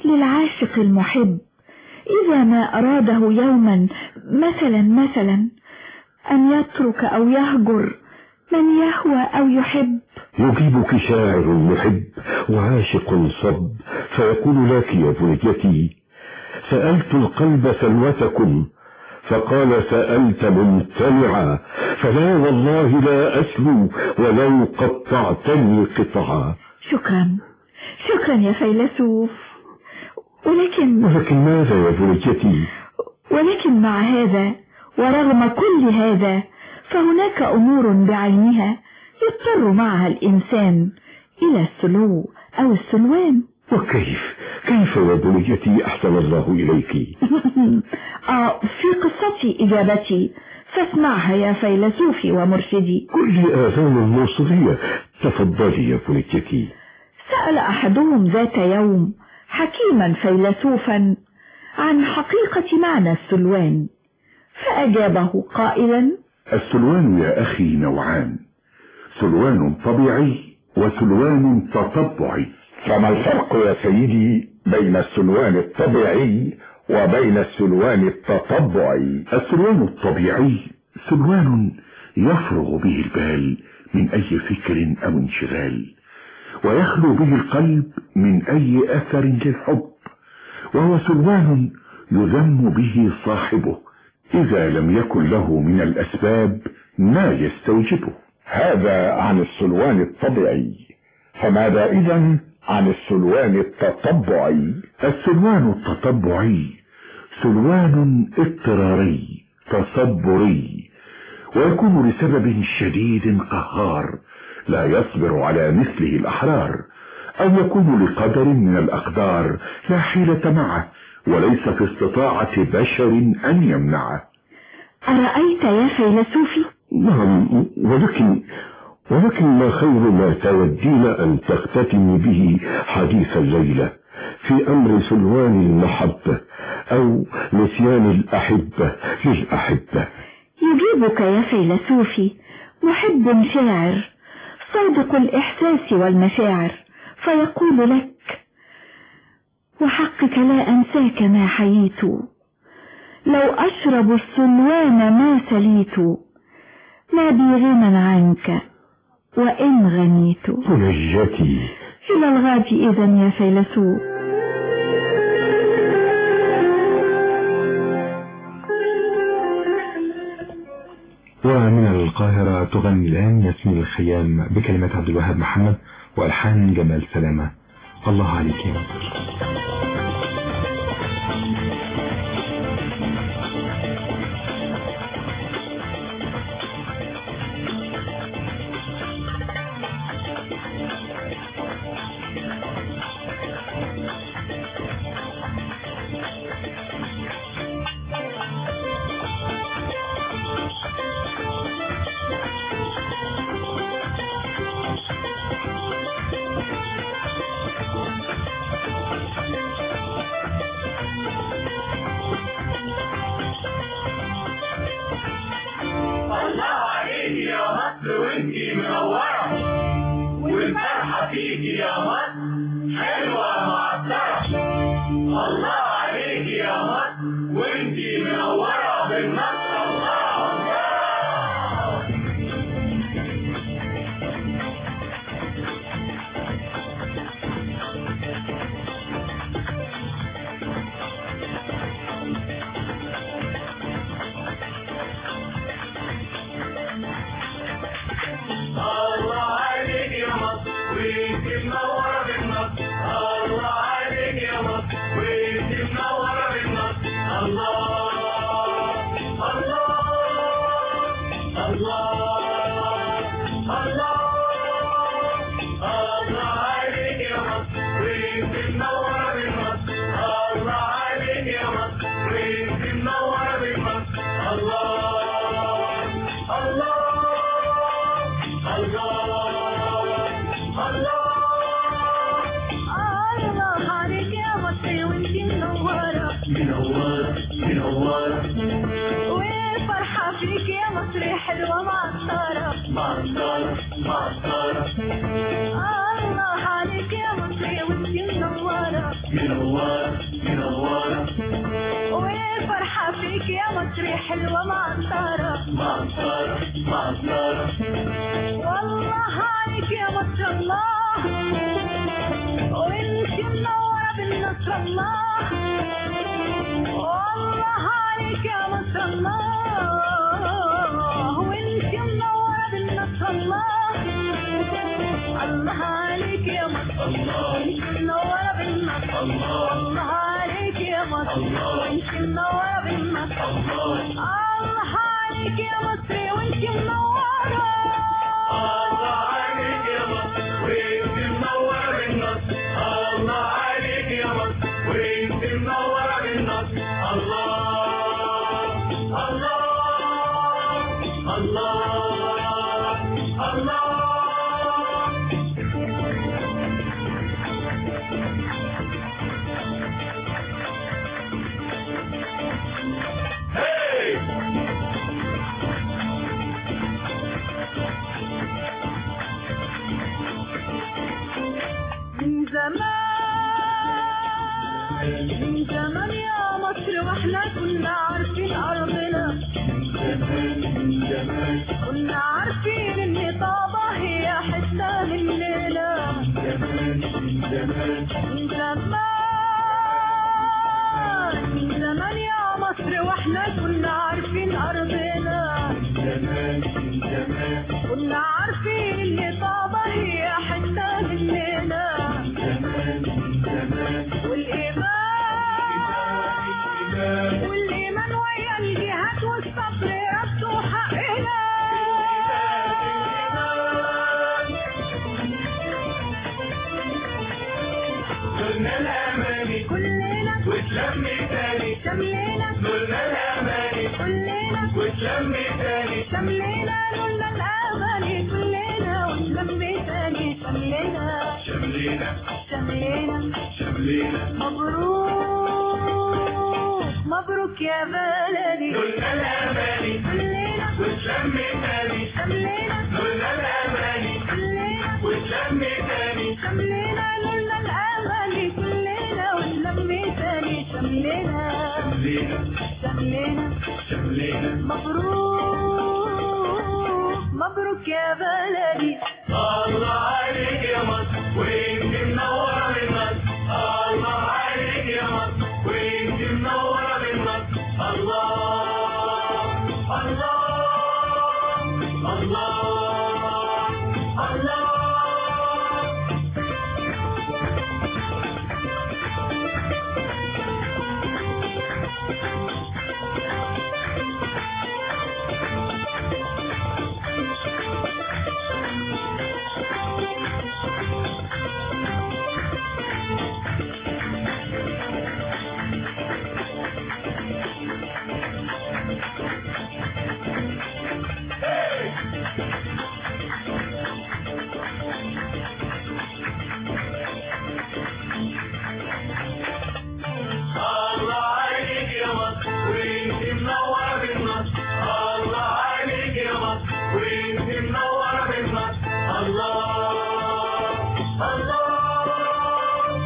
للعاشق المحب إذا ما أراده يوما مثلا مثلا أن يترك أو يهجر من يهوى أو يحب يجيبك شاعر محب وعاشق صب فيقول لك يا بنيتي سألت القلب سلوتكم فقال سألت ممتنعا فلا والله لا أسلو ولو قطعتني قطعا شكرا شكرا يا فيلسوف ولكن ولكن ماذا يا بنيتي ولكن مع هذا ورغم كل هذا فهناك أمور بعينها يضطر معها الإنسان إلى السلو أو السلوان وكيف كيف يا بنيتي أحسن الله إليك آه في قصتي إجابتي فاسمعها يا فيلسوفي ومرشدي كل آذان موصلية تفضلي يا بنيتي سأل أحدهم ذات يوم حكيما فيلسوفا عن حقيقة معنى السلوان فأجابه قائلا السلوان يا أخي نوعان سلوان طبيعي وسلوان تطبعي فما الفرق يا سيدي بين السلوان الطبيعي وبين السلوان التطبعي السلوان الطبيعي سلوان يفرغ به البال من أي فكر أو انشغال ويخلو به القلب من أي أثر للحب وهو سلوان يذم به صاحبه إذا لم يكن له من الأسباب ما يستوجبه هذا عن السلوان الطبيعي فماذا إذا عن السلوان التطبعي السلوان التطبعي سلوان اضطراري تصبري ويكون لسبب شديد قهار لا يصبر على مثله الأحرار أو يكون لقدر من الأقدار لا حيلة معه وليس في استطاعة بشر أن يمنعه أرأيت يا فيلسوفي نعم ولكن ولكن ما خير ما تودين أن تختتمي به حديث الليلة في أمر سلوان المحبة أو نسيان الأحبة للأحبة يجيبك يا فيلسوفي محب شاعر صادق الإحساس والمشاعر فيقول لك وحقك لا أنساك ما حييت لو أشرب السلوان ما سليت ما بي غنى عنك وإن غنيت بنيتي إلى الغد إذا يا فيلسوف ومن القاهرة تغني الآن ياسمين الخيام بكلمات عبد الوهاب محمد وألحان جمال سلامة الله عليك يا مصر الله عليك يا مصر وانتي منورة والفرحة فيكي يا مصر حلوة معطرة الله عليك يا مصر وانتي منورة بالنصر الله الله الله عليك يا مصر وانت منورة بالنصر الله عليك يا مصر وانت منورة بالنصر الله الله الله الله الله عليك يا مصر وانت منورة بالنصر الله عليك يا مصر وانت منورة بالنصر الله الله الله عليك يا مصري وانتي منورة منورة منورة وفرحة فيك يا مصري حلوة معطرة معطرة معطرة الله عليك يا مصري وانتي منورة منورة منورة والفرحة فيك يا مصر حلوة معطرة معطرة معطرة والله عليك يا مصر الله وانت منورة بالنصر الله والله عليك يا مصر الله وانت منورة بالنصر الله الله عليك يا مصر وانت منورة بالنصر الله عليك يا مصر وانت منورة بالنصر الله عليك يا مصر وانت منورة الله عليك يا مصر وانت منورة بالنصر الله عليك يا مصر وانت منورة بالنصر الله الله الله الله Hey! من زمان من زمان يا مصر واحنا كنا عارفين ارضنا كنا عارفين ان طابة هي حتة مننا من زمان من زمان يا مصر واحنا كنا عارفين ارضنا كنا عارفين ان طابة هي حتة مننا والإيمان والإيمان ويا الجهاد والصبر ربطوا حقنا قلنا الأماني كلنا وتلم تاني شملنا قلنا الأماني كلنا وتلم تاني شملنا نقولنا الأغاني كلنا ونلم تاني شملنا شملينا شملنا شملينا مبروك مبروك يا بلدي قلنا الأماني كلنا وتلم تاني شملنا قلنا الأماني كلنا وتلم تاني شملنا نقولنا الأغاني كلنا ونلم تاني شملنا شملينا شملنا شملينا مبروك مبروك يا بلدي الله عليك يا مصر وانت منورة بالمصر الله عليك يا مصر وانت منورة بالمصر الله الله الله الله الله عليك يا مصر وانت منورة بالنصر الله عليك يا مصر وانت منورة بالنصر الله الله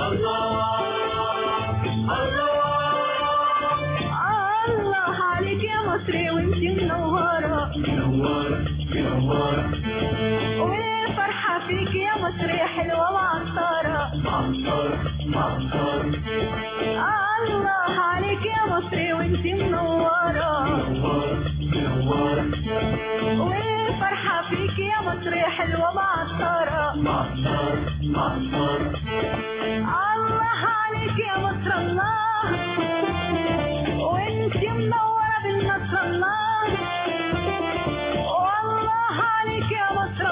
الله الله الله عليك يا مصري وانت منورة منورة منورة والفرحة فيك يا مصري حلوة معطرة معطرة معطرة الله عليك يا مصري وانت منورة منورة منورة والفرحة فيك يا مصري حلوة معطرة معطرة معطرة الله عليك يا مصر الله وانت منورة بالنصر الله والله عليك يا مصر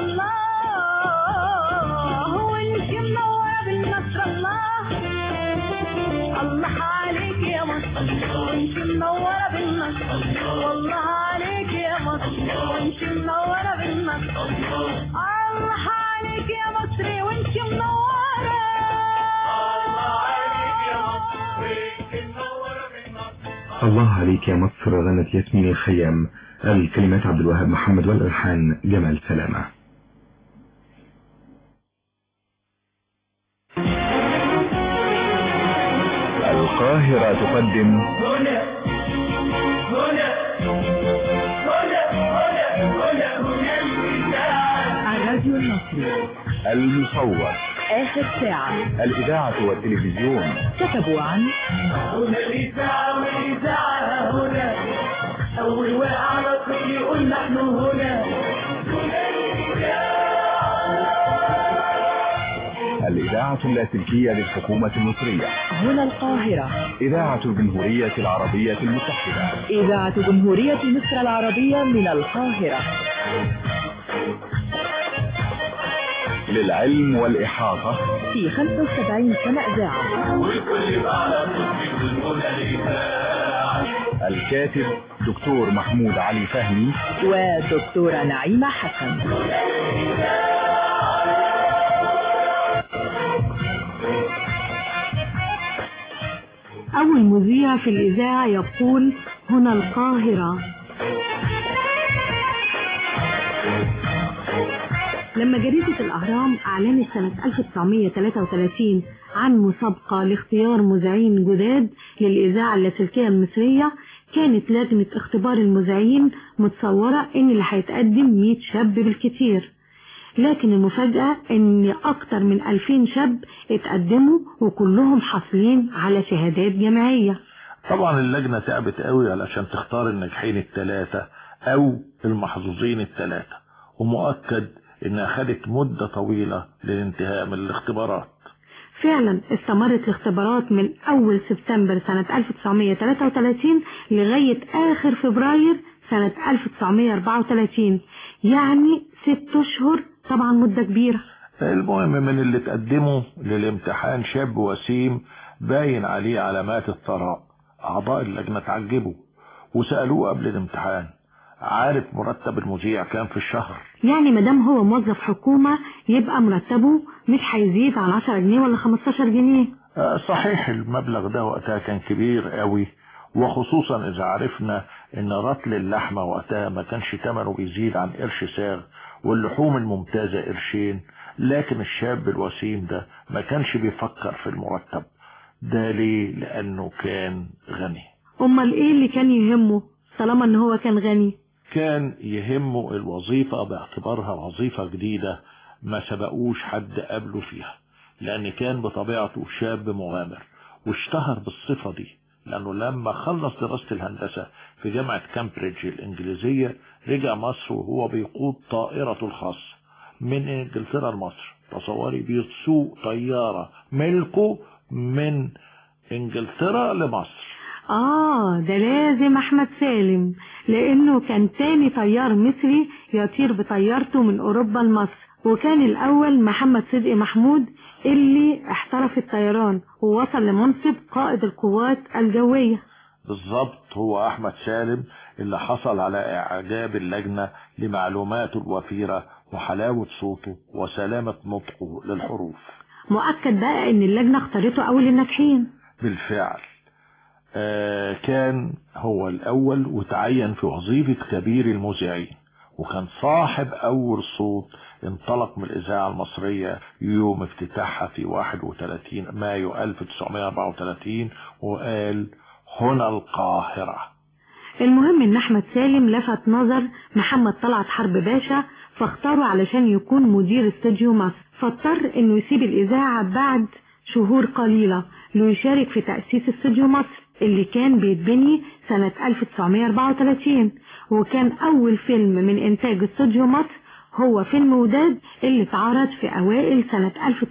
الله وانت منورة بالنصر الله الله عليك يا مصر وانت منورة بالنصر والله عليك يا مصر وانت منورة بالنصر الله عليك يا مصري وانت منورة الله عليك يا مصر وانت منورة بالنصر الله عليك يا مصر غنت ياسمين الخيام الكلمات عبد الوهاب محمد والألحان جمال سلامة القاهرة تقدم هنا هنا هنا هنا هنا هنا الإذاعة الراديو المصري المصور آخر ساعة الإذاعة والتلفزيون كتبوا عن هنا الإذاعة والإذاعة هنا أول واحد على الطفل يقول نحن هنا هنا الإذاعة اللاسلكية للحكومة المصرية هنا القاهرة إذاعة الجمهورية العربية المتحدة إذاعة جمهورية مصر العربية من القاهرة للعلم والإحاطة في 75 سنة إذاعة والكل بقى على الطفل يقول هنا الإذاعة الكاتب دكتور محمود علي فهمي ودكتورة نعيمة حسن أول مذيع في الإذاعة يقول هنا القاهرة لما جريدة الأهرام أعلنت سنة 1933 عن مسابقة لاختيار مذيعين جداد للإذاعة اللاسلكية المصرية كانت لجنة اختبار المذيعين متصورة إن اللي هيتقدم 100 شاب بالكتير لكن المفاجأة إن أكتر من 2000 شاب اتقدموا وكلهم حاصلين على شهادات جامعية طبعا اللجنة تعبت قوي علشان تختار الناجحين الثلاثة او المحظوظين الثلاثة ومؤكد انها خدت مدة طويلة للانتهاء من الاختبارات فعلا استمرت الاختبارات من أول سبتمبر سنة 1933 لغاية آخر فبراير سنة 1934 يعني ست أشهر طبعا مدة كبيرة المهم من اللي تقدموا للامتحان شاب وسيم باين عليه علامات الثراء اعضاء اللجنة تعجبوا وسألوه قبل الامتحان عارف مرتب المذيع كام في الشهر يعني مدام هو موظف حكومة يبقى مرتبه مش هيزيد عن 10 جنيه ولا 15 جنيه آه، صحيح المبلغ ده وقتها كان كبير قوي وخصوصا اذا عرفنا ان رطل اللحمة وقتها ما كانش ثمنه بيزيد عن قرش ساغ واللحوم الممتازة قرشين لكن الشاب الوسيم ده ما كانش بيفكر في المرتب ده ليه لانه كان غني أمال إيه اللي كان يهمه طالما إن هو كان غني كان يهمه الوظيفة باعتبارها وظيفة جديدة ما سبقوش حد قبله فيها لأن كان بطبيعته شاب مغامر واشتهر بالصفة دي لأنه لما خلص دراسة الهندسة في جامعة كامبريدج الإنجليزية رجع مصر وهو بيقود طائرته الخاصة من إنجلترا لمصر تصوري بيسوق طيارة ملكه من إنجلترا لمصر آه ده لازم أحمد سالم لأنه كان تاني طيار مصري يطير بطيارته من أوروبا لمصر وكان الأول محمد صدقي محمود اللي احترف الطيران ووصل لمنصب قائد القوات الجوية بالظبط هو أحمد سالم اللي حصل على إعجاب اللجنة لمعلوماته الوفيرة وحلاوة صوته وسلامة نطقه للحروف مؤكد بقى إن اللجنة اختارته أول الناجحين بالفعل آه كان هو الأول وتعين في وظيفة كبير المذيعين وكان صاحب أول صوت انطلق من الإذاعة المصرية يوم افتتاحها في 31 مايو 1934 وقال هنا القاهرة المهم ان احمد سالم لفت نظر محمد طلعت حرب باشا فاختاره علشان يكون مدير استوديو مصر فاضطر انه يسيب الاذاعة بعد شهور قليلة ليشارك في تأسيس استوديو مصر اللي كان بيتبني سنة 1934 وكان اول فيلم من انتاج استوديو مصر هو فيلم وداد اللي اتعرض في اوائل سنة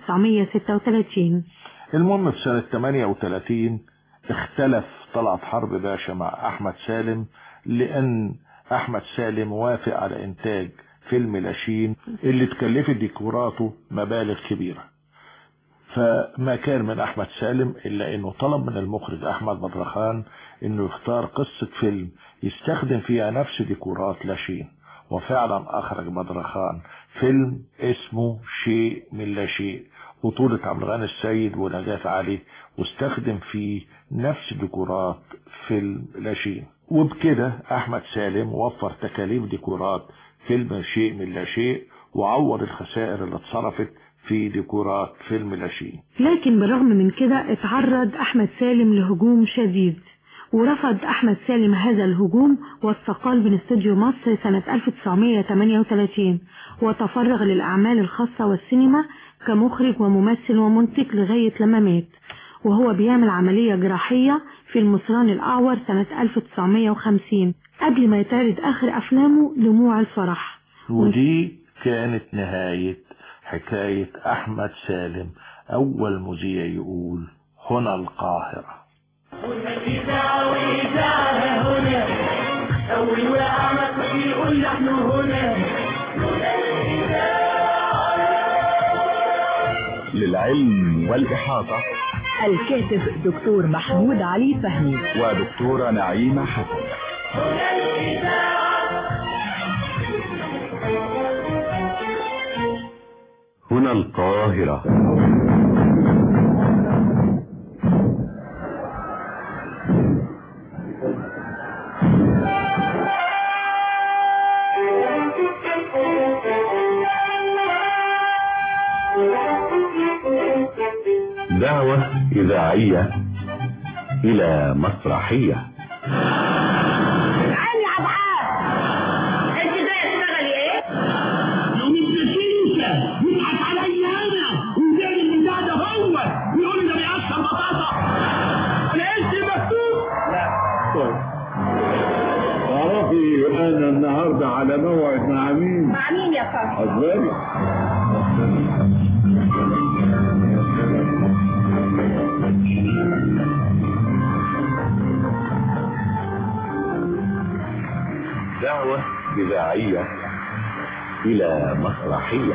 1936 المهم في سنة 38 اختلف طلعت حرب باشا مع أحمد سالم لأن أحمد سالم وافق على إنتاج فيلم لاشين اللي تكلفت ديكوراته مبالغ كبيرة فما كان من أحمد سالم إلا أنه طلب من المخرج أحمد بدرخان أنه يختار قصة فيلم يستخدم فيها نفس ديكورات لاشين وفعلا أخرج بدرخان فيلم اسمه شيء من لا شيء بطولة عبد الغني السيد ونجاة علي واستخدم فيه نفس ديكورات فيلم لاشين وبكده أحمد سالم وفر تكاليف ديكورات فيلم شيء من لا شيء وعوض الخسائر اللي اتصرفت في ديكورات فيلم لاشين لكن بالرغم من كده اتعرض أحمد سالم لهجوم شديد ورفض أحمد سالم هذا الهجوم واستقال من استوديو مصر سنة 1938 وتفرغ للأعمال الخاصة والسينما كمخرج وممثل ومنتج لغاية لما مات وهو بيعمل عملية جراحية في المصران الأعور سنة 1950 قبل ما يتعرض آخر أفلامه دموع الفرح ودي كانت نهاية حكاية أحمد سالم أول مذيع يقول هنا القاهرة والإذاعة وإذاعة هنا أول وأعمى كل يقول نحن هنا للعلم والإحاطة الكاتب دكتور محمود علي فهمي ودكتورة نعيمة حسن هنا القاهرة دعوة إذاعية إلى مسرحية تعالي يا عبعاد انت جايه تشتغلي ايه؟ يوم السكينة يضحك عليا أنا وجاي اللي ده ده هو ويقول لي ده بيقشر بطاطا أنا اسمي مكتوب تعرفي أنا النهاردة على موعد مع مين؟ مع مين يا فندم؟ أزاري دعوة إذاعية إلى مسرحية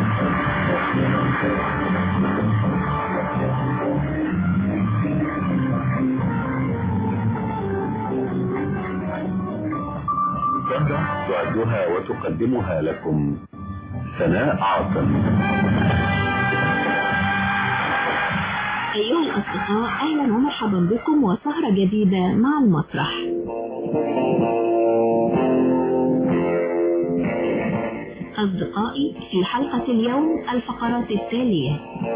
سهرة تعدها وتقدمها لكم سناء عاصم أيها الأصدقاء أهلا ومرحبا بكم وسهرة جديدة مع المسرح أصدقائي في حلقة اليوم الفقرات التالية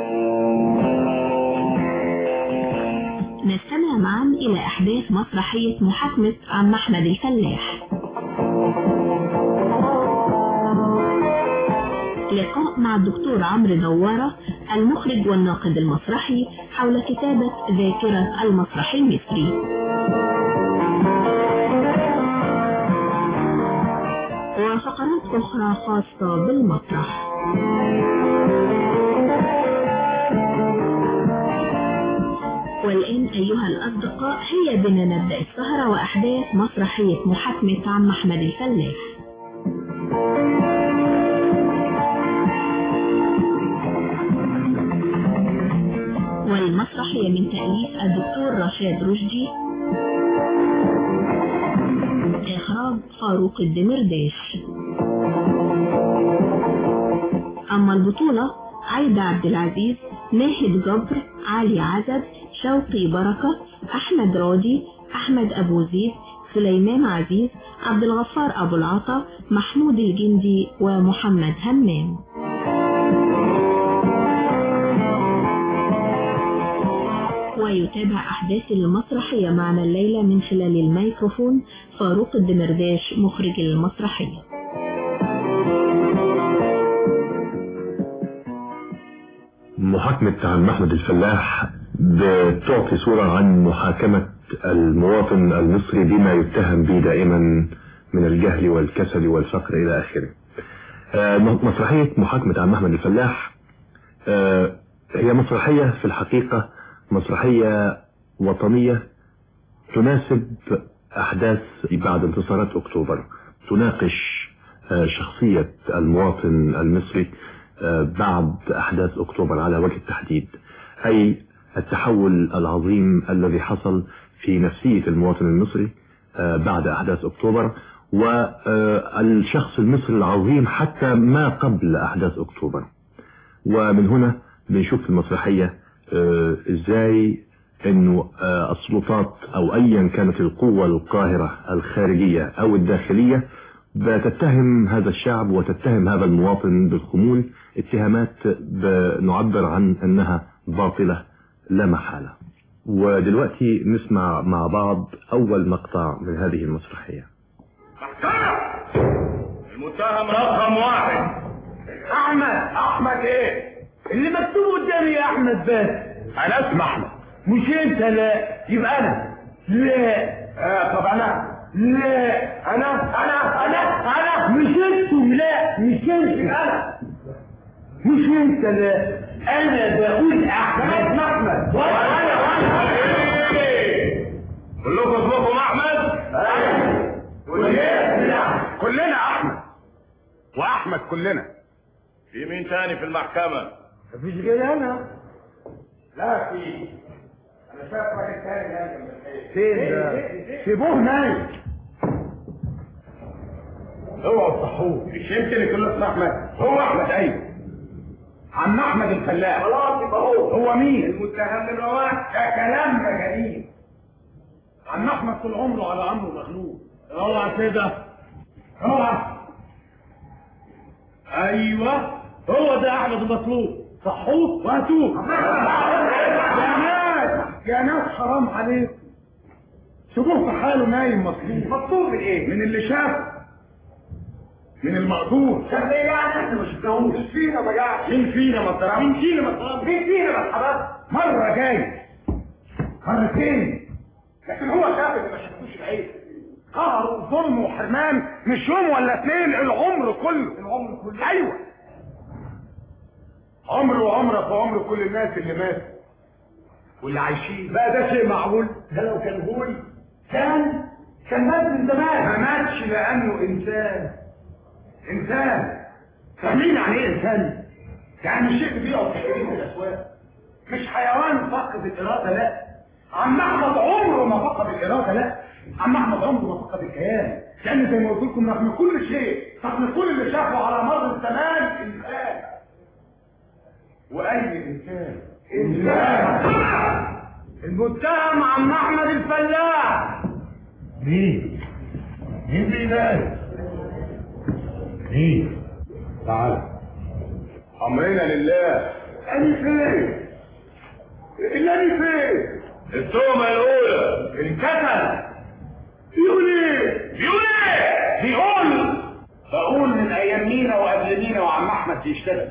نستمع معا إلى أحداث مسرحية محاكمة عم أحمد الفلاح لقاء مع الدكتور عمرو دوارة المخرج والناقد المسرحي حول كتابة ذاكرة المسرح المصري وفقرات أخرى خاصة بالمسرح والآن أيها الأصدقاء هيا بنا نبدأ السهرة وأحداث مسرحية محاكمة عم أحمد الفلاح والمسرحية من تأليف الدكتور رشاد رشدي إخراج فاروق الدمرداش أما البطولة عايدة عبد العزيز ناهد جبر علي عزب شوقي بركة أحمد راضي أحمد أبو زيد سليمان عزيز عبد الغفار أبو العطا محمود الجندي ومحمد همام ويتابع أحداث المسرحية معنا الليلة من خلال الميكروفون فاروق الدمرداش مخرج المسرحية محاكمة عم أحمد الفلاح بتعطي صورة عن محاكمة المواطن المصري بما يتهم به دائما من الجهل والكسل والفقر إلى آخره آه، مسرحية محاكمة عم أحمد الفلاح آه، هي مسرحية في الحقيقة مسرحية وطنية تناسب أحداث بعد انتصارات أكتوبر تناقش آه، شخصية المواطن المصري آه، بعد أحداث أكتوبر على وجه التحديد أي التحول العظيم الذي حصل في نفسية المواطن المصري آه، بعد أحداث أكتوبر والشخص المصري العظيم حتى ما قبل أحداث أكتوبر ومن هنا بنشوف في المسرحية آه، ازاي انه آه، السلطات او ايا كانت القوة القاهرة الخارجية او الداخلية بتتهم هذا الشعب وتتهم هذا المواطن بالخمول اتهامات نعبر عن أنها باطلة لا محالة ودلوقتي نسمع مع بعض أول مقطع من هذه المسرحية المتهم رقم واحد احمد احمد ايه اللي مكتوب قدامي يا احمد بس انا اسمع احمد مش انت لا يبقى انا لا آه طب انا لا انا انا انا انا مش انتم لا مش انت انا مش انت لا انا بقول احمد احمد وانا وانا كلكم اسمكم احمد كلنا كلنا احمد واحمد كلنا في مين تاني في المحكمة مفيش غير انا لا في انا شايف راجل تاني نايم فين ده سيبوه نايم اوعوا تصحوه مش يمكن يكون اسمه احمد هو احمد ايوه عم احمد الفلاح خلاص يبقى هو هو مين المتهم نمره واحد ده كلام مجانين عم احمد طول عمره على امره مغلوب اوعى كده اوعى ايوه هو ده احمد المطلوب صحوه وهاتوه يا ناس يا ناس حرام عليكم سيبوه في حاله نايم مطلوب مطلوب من ايه من اللي شافه من المقدور شاف ايه يعني احنا ما شفناهوش مين فينا ما جاش مين فينا ما اتضربش مين فينا ما اتضربش مين فينا ما اتحبس مرة جاي مرتين لكن هو شاف اللي ما شافوش العين قهر وظلم وحرمان مش يوم ولا اتنين العمر كله العمر كله ايوه عمر وعمرك وعمر كل الناس اللي ماتوا واللي عايشين بقى ده شيء معقول ده لو كان هولي كان كان مات من زمان ما ماتش لانه انسان انسان فاهمين يعني ايه انسان يعني مش شيء بيقعد في حديد الاسواق مش حيوان فقد الاراده لا عم احمد عمره ما فقد الاراده لا عم احمد عمره ما فقد الكيان لان زي ما قلت لكم رغم كل شيء رغم كل اللي شافه على مر الزمان انسان واي انسان انسان المتهم عم احمد الفلاح مين مين بينادي مين تعال امرنا لله أنا فين؟ اللي أنا فين؟ التهمة الأولى الكسل يقول إيه؟ بيقول إيه؟ بيقول بقول من أيام مينا وقبل مينا وعم أحمد بيشتغل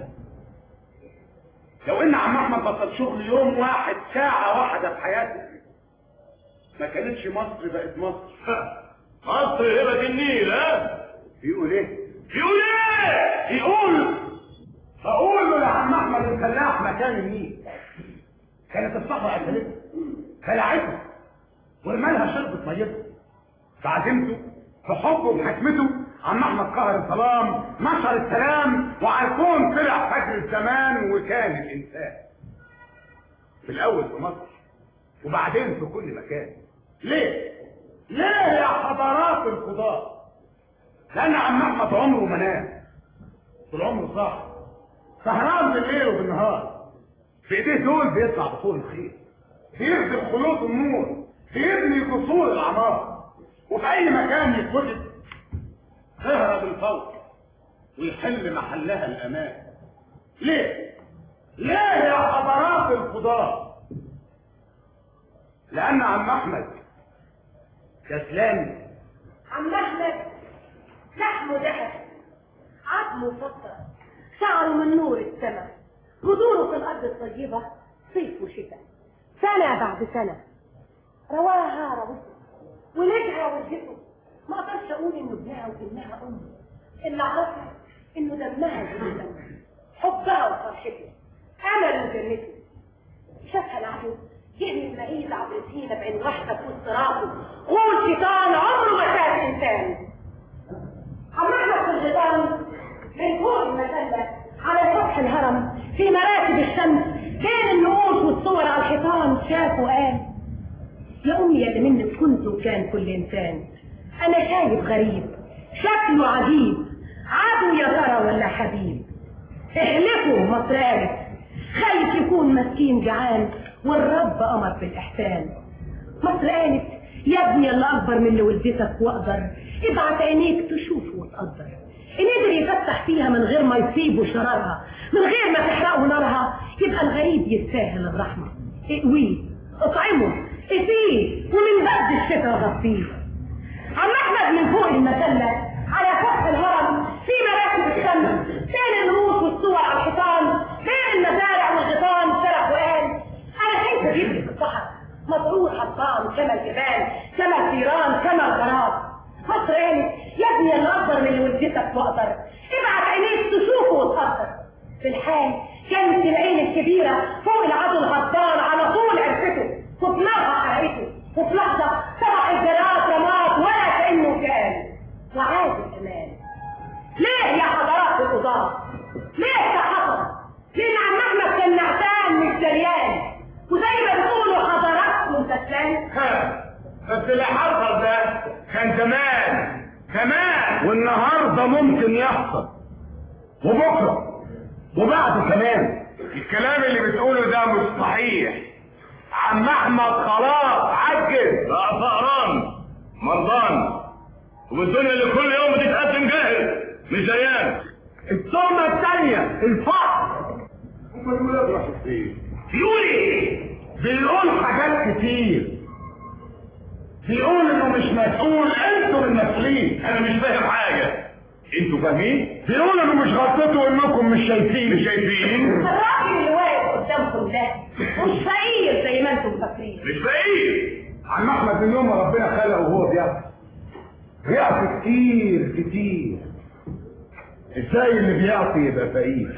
لو إن عم أحمد بطل شغل يوم واحد ساعة واحدة في حياته ما كانتش مصر بقت مصر مصر هبة النيل ها؟ بيقول إيه؟ بيقول إيه؟ بيقول بقول له يا عم أحمد الفلاح مكان النيل كانت الصحراء قتلته خلعته ورمالها شربت ميته بعزمته في حبه وحكمته عم احمد قهر الظلام نشر السلام وعلى الكون طلع فجر الزمان وكان الانسان في الاول في مصر وبعدين في كل مكان ليه ليه يا حضارات الخضار لان عم احمد عمره ما نام طول عمره صح سهران بالليل وبالنهار في ايديه دول بيطلع بطول الخير بيخدم خيوط النور بيبني قصور العمار وفي اي مكان يتوجد تهرب الفوق ويحل محلها الامان ليه ليه يا حضارات الخضار لان عم احمد كسلان عم احمد لحمه ذهب عظمه فضه شعره من نور السماء جذوره في الارض الطيبه صيف وشتاء سنه بعد سنه رواها روته ولدها ولدته ما اقدرش اقول انه ابنها وانها امه اللي اعرفها انه دمها جنة حبها وفرحته امل وجنته شافها العدو جه اسماعيل عبد سينا بعين واحده في وسط راسه قول شيطان عمره ما شاف انسان عم احمد في الجدار من فوق المسله على سطح الهرم في مراتب الشمس بين النقوش والصور على الحيطان شاف وقال يا امي يا اللي منك كنت وكان كل انسان انا شايف غريب شكله عجيب عدو يا ترى ولا حبيب احلفوا مصر قالت خايف يكون مسكين جعان والرب امر بالاحسان مصر قالت يا ابني اللي اكبر من اللي ولدتك واقدر ابعت عينيك تشوف وتقدر ان قدر يفتح فيها من غير ما يصيبوا شرارها من غير ما تحرقوا نارها يبقى الغريب يستاهل الرحمة اقويه اطعمه اسيه ومن بعد الشتاء غطيه عم احمد من فوق المسلة على سقف الهرم في مراكب الشمس بين النروس والصور على الحيطان بين المزارع والغيطان شرح وقال انا شايفه جبري في الصحراء مطروح حصان كما الجبال كما الثيران كما الغراب مصر قالت يا ابني اللي اكبر من اللي ولدتك واقدر ابعت عينيك تشوفه وتقدر في الحال كانت العين الكبيرة فوق العدو الغضبان على طول عرفته وفي نارها حرقته وفي لحظة طبع الجراد رماد ولا كأنه كان وعاد الأمان ليه يا حضرات القضاة؟ ليه يا حضرة؟ لأن عم أحمد كان نعسان مش دريان وزي ما بتقولوا حضرات مستسلم بس اللي حصل ده كان زمان زمان والنهارده ممكن يحصل وبكره وبعد كمان الكلام اللي بتقوله ده مش صحيح عم احمد خلاص عجز بقى فقران مرضان والدنيا اللي كل يوم بتتقدم جاهز مش زيان التهمه الثانيه الفقر بيقول ايه؟ بيقول حاجات كتير بيقول انه مش مسؤول انتوا المسؤولين انا مش فاهم حاجه انتوا فاهمين؟ بيقول انه مش غلطته انكم مش شايفين مش شايفين الراجل اللي واقف قدامكم ده مش فقير زي ما انتم فاكرين مش فقير عم احمد من يوم ما ربنا خلقه وهو بيعطي بيعطي كتير كتير ازاي اللي بيعطي يبقى فقير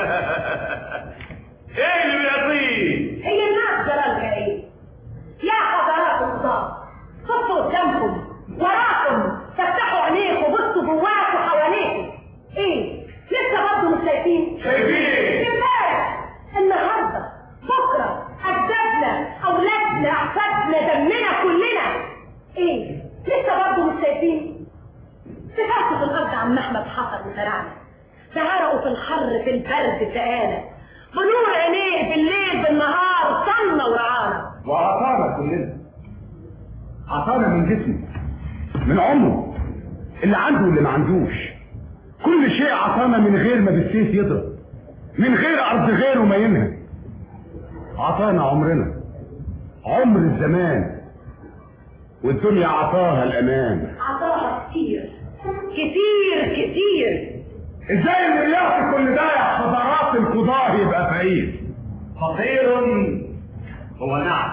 ايه اللي بيعطيه؟ هي الناس جرالها ايه؟ يا حضرات القضاة بصوا قدامكم وراكم فتحوا عينيكم بصوا جواكم حواليكم ايه؟ لسه برضه مش شايفين؟ شايفين. امبارح النهارده بكره اجدادنا اولادنا احفادنا دمنا كلنا ايه؟ لسه برضه مش شايفين؟ سفاحة الارض عم احمد حصل وزرعنا سهرقوا في الحر في البرد سقانا بنور عينيه بالليل بالنهار صلنا ورعانا وعطانا كلنا عطانا من جسمه من عمره اللي عنده واللي ما عندوش كل شيء عطانا من غير ما بالسيف يضرب من غير ارض غيره ما ينهب عطانا عمرنا عمر الزمان والدنيا عطاها الامان عطاها كتير كتير كتير ازاي اللي بيعطي كل ده يا حضرات القضاه يبقى فقير فقير هو نعم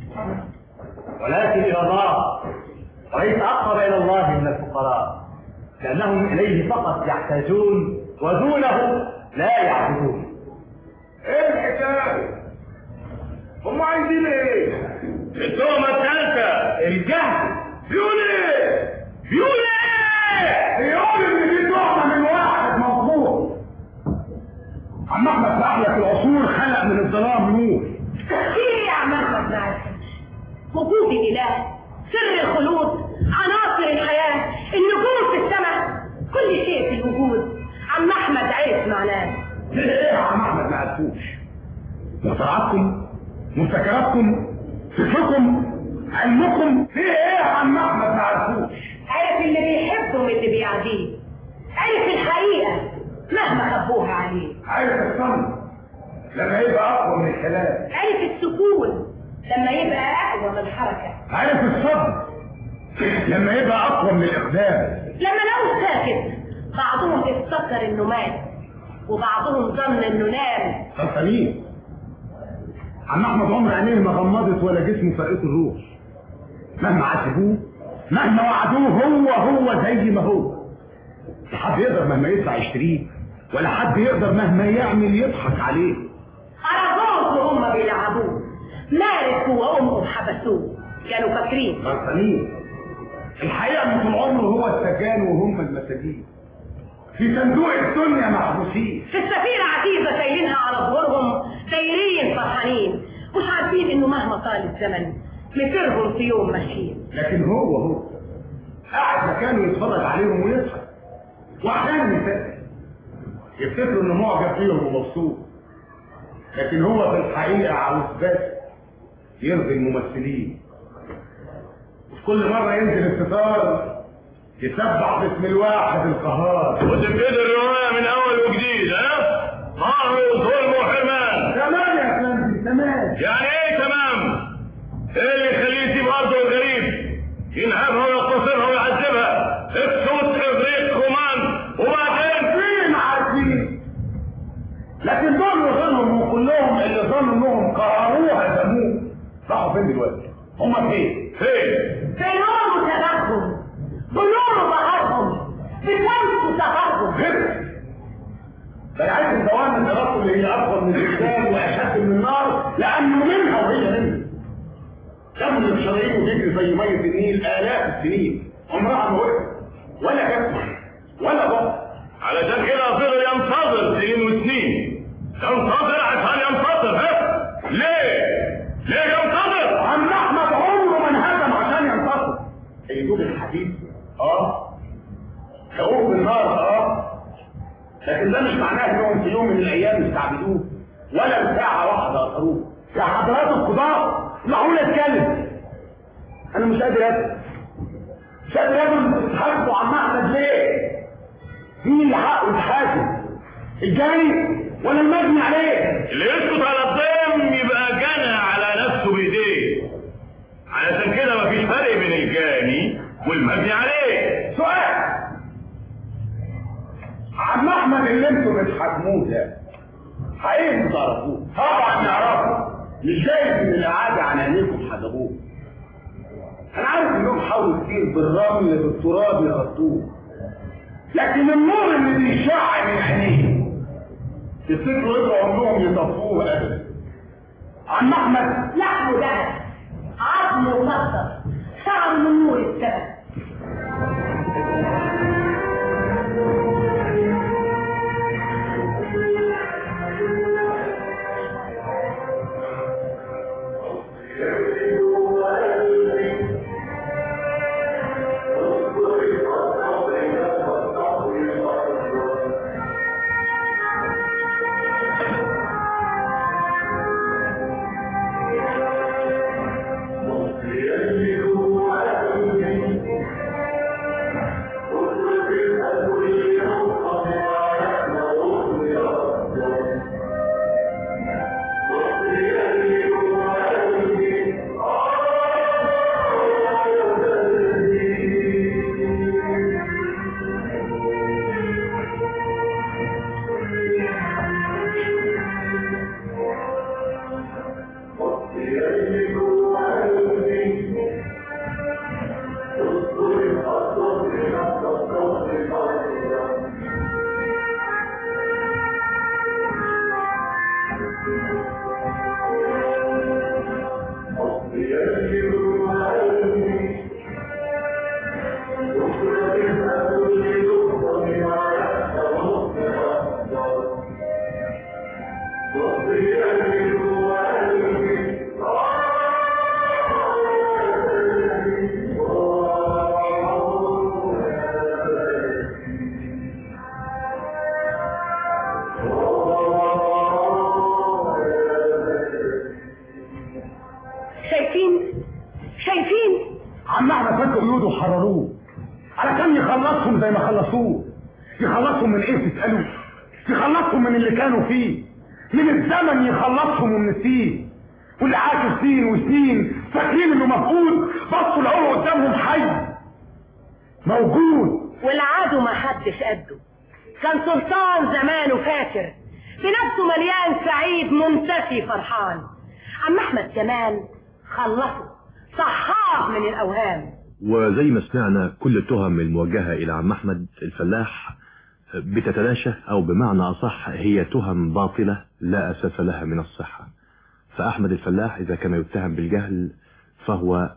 ولكن إلى الله وليس أقرب إلى الله من الفقراء لأنهم إليه فقط يحتاجون ودونه لا يعبدون ايه الحكايه؟ هم عايزين ايه؟ التهمه الثالثه الجهل بيقول ايه؟ بيقول ايه؟ بيقول ان دي تهمه من واحد مظلوم عم احمد في العصور خلق من الظلام نور ايه يا عم احمد معاك وجود الاله سر الخلود عناصر الحياه النجوم في السماء كل شيء في الوجود عم احمد عرف معناه ايه يا عم احمد ما عرفوش مصارعاتكم مبتكراتكم فكركم علمكم في ايه يا عم احمد ما عرفوش عرف اللي بيحبه من اللي بيعاديه عرف الحقيقه مهما خبوها عليه عارف الصمت لما يبقى اقوى من الكلام عرف السكون لما يبقى اقوى من الحركه عارف الصبر لما يبقى اقوى من الاقدام لما لو ساكت بعضهم افتكر انه مات وبعضهم ظن انه نام غلطانين عم احمد عمر عينيه ما غمضت ولا جسمه فرقته الروح مهما عاتبوه مهما وعدوه هو هو زي ما هو لا حد يقدر مهما يدفع يشتريه ولا حد يقدر مهما يعمل يضحك عليه عرفوه وهم بيلعبوه مارس وامه حبسوه كانوا فاكرين غلطانين الحقيقه ان طول عمره هو السجان وهم المساجين في صندوق الدنيا محبوسين في السفينة عزيزة شايلينها على ظهورهم دايرين فرحانين مش عارفين انه مهما طال الزمن مسيرهم في يوم ماشيين لكن هو هو قاعد مكانه يتفرج عليهم ويضحك واحيانا يفكر يفتكروا انه معجب بيهم ومبسوط لكن هو في الحقيقه عاوز بس يرضي الممثلين كل مرة ينزل الستار يسبح باسم الواحد القهار وتبتدي الرواية من أول وجديد ها؟ قهر وظلم وحرمان تمام يا فندم تمام يعني إيه تمام؟ إيه اللي يخليه يسيب أرضه الغريب؟ ينهبها ويقتصرها ويعذبها اكسوس إغريق رومان وبعدين فين عارفين لكن دول وغيرهم وكلهم اللي ظنوا انهم قهروها هزموه راحوا فين دلوقتي؟ هم فين؟ فين؟ بنور وتبعهم بنور ظهرهم بشمس سهرهم هرب بل عايز دوام التغطل اللي هي اكبر من الجبال واشد من النار لانه منها وهي منها دم الشرايين بيجري زي ميه النيل الاف السنين عمرها ما وقفت ولا كسر ولا ضغط علشان كده فضل ينتظر سنين وسنين ينتظر عشان ينتصر ها؟ ليه؟ ليه ينتظر؟ عم احمد عمره ما انهزم عشان ينتصر ايدوب الحديد اه شعوب بالنار اه لكن ده مش معناه انهم في يوم من الايام استعبدوه ولا ساعة واحدة اثروه يا حضرات القضاء معقول اتكلم انا مش قادر افهم مش قادر افهم انتوا بتحاسبوا عم احمد ليه؟ مين اللي حقه يتحاسب؟ الجاني ولا المجني عليه؟ اللي يسكت على الضيم يبقى جنى على نفسه بايديه علشان كده مفيش فرق بين الجاني والمبني عليه سؤال عم احمد اللي انتوا بتحاكموه ده حقيقي انتوا تعرفوه طبعا نعرفه مش جايز ان الاعاده عن عينيكم حسبوه انا عارف انهم حاولوا كتير بالرمل بالتراب يغطوه لكن النور اللي بيشع من عينيه تفتكروا يقدروا عمرهم يطفوه ابدا عم احمد لحمه دهب عظمه مصدر شعر من نور السبب شايفين شايفين عم احمد فكوا قيوده وحرروه علشان يخلصهم زي ما خلصوه يخلصهم من ايه تسألوا يخلصهم من اللي كانوا فيه من الزمن يخلصهم ومن السين واللي عاشوا سنين وسنين فاكرين انه مفقود بصوا العمر قدامهم حي موجود والعدو ما حدش قده كان سلطان زمانه فاكر بنفسه مليان سعيد منتفي فرحان عم احمد كمان خلصه صحاه من الاوهام وزي ما سمعنا كل التهم الموجهة إلى عم أحمد الفلاح بتتلاشى أو بمعنى أصح هي تهم باطلة لا أساس لها من الصحة فأحمد الفلاح إذا كان يتهم بالجهل فهو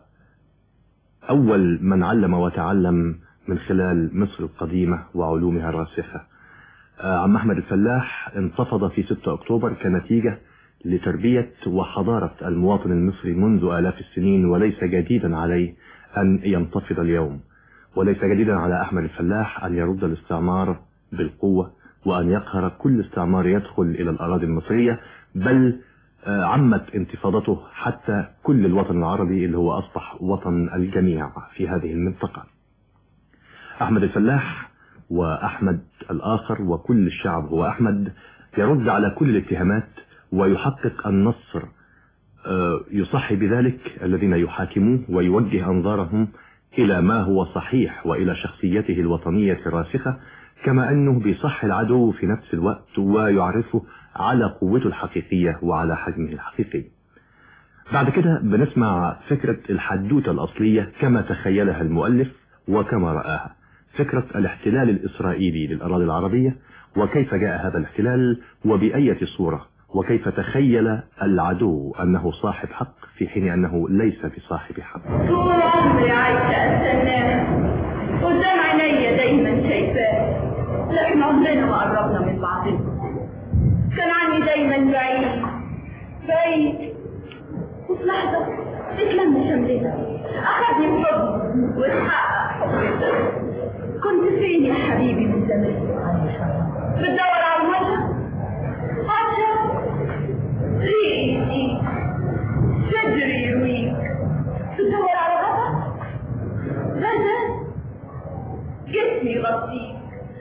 أول من علم وتعلم من خلال مصر القديمة وعلومها الراسخة آه، عم أحمد الفلاح انتفض في 6 أكتوبر كنتيجة لتربية وحضارة المواطن المصري منذ آلاف السنين وليس جديدا عليه أن ينتفض اليوم وليس جديدا على أحمد الفلاح أن يرد الاستعمار بالقوة وأن يقهر كل استعمار يدخل إلى الأراضي المصرية بل آه، عمت انتفاضته حتى كل الوطن العربي اللي هو أصبح وطن الجميع في هذه المنطقة أحمد الفلاح وأحمد الآخر وكل الشعب هو أحمد يرد على كل الاتهامات ويحقق النصر آه، يصحي بذلك الذين يحاكموه ويوجه أنظارهم إلى ما هو صحيح وإلى شخصيته الوطنية الراسخة كما أنه بيصح العدو في نفس الوقت ويعرفه على قوته الحقيقية وعلى حجمه الحقيقي بعد كده بنسمع فكرة الحدوتة الأصلية كما تخيلها المؤلف وكما رآها فكرة الاحتلال الإسرائيلي للأراضي العربية وكيف جاء هذا الاحتلال وبأية صورة وكيف تخيل العدو أنه صاحب حق في حين أنه ليس بصاحب حق طول عمري عايشة استناه قدام عينيا دايما شايفاه لكن عمرنا ما قربنا من بعضنا كان عني دايما بعيد بعيد وفي لحظة اتلم شملنا أخذني بحضنه واتحقق حبنا كنت فين يا حبيبي من زمان بتدور على الوجه عشان ريقي يديك صدري يرويك تدور على غضب غزل جسمي يغطيك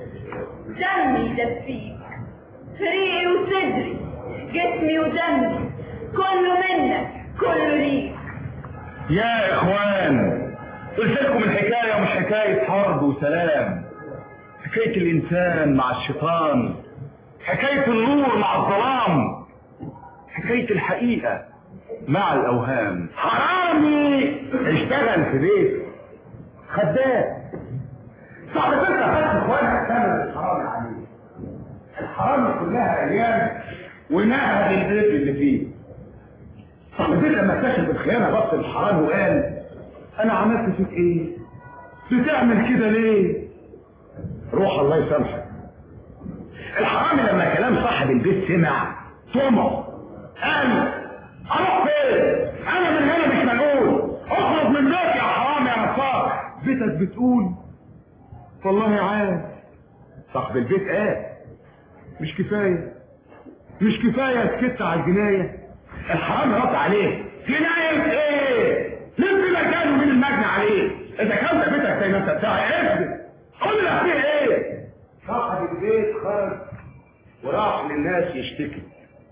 دمي يدفيك ريقي وصدري جسمي ودمي كله منك كله ليك يا اخوان قلت لكم الحكايه مش حكايه حرب وسلام حكايه الانسان مع الشيطان حكايه النور مع الظلام حكايه الحقيقه مع الاوهام حرامي اشتغل في بيت خدام صاحبتك خدت اخوانك ثمن الحرامي عليه الحرامي كلها ايام ونهب البيت اللي فيه صاحبتك لما اكتشف الخيانه بص الحرامي وقال انا عملت فيك ايه بتعمل كده ليه روح الله يسامحك الحرامي لما كلام صاحب البيت سمع طمع قال اروح فين انا من هنا مش منقول اخرج من بيتي يا حرامي يا نصار بيتك بتقول والله عارف صاحب البيت قال مش كفايه مش كفايه سكت على الجنايه الحرامي رد عليه جنايه ايه لم مكانه من المجني عليه اذا كان ده بيتك زي ما انت بتاعي اثبت قول لك فيه ايه صاحب البيت خرج وراح للناس يشتكي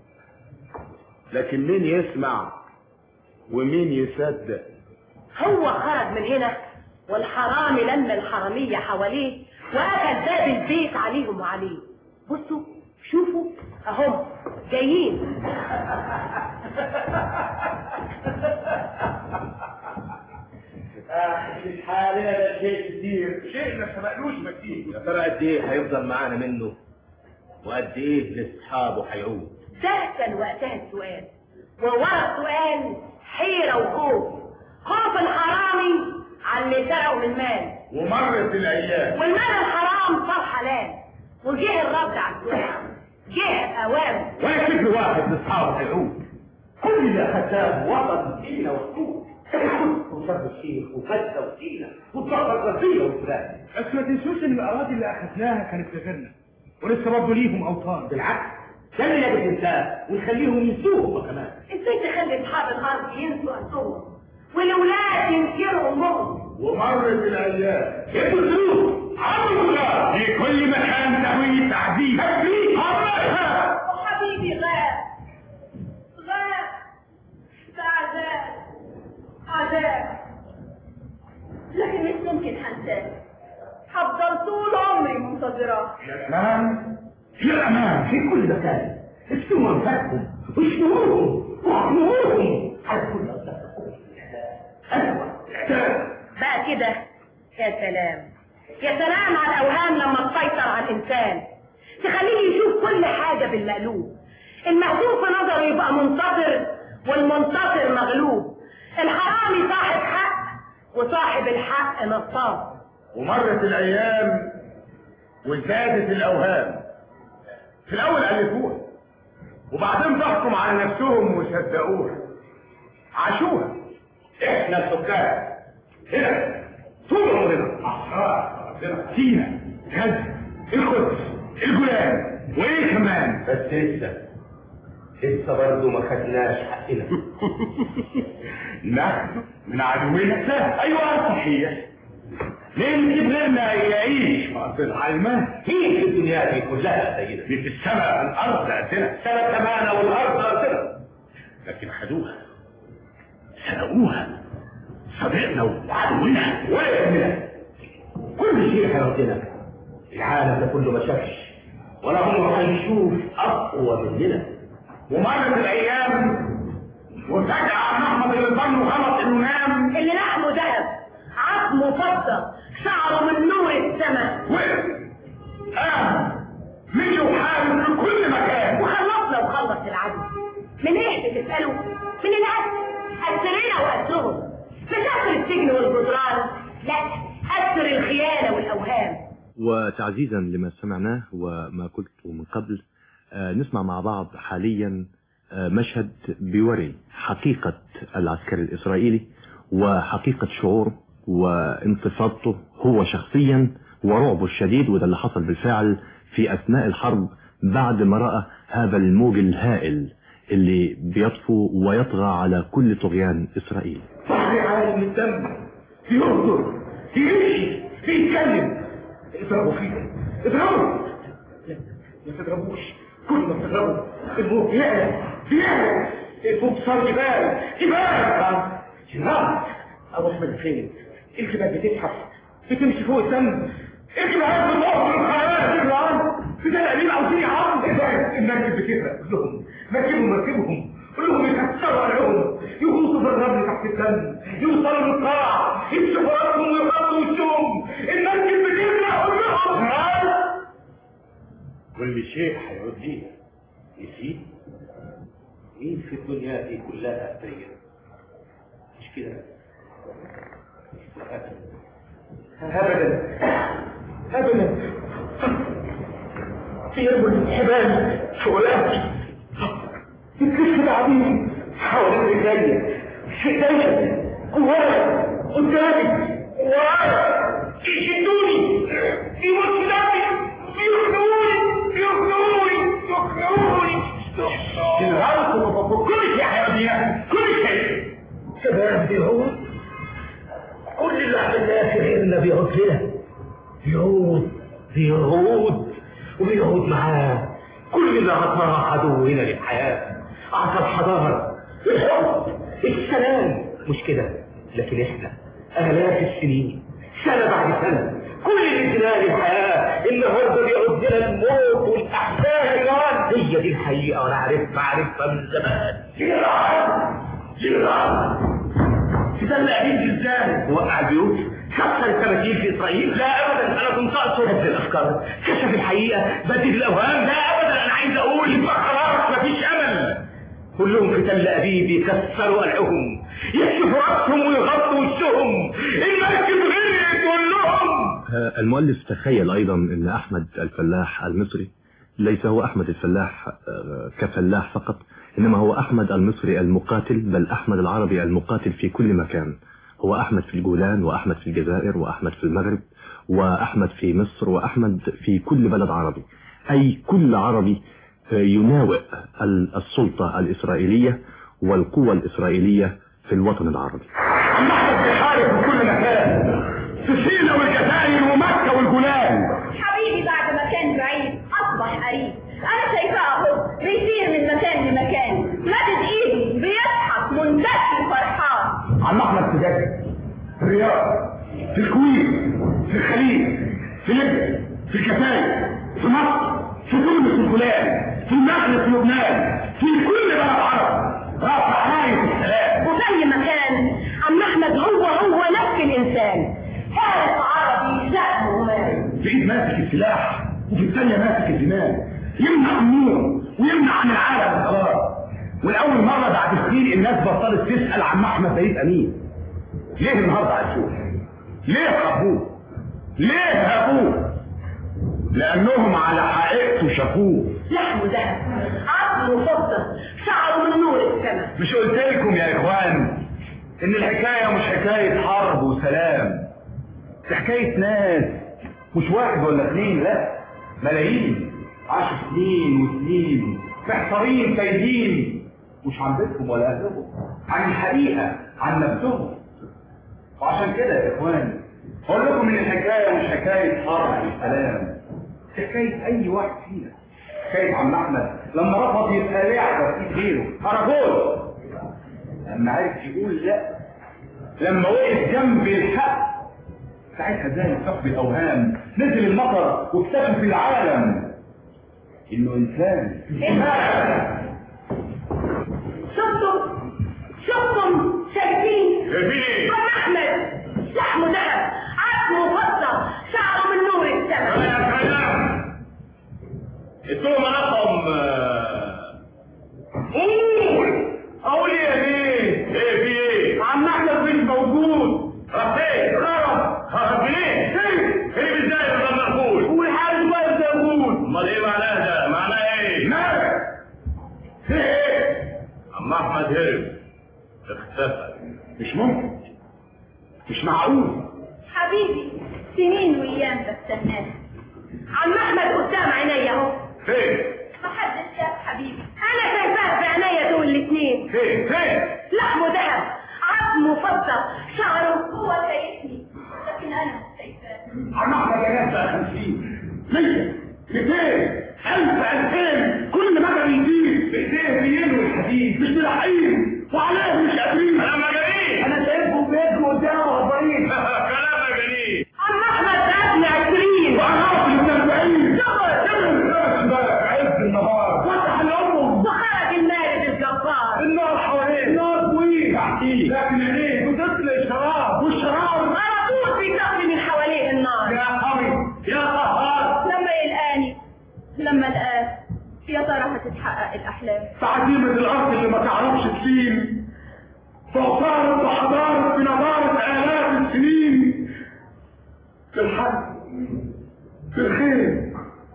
لكن مين يسمع ومين يصدق هو خرج من هنا والحرامي لم الحرامية حواليه وأخذ باب البيت عليهم وعليه بصوا شوفوا اهم جايين مش حالنا ده شيء كتير شيء ما سبقلوش مكتير يا ترى قد ايه هيفضل معانا منه وقد ايه لاصحابه هيعود ده كان وقتها السؤال وورا السؤال حيرة وخوف خوف الحرامي على اللي سرقه من مال ومرت الايام والمال الحرام صار حلال وجه الرد على السؤال جه اوام ولا شكل واحد لاصحابه هيعود كل اللي اخدناه وطن فينا وسطوط وشرب الشيخ وفتة وسيلة وطاقة غربية وفلان بس ما تنسوش ان الاراضي اللي اخدناها كانت لغيرنا ولسه برضه ليهم اوطان بالعكس ده اللي نبي ننساه ونخليهم ينسوه كمان ازاي تخلي اصحاب الارض ينسوا انفسهم والاولاد ينكروا امهم ومرت الايام جبتوا الفلوس عمروا الله في كل مكان تهوية تعذيب تكفيك وحبيبي غاب غاب ده عذاب عذاب لكن مش ممكن هنساه هفضل طول عمري منتظراه الأمان في الأمان في كل مكان اسمعوا أنفسكم واشتروهم واحموهم على كل أصدقائكم أيوة بقى كده يا سلام يا سلام على الاوهام لما تسيطر على الانسان تخليه يشوف كل حاجه بالمقلوب المهزوم في نظره يبقى منتصر والمنتصر مغلوب الحرامي صاحب حق وصاحب الحق نصاب ومرت الأيام وزادت الأوهام في الأول ألفوها وبعدين ضحكوا على نفسهم وصدقوها عاشوها احنا السكان هنا طول عمرنا احرار سينا غزه القدس الجولان وايه كمان بس لسه لسه برضه ما خدناش حقنا نحن من عدونا ايوه صحيح ليه نجيب غيرنا يعيش ما في العلمان مين في الدنيا دي كلها يا سيدنا دي في السماء الارض قدنا السماء كمان والارض قدنا لكن خدوها سرقوها صديقنا وعدونا وابننا كل شيء هيودينا العالم ده كله ما شافش ولا عمره هيشوف اقوى مننا ومرت الايام وفجأة عم احمد اللي ظنه غلط انه نام اللي لحمه ذهب عظمه فضة شعره من نور السماء وقف قام مشي وحارب في كل مكان وخلصنا وخلص العدو من ايه بتسألوا؟ من الأسر أسرنا وأسرهم مش أسر السجن والجدران لا أسر الخيانة والأوهام وتعزيزا لما سمعناه وما قلته من قبل آه، نسمع مع بعض حاليا آه، مشهد بيوري حقيقة العسكري الإسرائيلي وحقيقة شعوره وانتفاضته هو شخصيا ورعبه الشديد وده اللي حصل بالفعل في أثناء الحرب بعد ما رأى هذا الموج الهائل اللي بيطفو ويطغى على كل طغيان إسرائيل بحر عالي من الدم بينظر بيمشي بيتكلم اضربوا فيه اضربوا لا ما تضربوش كل ما تضربوا الموج يعلى بيعلى الموج صار جبال جبال جبال اروح من فين الجبال بتزحف بتمشي فوق الدم الجبال بتروح من الخيال الجبال في ده القليل عاوزين يعرضوا ايه المركب بتغرق كلهم مركبهم مركبهم كلهم يكسروا عليهم يغوصوا في الرمل تحت الدم يوصلوا للقاع يمشوا فراسهم ويغطوا وشهم المركب بتغرق كلهم كل شيء هيودينا نسيت مين في الدنيا دي كلها أبرياء مش كده ابدا ابدا يرموا الحبال في ولادي الكشف العظيم حوالين رجلي ايديا ورايا قدامي ورايا يشدوني يموت دمي يخنقوني يخنقوني يخنقوني الغلط كل شيء حياتي كل شيء شباب بيعود كل اللي عملناه في غيرنا بيعود لنا بيعود بيعود وبيعود معاه كل اللي عطاه عدونا للحياة أعطى الحضارة الحب السلام مش كده لكن احنا آلاف السنين سنة بعد سنة كل اللي اديناه للحياة النهارده بيعود لنا الموت والأحزان الآن هي دي الحقيقة وأنا عارفها عارفها من زمان جيران جيران تدلع عليك ازاي وقع البيوت كسر التماثيل في اسرائيل لا ابدا انا كنت اقصد هد الافكار كشف الحقيقه بدل الاوهام لا ابدا انا عايز اقول يبقى خلاص مفيش امل كلهم في تل ابيب يكسروا قلعهم يكشفوا راسهم ويغطوا وشهم المركب غرقت كلهم آه، المؤلف تخيل أيضا أن أحمد الفلاح المصري ليس هو أحمد الفلاح آه، كفلاح فقط إنما هو أحمد المصري المقاتل بل أحمد العربي المقاتل في كل مكان هو أحمد في الجولان وأحمد في الجزائر وأحمد في المغرب وأحمد في مصر وأحمد في كل بلد عربي أي كل عربي آه، يناوئ ال- السلطة الإسرائيلية والقوة الإسرائيلية في الوطن العربي عم احمد بيحارب في كل مكان في سينا والجزائر ومكة والجولان حبيبي بعد ما كان بعيد أصبح قريب أنا شايفاه أهو بيسير من مكان لمكان مدد إيده بيضحك منتشي فرحان عم احمد في جدة في الرياض في الكويت في الخليج في ليبيا في الجزائر في مصر في تونس والجولان في المغرب في لبنان في كل بلد عرب رافع راية السلام وفي أي مكان عم أحمد هو هو نفس الإنسان فارس عربي شأنه ومال في ايد ماسك السلاح وفي الثانية ماسك الزمان يمنع النور ويمنع عن العالم الخلاص والأول مرة بعد سنين الناس بطلت تسأل عم أحمد سيد أمين ليه النهارده عاشوه؟ ليه حبوه؟ ليه هابوه؟ لأنهم على حقيقته شافوه لحمه ذهب عظمه فضة شعره من نور السماء مش قلت لكم يا إخوان إن الحكاية مش حكاية حرب وسلام دي حكاية ناس مش واحد ولا اثنين لا ملايين عاشوا سنين وسنين محتارين تايهين مش عن بيتهم ولا اهلهم عن الحقيقه عن نفسهم وعشان كده يا اخواني اقول لكم ان الحكايه مش حكايه حرب الكلام حكايه اي واحد فينا حكايه عم احمد لما رفض يبقى لعبه في ايد غيره كراكول لما عرف يقول لا لما وقف جنب الحق ساعتها زي صاحب الاوهام نزل المطر واكتشف العالم انه انسان شفتم شفتم شايفين شايفين ايه؟ عم احمد لحمه ذهب عظمه فضه شعره من نور السماء يا كلام التهمة رقم قول قول يا بيه ايه في ايه؟ عم احمد مش موجود راح فين؟ غلط هرب منين؟ فين هرب ازاي ولا مقبول؟ والحارس واقف موجود امال ايه معناها ده؟ معناها ايه؟ مالك في ايه عم احمد هرب اختفى مش ممكن مش معقول حبيبي سنين وايام بستناك عم احمد قدام عينيا اهو فين؟ محدش شاف حبيبي انا شايفاه بعينيا دول الاثنين فين؟ فين؟ لحمه ذهب عظمه فضه شعره هو شايفني لكن انا مش شايفاه عم احمد يا ناس بقى 50 100 200 1000 2000 كل ما كان يزيد بايديه بينوي الحديد مش ملاحقين وعليه مش قادرين كلام جميل انا شايفه بيجري قدامه غضبانين كلام جميل عم احمد قتل عشرين وانا واصل من 40 شغل شغل امبارح عز النهار فتح الامم وخرج المارد الجبار النار حواليه النار طويل تحتيه لكن عينيه بتطلع الشراب والشراب على طول بيطفي من حواليه النار يا قوي يا قهار لما يلقاني لما القاه يا ترى هتتحقق الاحلام تعزيمة الأرض اللي ما تعرفش تسين فوصارت وحضارت بنضارة آلاف السنين في الحق في الخير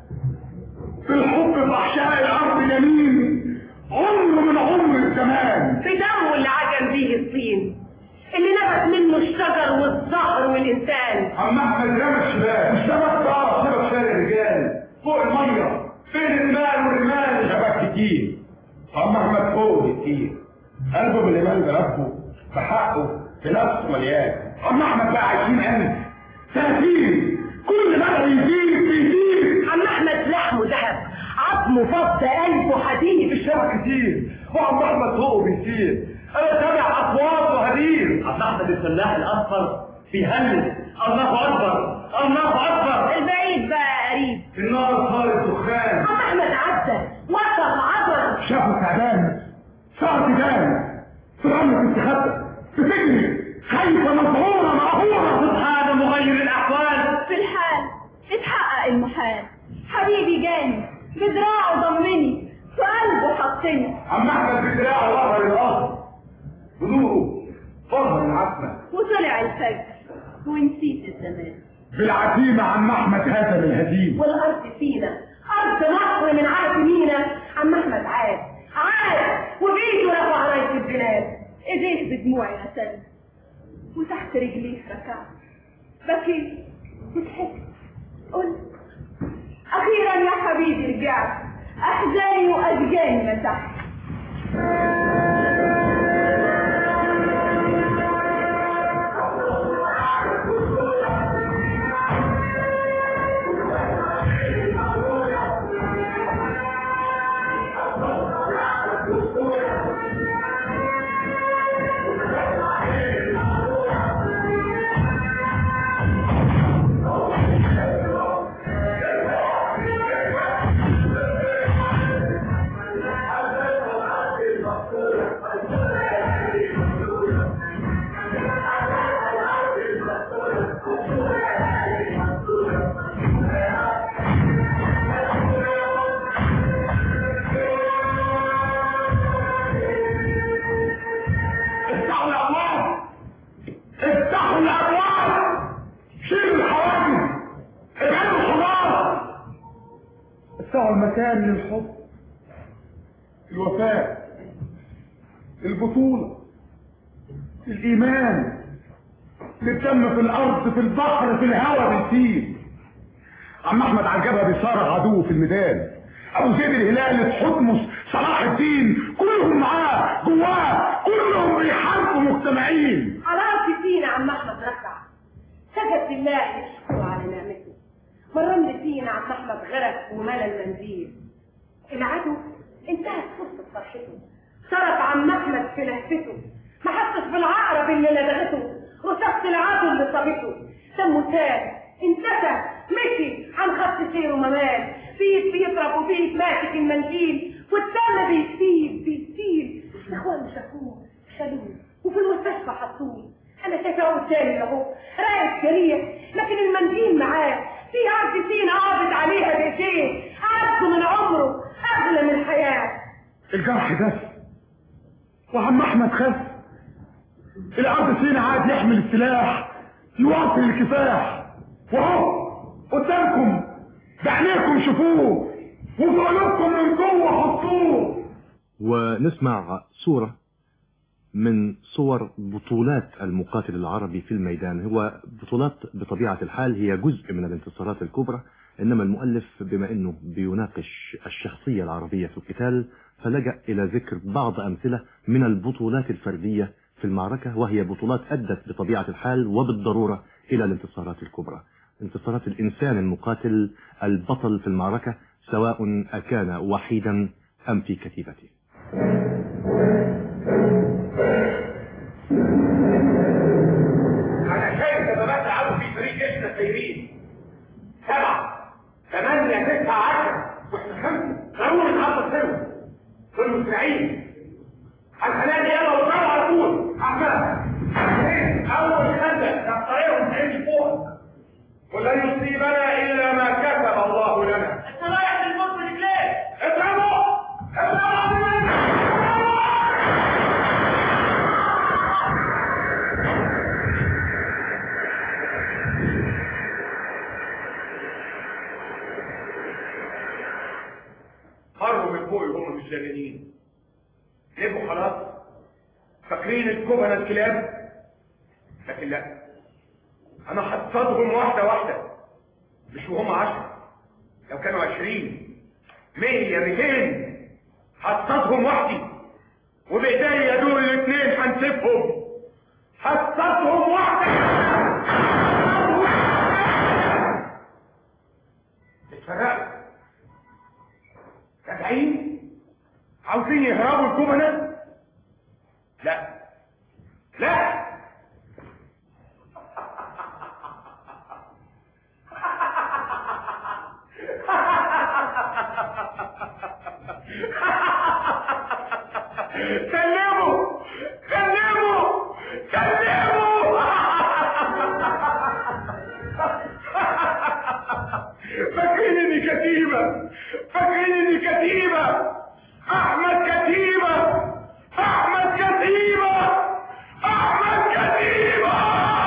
في الحب في أحشاء الأرض يمين عمر من عمر الزمان في دمه اللي عجن بيه الطين اللي نبت منه الشجر والزهر والانسان عم أحمد رمى الشباب الشباب طار شباب شارع الرجال فوق المية فين المال والرمال شباب كتير عم أحمد فوق كتير قلبه بالإيمان بربه في حقه في نفسه مليان عم أحمد بقى عايشين ألف ثلاثين كل مرة يزيد بيزيد عم احمد لحمه ذهب عظمه فض قلبه حديد الشباب كتير وعم أحمد فوقه بيسير أنا سامع أصوات وهدير عم احمد الفلاح الاصفر بيهلل الله اكبر الله اكبر البعيد بقى قريب النار صارت دخان عم احمد عدى وصل عبر شافوا تعبان صار تبان في رملة استخبى بتجري خايفة مذعورة مقهورة سبحان مغير الاحوال في الحال اتحقق المحال حبيبي جاني بدراعه ضمني في قلبه حطني عم احمد بدراعه ظهر الارض بنوره ظهر العتمة وطلع الفجر ونسيت الزمان بالعزيمة عم احمد هزم الهزيم والارض فينا ارض مصر من عهد مينا عم احمد عاد عاد وبيته رفع رايه البلاد ايديه بدموعي غسل وتحت رجليه ركعت بكيت وضحكت قلت اخيرا يا حبيبي رجعت احزاني واشجاني مسحت افتحوا الابواب افتحوا الابواب شيلوا الحواجز ابعدوا الحجار افتحوا المكان للحب الوفاء البطولة الإيمان الدم في الأرض في البحر في الهواء بيسيل عم أحمد عجبها بيصارع عدوه في الميدان أبو زيد الهلال في حكمه صلاح الدين كلهم معاه جواه كلهم بيحاربوا مجتمعين خلاص فينا عم احمد ركع سجد لله يشكر على نعمته مرمل فينا عم احمد غرق وملى المنديل العدو انتهت فرصه فرحته صرف عم احمد في لهفته ما حسش بالعقرب اللي لدغته وسقط العدو اللي صابته دمه سال انتهى مشي عن خط سيره ممال بيت بيضرب وبيت ماسك المنديل والدم بيسيل بيسيل الاخوان شافوه شالوه وفي المستشفى حطوه انا شايفاه قدامي اهو رايق جريح لكن المنديل معاه في ارض سين قابض عليها بايديه عبده من عمره اغلى من الحياه الجرح بس وعم احمد خف الارض فينا عاد يحمل السلاح يواصل الكفاح وهو قدامكم بعينيكم شوفوه وفي قلوبكم من جوه حطوه ونسمع صورة من صور بطولات المقاتل العربي في الميدان هو بطولات بطبيعة الحال هي جزء من الانتصارات الكبرى إنما المؤلف بما أنه بيناقش الشخصية العربية في القتال فلجأ إلى ذكر بعض أمثلة من البطولات الفردية في المعركة وهي بطولات أدت بطبيعة الحال وبالضرورة إلى الانتصارات الكبرى انتصارات الإنسان المقاتل البطل في المعركة سواء أكان وحيدا أم في كتيبته انا شايف شبابات العبوا في فريق جيشنا سايرين سبعة ثمانية تسعة عشرة واحنا خمسة ضروري نحط سوا في المسرعين الخلايا يلا وطلعوا على طول احمد اول خندق نقطعهم تعيش فوق ولن يصيبنا الا ما كتب الله لنا انت رايح للموت برجليك اضربوا اضربوا خرجوا من فوق وهم مش جاهلين لبوا خلاص فاكرين الكبنة الكلاب لكن لا انا حصدهم واحدة واحدة مش وهم عشرة لو كانوا عشرين مية ميتين حصدهم وحدي وبإيديا دول الاثنين هنسيبهم حصدهم واحدة اتفرقوا راجعين عاوزين يهربوا الجبنة لا لا كلموا كلموا كلموا فاكرين اني كتيبة فاكرين اني كتيبة احمد كتيبة احمد كتيبة احمد كتيبة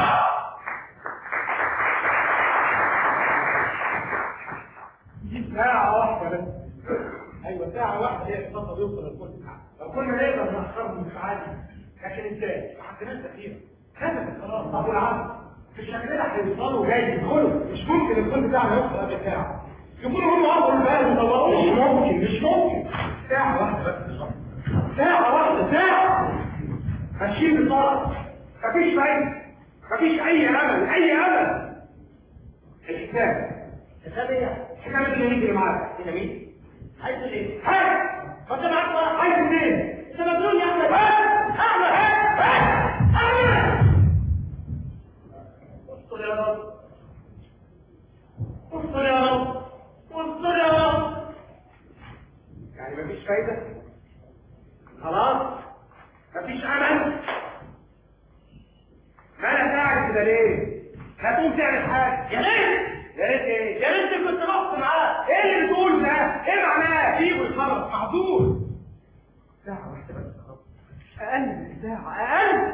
دي ساعة واحدة بس ايوه ساعة واحدة هي الخطة يوصل الكل لو كنا نقدر نأخرهم مش عادي لكن ازاي؟ ما عندناش تأخير كذا خلاص طب والعكس في الشكل ده هيوصلوا جاي يدخلوا مش ممكن الكل بتاعنا يوصل قبل ساعة يكونوا هم اصلا البلد مدوروش مش ممكن مش ممكن ساعة واحدة بس ساعة واحدة ساعة ماشيين بسرعة مفيش فايدة مفيش أي أمل أي أمل الحساب حساب ايه؟ حساب اللي يجري معاك انت مين؟ عايز ايه؟ هات ما انت معاك ورق عايز منين؟ انت مجنون يا احمد هات احمد هات هات احمد استر يا رب استر يا رب استر يا رب يعني مفيش فايدة خلاص مفيش امل مالك قاعد كده ليه؟ لا تقوم تعمل حاجة يا ريت يا ريت ايه؟ يا ريت كنت رحت معاه ايه اللي بتقول ده؟ ايه معناه؟ سيبه يتحرك معذور ساعة واحدة بس يا رب أقل من ساعة أقل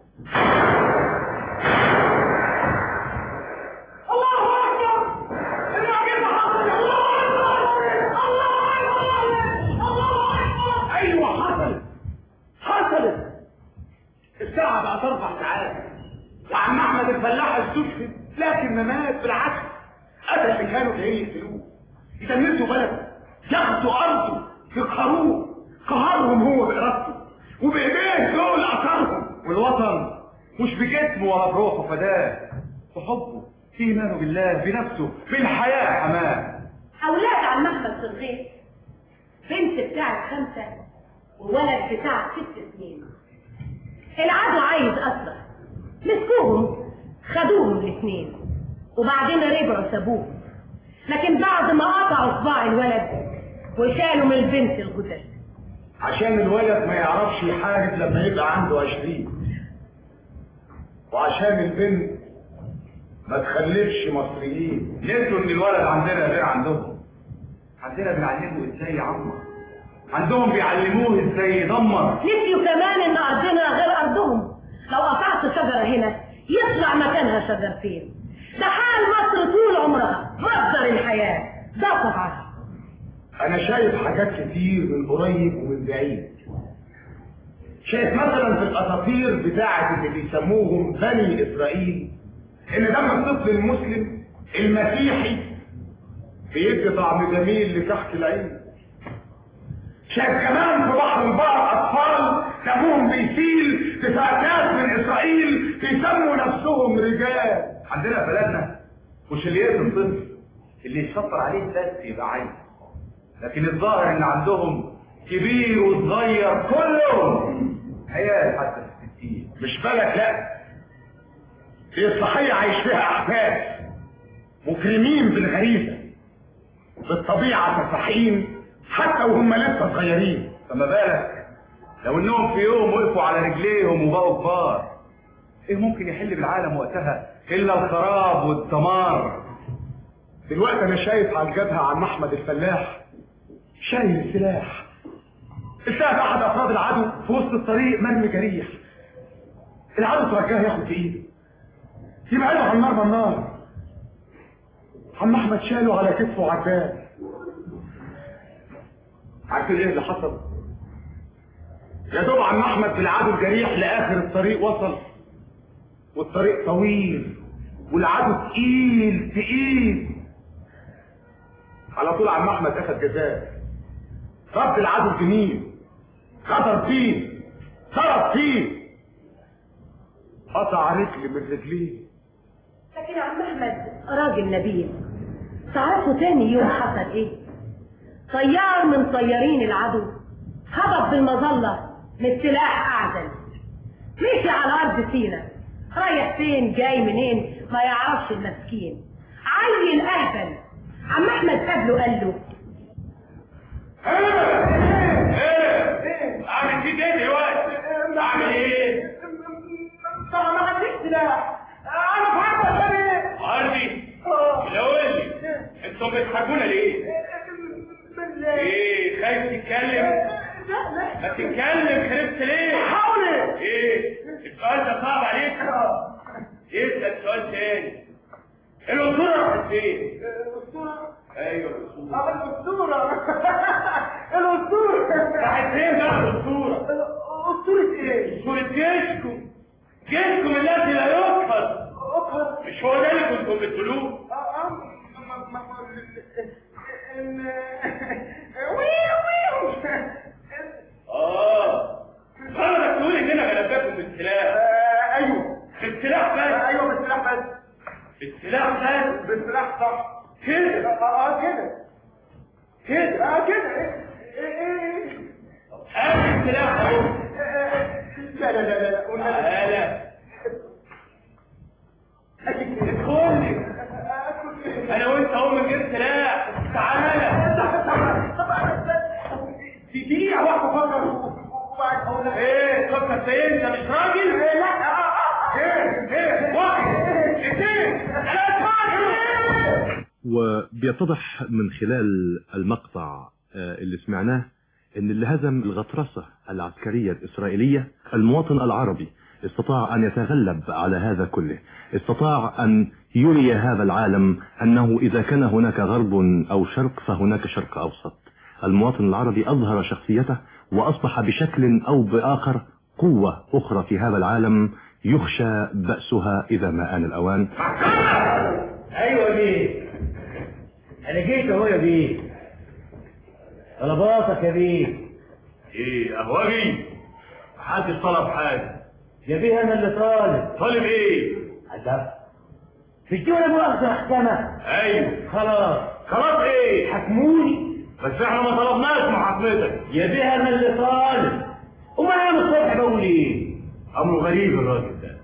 الله أكبر المعجزة حصلت الله أكبر الله أكبر الله أكبر أيوه حصلت حصلت الساعة بقت أربع ساعات وعم أحمد الفلاح استشهد لكن ما مات بالعكس قتل اللي كانوا جايين يقتلوه يدمسوا بلده ياخدوا أرضه يقهروه قهرهم هو بإرادته وبإيديه دول أثرهم والوطن مش بجسمه ولا بروحه فداه بحبه في ايمانه بالله بنفسه بالحياه حماه أولاد عم أحمد في الغيط بنت بتاعت خمسة وولد بتاعت ست سنين العدو عايز أسرع مسكوهم خدوهم الاثنين وبعدين رجعوا سابوه لكن بعد ما قطعوا صباع الولد وشالوا من البنت الجدر عشان الولد ما يعرفش يحارب لما يبقى عنده عشرين وعشان البنت ما تخلفش مصريين نسوا ان الولد عندنا غير عندهم عندنا بنعلمه ازاي يعمر عندهم بيعلموه ازاي يدمر نسيوا كمان ان ارضنا غير ارضهم لو قطعت شجرة هنا يطلع مكانها شجرتين ده حال مصر طول عمرها مصدر الحياة ده طبعا انا شايف حاجات كتير من قريب ومن بعيد شايف مثلا في الاساطير بتاعه اللي بيسموهم بني اسرائيل ان دم الطفل المسلم المسيحي بيدي طعم جميل لكحك العين شايف كمان في بحر البحر اطفال دمهم بيسيل في فئات من اسرائيل بيسموا نفسهم رجال عندنا في بلدنا مش اللي يقتل طفل اللي يشطر عليه بس يبقى عين لكن الظاهر ان عندهم كبير وصغير كلهم عيال حتى في الستين مش بالك لا دي الصحية عايش فيها أحفاد مكرمين بالغريزة بالطبيعة فصحين حتى وهم لسه صغيرين فما بالك لو انهم في يوم وقفوا على رجليهم وبقوا كبار ايه ممكن يحل بالعالم وقتها الا الخراب والدمار دلوقتي انا شايف على الجبهة عم احمد الفلاح شايل السلاح السلاح احد افراد العدو في وسط الطريق مرمي جريح العدو ترجاه ياخد في ايده يبعده عن النار بالنار عم احمد شاله على كتفه وعداه عارفين ايه اللي حصل يا دوب عم احمد بالعدو الجريح لاخر الطريق وصل والطريق طويل والعدو تقيل تقيل على طول عم احمد اخد جزاء رد العدو الجميل غدر فيه ضرب فيه قطع رجل من رجليه لكن عم احمد راجل نبيل تعرفوا تاني يوم حصل ايه طيار من طيارين العدو هبط بالمظلة من سلاح اعزل مشي على ارض سينا رايح فين جاي منين ما يعرفش المسكين عيل اهبل عم احمد قابله قال له ايه اعمل فيك ايه دلوقتي اعمل ايه طبعا ما عنديش سلاح انا في عرض عشان ايه عرضي لو لي انتم بتحبونا ليه ايه خايف تتكلم ما تتكلم خربت ليه حاول ايه السؤال ده صعب عليك اسال سؤال تاني الاسطوره راحت فين الاسطوره ايوه الاسطوره الاسطوره الاسطوره راحت فين بقى الاسطوره اسطوره ايه اسطوره جيشكم جيشكم الذي لا يقهر مش هو ده اللي كنتم بتقولوه اه غلطك تقول اننا غلبناكم بالسلاح ايوه بالسلاح بس ايوه بالسلاح بس بالسلاح بس بالسلاح صح كده اه كده كده اه كده ايه ايه هات السلاح اهو لا لا لا لا تعالى ادخل انا وانت اهو من غير سلاح تعالى في دقيقة واحدة فكر وبعد اقول لك ايه تفكر في انت مش راجل لا ايه ايه واحد اثنين ثلاثة وبيتضح من خلال المقطع آه، اللي سمعناه ان اللي هزم الغطرسة العسكرية الإسرائيلية المواطن العربي استطاع أن يتغلب على هذا كله استطاع أن يري هذا العالم أنه إذا كان هناك غرب أو شرق فهناك شرق أوسط المواطن العربي أظهر شخصيته وأصبح بشكل أو بآخر قوة أخرى في هذا العالم يخشى بأسها إذا ما آن الأوان ايوه بيه انا جيت اهو يا بيه طلباتك يا بيه ايه اهواجي محدش طلب حاجه يا بيه انا اللي طالب طالب ايه الله مش دي ولا مؤاخذة محكمة ايوه خلاص خلاص ايه حكموني بس احنا ما طلبناش محاكمتك يا بيه انا اللي طالب امال انا من الصبح بقول ايه امره غريب الراجل ده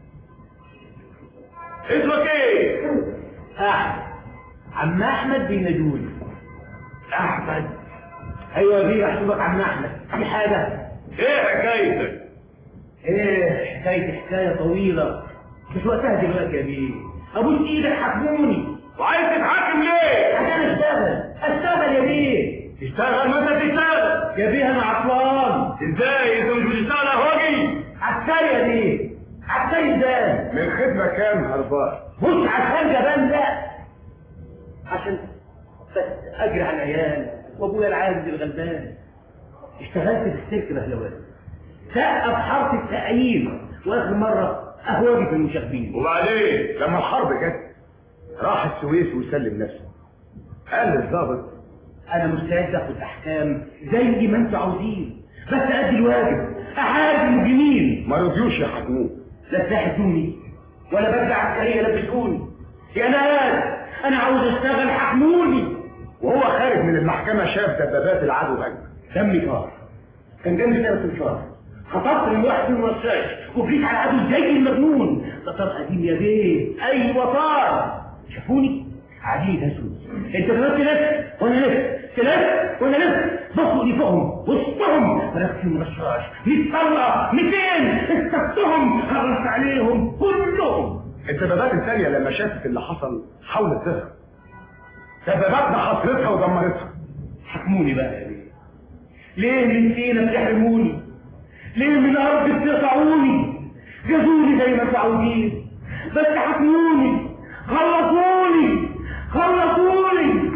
اسمك ايه احمد عم احمد بينادوني احمد ايوه يا بيه احسبك عم احمد في حاجة ايه حكايتك ايه حكاية حكاية طويلة مش وقتها دلوقتي يا بيه ابوس ايدك حكموني وعايز تتحاكم ليه عشان اشتغل اشتغل يا بيه تشتغل ما انت بتشتغل يا بيه انا عطلان ازاي انت مش بتشتغل اهواجي عسكري يا بيه عسكري ازاي من خدمة كام هربان مش عشان جبان لا عشان بس اجري على العيال وابويا العاجز الغلبان اشتغلت في السيرك بهلوان سقف حرف التأييد واخر مرة اهواجي في المشاغبين وبعدين لما الحرب جت راح السويس وسلم نفسه قال للظابط انا مستعد اخد احكام زي ما انتوا عاوزين بس ادي الواجب احارب المجرمين ما رضيوش يحكموه لا تحدوني ولا بدع عسكريه لبسوني يا ناس انا عاوز اشتغل حكموني وهو خارج من المحكمة شاف دبابات العدو هجم دمي طار كان جنبي ثلاث انشار خطفت من واحد من الرشاش وجريت على العدو زي المجنون ده طار قديم يا بيه ايوه طار شافوني قاعدين يدهسوا انت دلوقتي لف وانا لف تلف وانا لف بصوا لي فوقهم وسطهم فرقت فيهم رشاش 100 طلقه 200 استفتهم خلصت عليهم كلهم الدبابات الثانية لما شافت اللي حصل حاولت تهرب دباباتنا حصرتها ودمرتها حكموني بقى يا بيه ليه من فينا بتحرموني ليه من الارض بتقطعوني جازوني زي ما انتوا عاوزين بس حكموني خلصوني خلصوني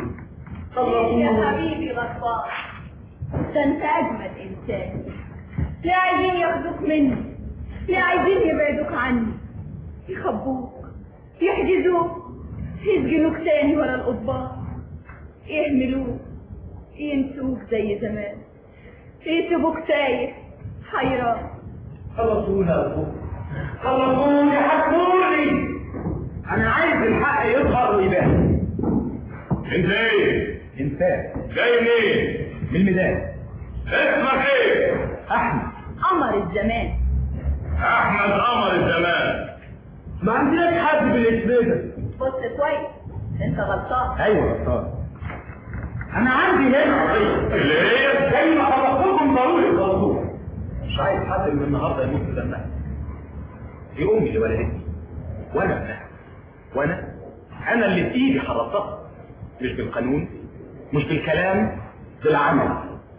يا حبيبي غفار ده انت اجمد انسان لا عايزين ياخدوك مني لا عايزين يبعدوك عني يخبوك يحجزوك يسجنوك تاني ورا القضبان يهملوك ينسوك زي زمان يسيبوك تايه حيران خلصوني يا أبوك. خلصوني حكموني انا عايز الحق يظهر ويبان انت ايه انسان جاي منين من الميدان اسمك ايه احمد قمر الزمان احمد قمر الزمان ما عندناش حد بالاسم ده بص كويس انت غلطان ايوه غلطان انا عندي هنا قضيه اللي هي زي ما خلصتكم ضروري تخلصوها مش عايز حد من النهارده يموت بدمها دي امي اللي ولدتني وانا ابنها وانا انا اللي في ايدي حرصتها مش بالقانون مش بالكلام بالعمل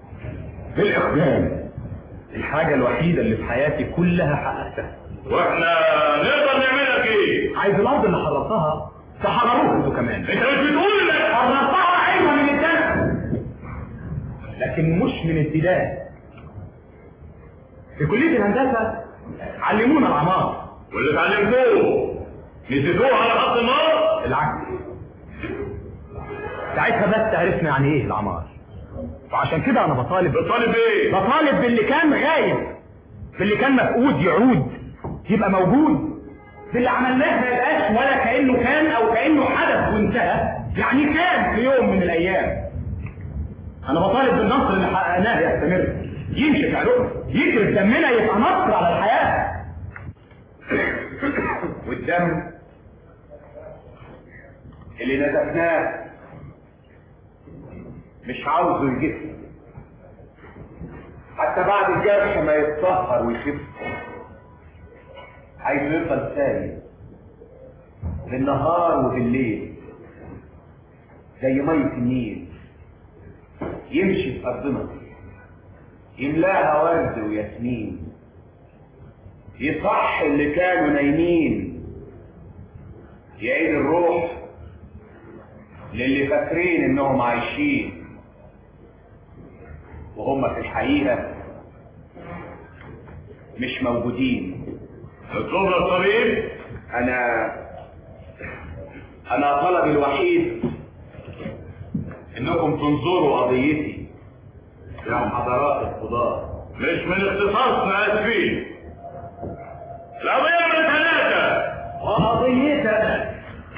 بالاقدام الحاجه الوحيده اللي في حياتي كلها حققتها واحنا نقدر نعمل لك ايه عايز الارض اللي حرصتها تحرروها انتوا كمان انت مش بتقول انك حرصتها ايوه من الدم لكن مش من ابتداء في كليه الهندسه علمونا العمار واللي اتعلمتوه نسيتوه على خط النار العكس ساعتها بس عرفنا يعني ايه العمار وعشان كده انا بطالب بتطالب ايه بطالب باللي كان غايب باللي كان مفقود يعود يبقى موجود باللي عملناه ما يبقاش ولا كانه كان او كانه حدث وانتهى يعني كان في يوم من الايام انا بطالب بالنصر اللي حققناه يستمر يمشي في عروقنا يجري في دمنا يبقى نصر على الحياه والدم اللي نزفناه مش عاوزه يجف حتى بعد الجرح ما يتطهر ويخف عايزه يفضل سايل بالنهار وبالليل زي مية النيل يمشي في أرضنا يملاها ورد وياسمين يصح اللي كانوا نايمين يعيد الروح للي فاكرين انهم عايشين وهم في الحقيقة مش موجودين اطلب لك طبيب انا انا طلبي الوحيد انكم تنظروا قضيتي يا حضرات القضاة مش من اختصاصنا اسفين القضية من ثلاثة وقضيتك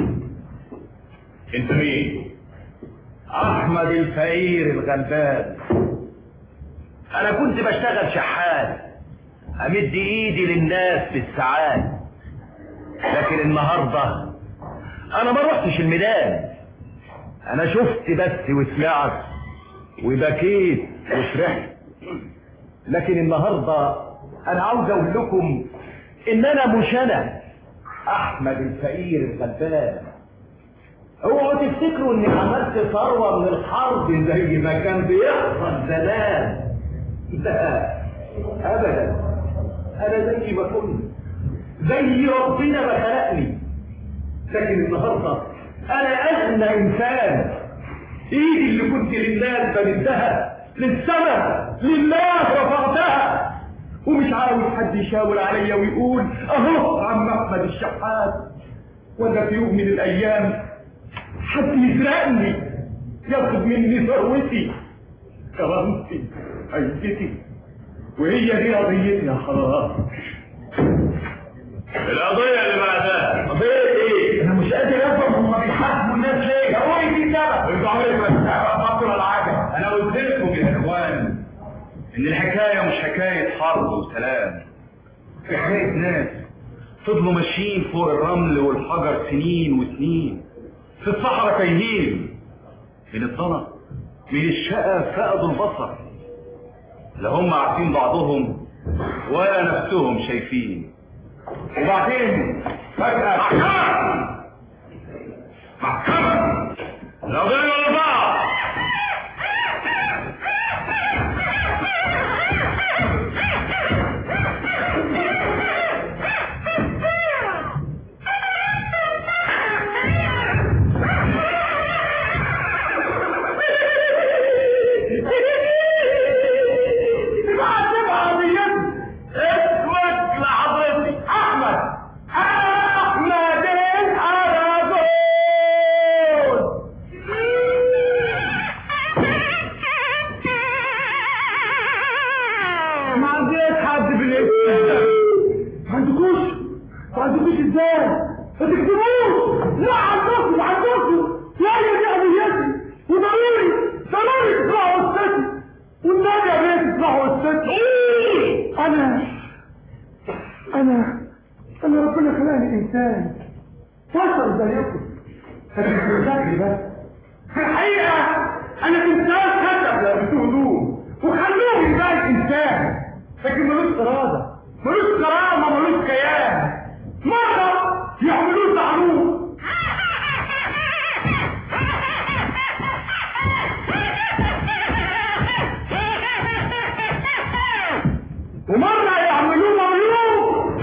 انت مين؟ احمد الفقير الغلبان انا كنت بشتغل شحات امد ايدي للناس بالساعات لكن النهارده انا ما رحتش الميدان انا شفت بس وسمعت وبكيت وفرحت لكن النهارده انا عاوز اقول لكم ان انا مش انا احمد الفقير الغلبان اوعوا تفتكروا اني عملت ثروه من الحرب زي ما كان بيحصل زمان لا ابدا انا زي ما كنت زي ربنا ما خلقني لكن النهارده انا اغنى انسان ايدي اللي كنت للناس بمدها للسماء لله رفعتها ومش عاوز حد يشاور عليا ويقول اهو عم احمد الشحات ولا في يوم من الايام حد يسرقني ياخد مني ثروتي كرامتي عزتي وهي دي قضيتي يا خلاص القضية اللي بعدها قضية ايه؟ انا مش قادر افهم هما بيحاسبوا الناس ليه؟ هو ايه في سبب؟ انتوا عمرك ما تفكروا العجب انا قلت لكم يا اخوان ان الحكاية مش حكاية حرب وسلام في حكاية ناس فضلوا ماشيين فوق الرمل والحجر سنين وسنين في الصحراء تايهين من الضنا من الشقة فقدوا البصر لا هم عارفين بعضهم ولا نفسهم شايفين وبعدين فجأة محكمة محكمة القضية الأربعة بعتبها قضيتي اسمك لحضرتي احمد احمد الارجوز ما عنديش حد في الاسم ما عندكوش ما عندكوش ازاي ما تكتبوش لا عندكم عندكم لا هي دي قضيتي وضروري ضروري تسمعوا قصتي والنبي يا بيه تسمعوا قصتي انا انا انا ربنا خلاني انسان بشر زيكم لكن في شكلي بس في الحقيقه انا انسان كتب لابسه هدوم وخلوه يبان انسان لكن ملوش اراده ملوش كرامه ملوش كيان مره يعملوه تعروف ومرة يعملوه مملوك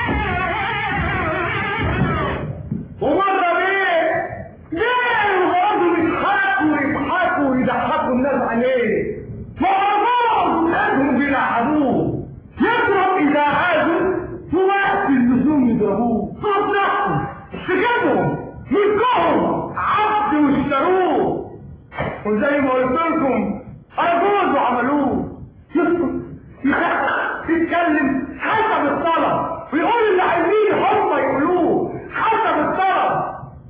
ومرة بيه ليه ويقعدوا يضحكوا ويضحكوا ويضحكوا الناس عليه معرفوش لازم بيلعبوه يضرب إذا عادوا في وقت اللزوم يضربوه صدقوا سجنهم ملكهم عبد واشتروه وزي ما قلت لكم أرجوز وعملوه يسكت يخاف يتكلم حسب الطلب ويقول اللي عايزين هم يقولوه حسب الطلب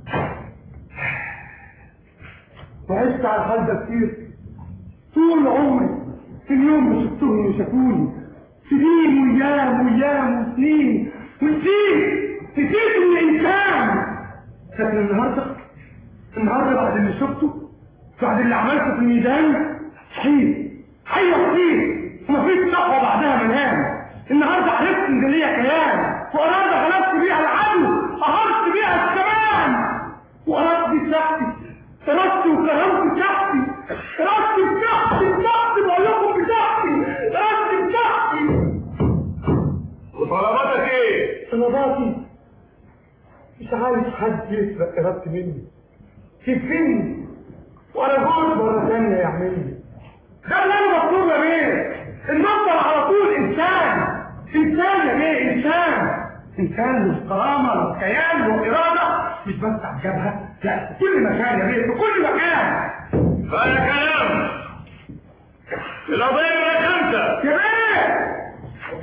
وعشت على الحال ده كتير طول عمري في اليوم ما شفتهم وشافوني سنين وايام وايام وسنين ونسيت نسيت اني انسان لكن النهارده النهارده بعد اللي شفته بعد اللي عملته في الميدان صحيح ايوه صحيح ومفيش صحوه بعدها منام النهارده عرفت ان ليا كيان واراد غلبت بيها العدو قهرت بيها الزمان وارادتي بتاعتي ارادتي وكرامتي بتاعتي ارادتي بتاعتي بتاعتي بقول لكم بتاعتي ارادتي بتاعتي وطلباتك ايه؟ طلباتي مش عايز حد يسرق ارادتي مني يكفيني وانا جوز مره ثانيه يعملني ده اللي انا مطلوب يا بيه المصدر على طول انسان انسان يا بيه انسان انسان له كرامه له كيان له اراده مش بس على الجبهه لا في كل مكان يا بيه في كل مكان فأنا كلام القضية من خمسة يا بيه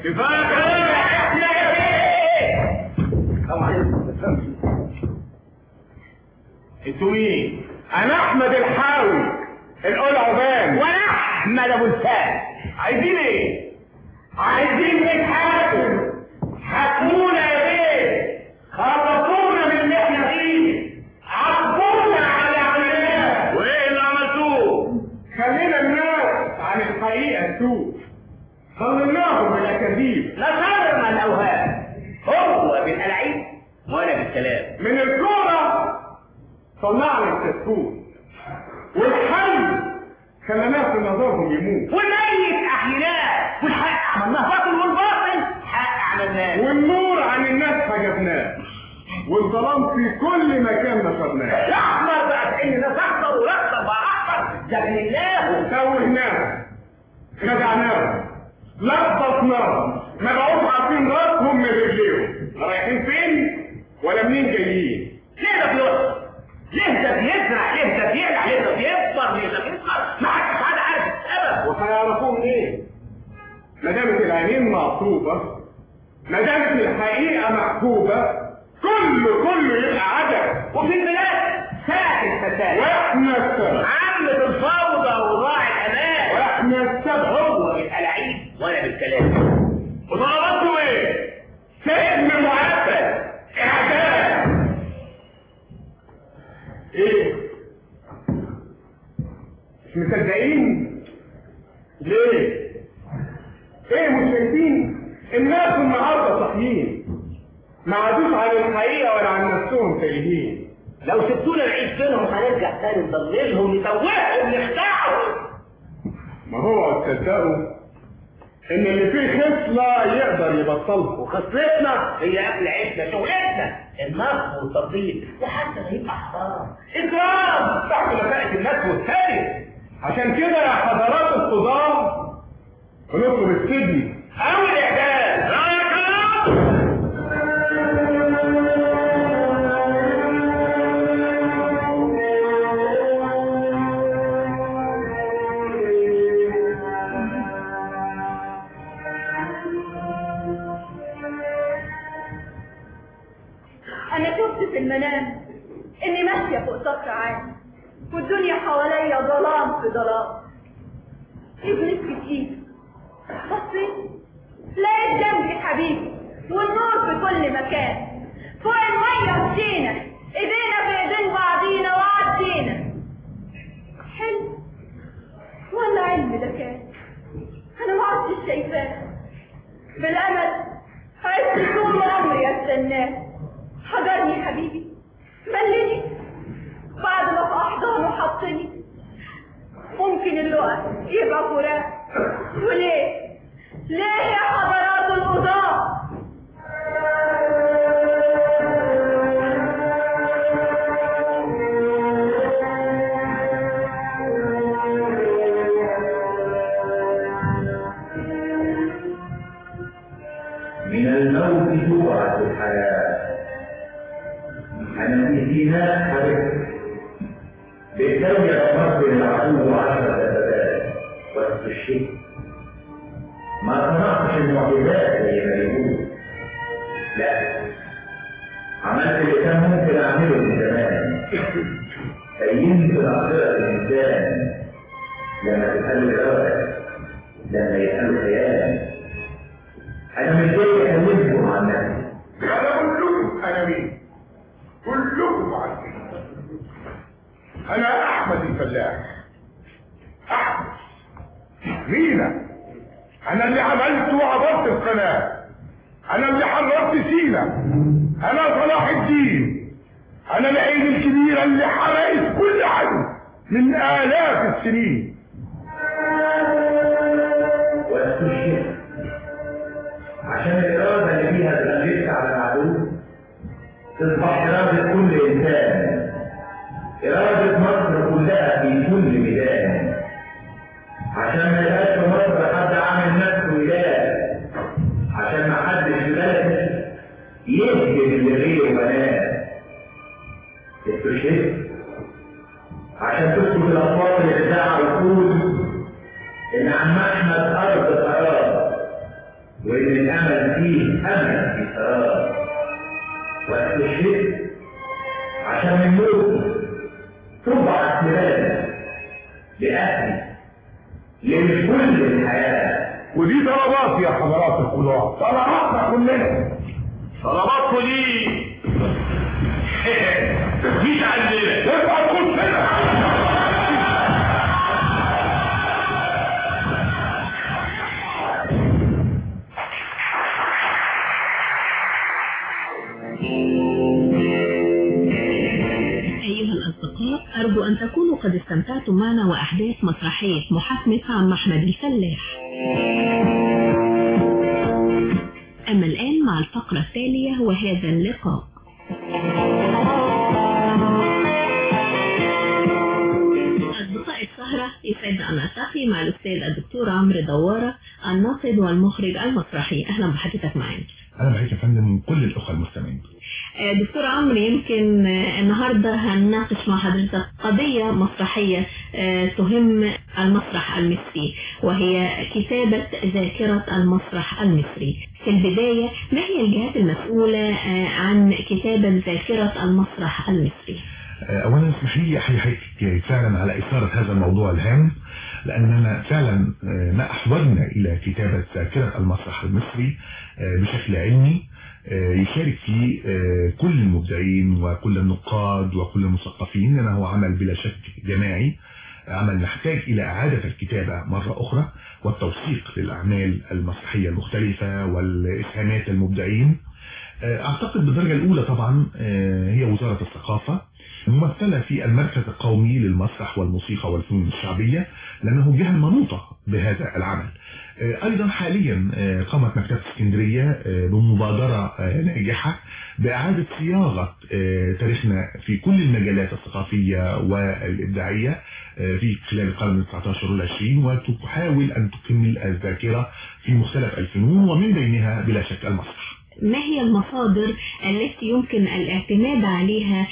كفايه كلام احنا يا بيه انتوا مين؟ انا احمد الحاوي القول عبان وانا احمد ابو لسان عايزين ايه؟ عايزين نتحاكم حكمونا يا بيه خلصونا من اللي احنا فيه عاقبونا على عملناه وايه اللي عملتوه؟ خلينا الناس عن الحقيقه تشوف ضللناهم بالاكاذيب نصرنا الاوهام هو بالالعاب وانا بالكلام من الكوره طلعنا الكتكوت والحي خليناه في نظرهم يموت والميت احييناه والحق عملناه باطل والباطل حق عملناه والنور عن الناس حجبناه والظلام في كل مكان نشرناه الاحمر بقى كاننا اخضر والاخضر بقى احمر جبناه توهناه خدعناه لخبطناه ما بقوش عارفين راسهم من رجليهم رايحين فين ولا منين جايين ليه ده بيوصل ليه ده بيزرع ليه ده بيقلع ليه ده بيكبر ليه ده بيصغر ما حدش حد عارف السبب وهيعرفوه منين ما دامت العينين معصوبه ما دامت الحقيقه محبوبه كله كله يبقى عدد وفي البلاد ساكن فساد واحنا السبب عامة الفوضى وراعي الامان واحنا السبب هو بالالعاب وانا بالكلام وطلباتكم ايه؟ سجن مؤبد اعدام ايه؟ مش مصدقين؟ ليه؟ ايه مش شايفين؟ الناس النهارده صاحيين ما عادوش عن الحقيقه ولا عن نفسهم تايهين لو سبتونا نعيش بينهم هنرجع تاني نضللهم نتوههم نخدعهم ما هو تصدقوا ان اللي فيه خصله يقدر يبطلها وخصلتنا هي اكل عيشنا شغلتنا النصب والتطبيق وحتى لا يبقى حرام اكرام تحت لفائة الناس والثاني عشان كده يا حضرات القضاة بنطلب السجن او الاعدام لا يا كلام أنا شفت في المنام إني ماشية فوق سطح عالي والدنيا حواليا ظلام في ظلام ابنك في إيدي بصيت لقيت جنبي حبيبي والنور في كل مكان فوق المية مشينا ايدينا في ايدين بعضينا وعدينا حلو ولا علم ده كان انا ما عدتش شايفاه بالامل عشت طول عمري استناه حضرني حبيبي ملني بعد ما في احضانه حطني ممكن اللقا يبقى فراق وليه ليه يا حضرات القضاة من الموت تبعث الحياة أنا في سيناء حبيبت بالدم أمرت العدو عشرة ثبات وقت الشيء ما صنعتش المعجزات زي ما يقولوا لا عملت اللي كان ممكن أعمله من زمان بينت العقيدة الإنسان لما تسأله إرادة لما يسأله خيال أنا مش جاي أكلمكم عن نفسي انا كلكم انا مين كلكم عارفين انا احمد الفلاح احمد مينا انا اللي عملت وعبرت القناه انا اللي حررت سينا انا صلاح الدين انا العين الكبيره اللي حرقت كل عدو من الاف السنين واستشهد عشان الإرادة اللي فيها تغلبت على العدو تصبح إرادة كل إنسان إرادة مصر كلها في كل ميدان عشان ما يبقاش في مصر حد عامل نفسه إله عشان ما حدش في بلدي يهدم اللي غيره بنات استشهد عشان تسكت الأصوات اللي بتزعق وتقول إن عم أحمد أرض الأراضي وإن الأمل فيه أمل بفراغ واستشهدت عشان الموت تبعث لبلدك لأهلي لكل الحياة ودي طلبات يا حضرات القضاة طلباتنا كلنا طلباتكم دي مش عندنا تبقى تكون كده أيها الأصدقاء أرجو أن تكونوا قد استمتعتم معنا وأحداث مسرحية محاكمة عم أحمد الفلاح أما الآن مع الفقرة التالية وهذا اللقاء أصدقاء السهرة يسعد أن ألتقي مع الأستاذ الدكتور عمرو دوارة الناقد والمخرج المسرحي أهلا بحضرتك معانا اهلا بحضرتك يا فندم كل الاخوه المستمعين آه، دكتور عمرو يمكن آه، النهارده هنناقش مع حضرتك قضية مسرحية آه، تهم المسرح المصري وهي كتابة ذاكرة المسرح المصري في البداية ما هي الجهات المسؤولة آه، عن كتابة ذاكرة المسرح المصري؟ اولا اسمح لي احييك فعلا على اثاره هذا الموضوع الهام لاننا فعلا آه، ما احوجنا الى كتابه ذاكره المسرح المصري آه، بشكل علمي آه، يشارك فيه آه، كل المبدعين وكل النقاد وكل المثقفين لانه هو عمل بلا شك جماعي عمل نحتاج إلى إعادة الكتابة مرة أخرى والتوثيق للأعمال المسرحية المختلفة والإسهامات المبدعين آه، أعتقد بالدرجة الأولى طبعا آه، هي وزارة الثقافة ممثلة في المركز القومي للمسرح والموسيقى والفنون الشعبية لأنه جهة منوطة بهذا العمل آه، أيضا حاليا آه، قامت مكتبة اسكندرية آه، بمبادرة آه، ناجحة بإعادة صياغة آه، تاريخنا في كل المجالات الثقافية والإبداعية آه، في خلال القرن ال 19 والعشرين وتحاول أن تكمل الذاكرة في مختلف الفنون ومن بينها بلا شك المسرح ما هي المصادر التي يمكن الاعتماد عليها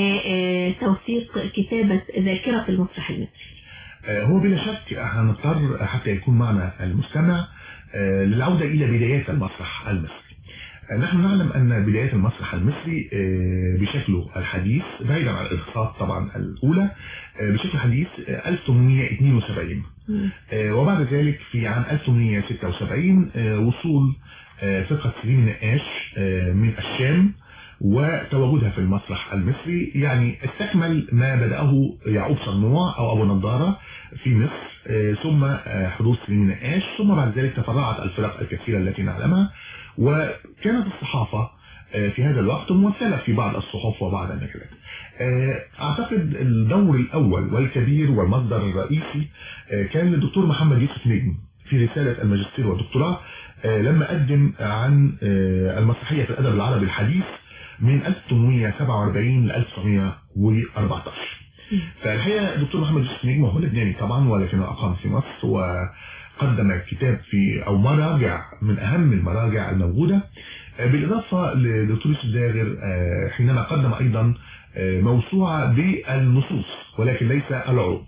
لتوثيق كتابة ذاكرة المسرح المصري؟ آه، هو بلا شك هنضطر حتى يكون معنا المستمع آه، للعودة إلى بدايات المسرح المصري آه، نحن نعلم أن بدايات المسرح المصري آه، بشكله الحديث بعيدا عن الإخصاص طبعا الأولى آه، بشكل حديث آه، 1872 آه، وبعد ذلك في عام 1876 آه، وصول آه، فرقة سليم نقاش آه، من الشام وتواجدها في المسرح المصري يعني استكمل ما بدأه يعقوب صنوع أو أبو نضارة في مصر آه، ثم آه، حدوث سليم نقاش ثم بعد ذلك تفرعت الفرق الكثيرة التي نعلمها وكانت الصحافة آه، في هذا الوقت ممثلة في بعض الصحف وبعض المجلات آه، أعتقد الدور الأول والكبير والمصدر الرئيسي آه، كان للدكتور محمد يوسف نجم في رسالة الماجستير والدكتوراه آه، لما قدم عن آه، المسرحية في الأدب العربي الحديث من 1847 ل 1914 فالحقيقة الدكتور محمد يوسف نجم هو لبناني طبعا ولكنه أقام في مصر وقدم كتاب في أو مراجع من أهم المراجع الموجودة آه، بالإضافة لدكتور يوسف داغر آه، حينما قدم أيضا آه، موسوعة بالنصوص ولكن ليس العروض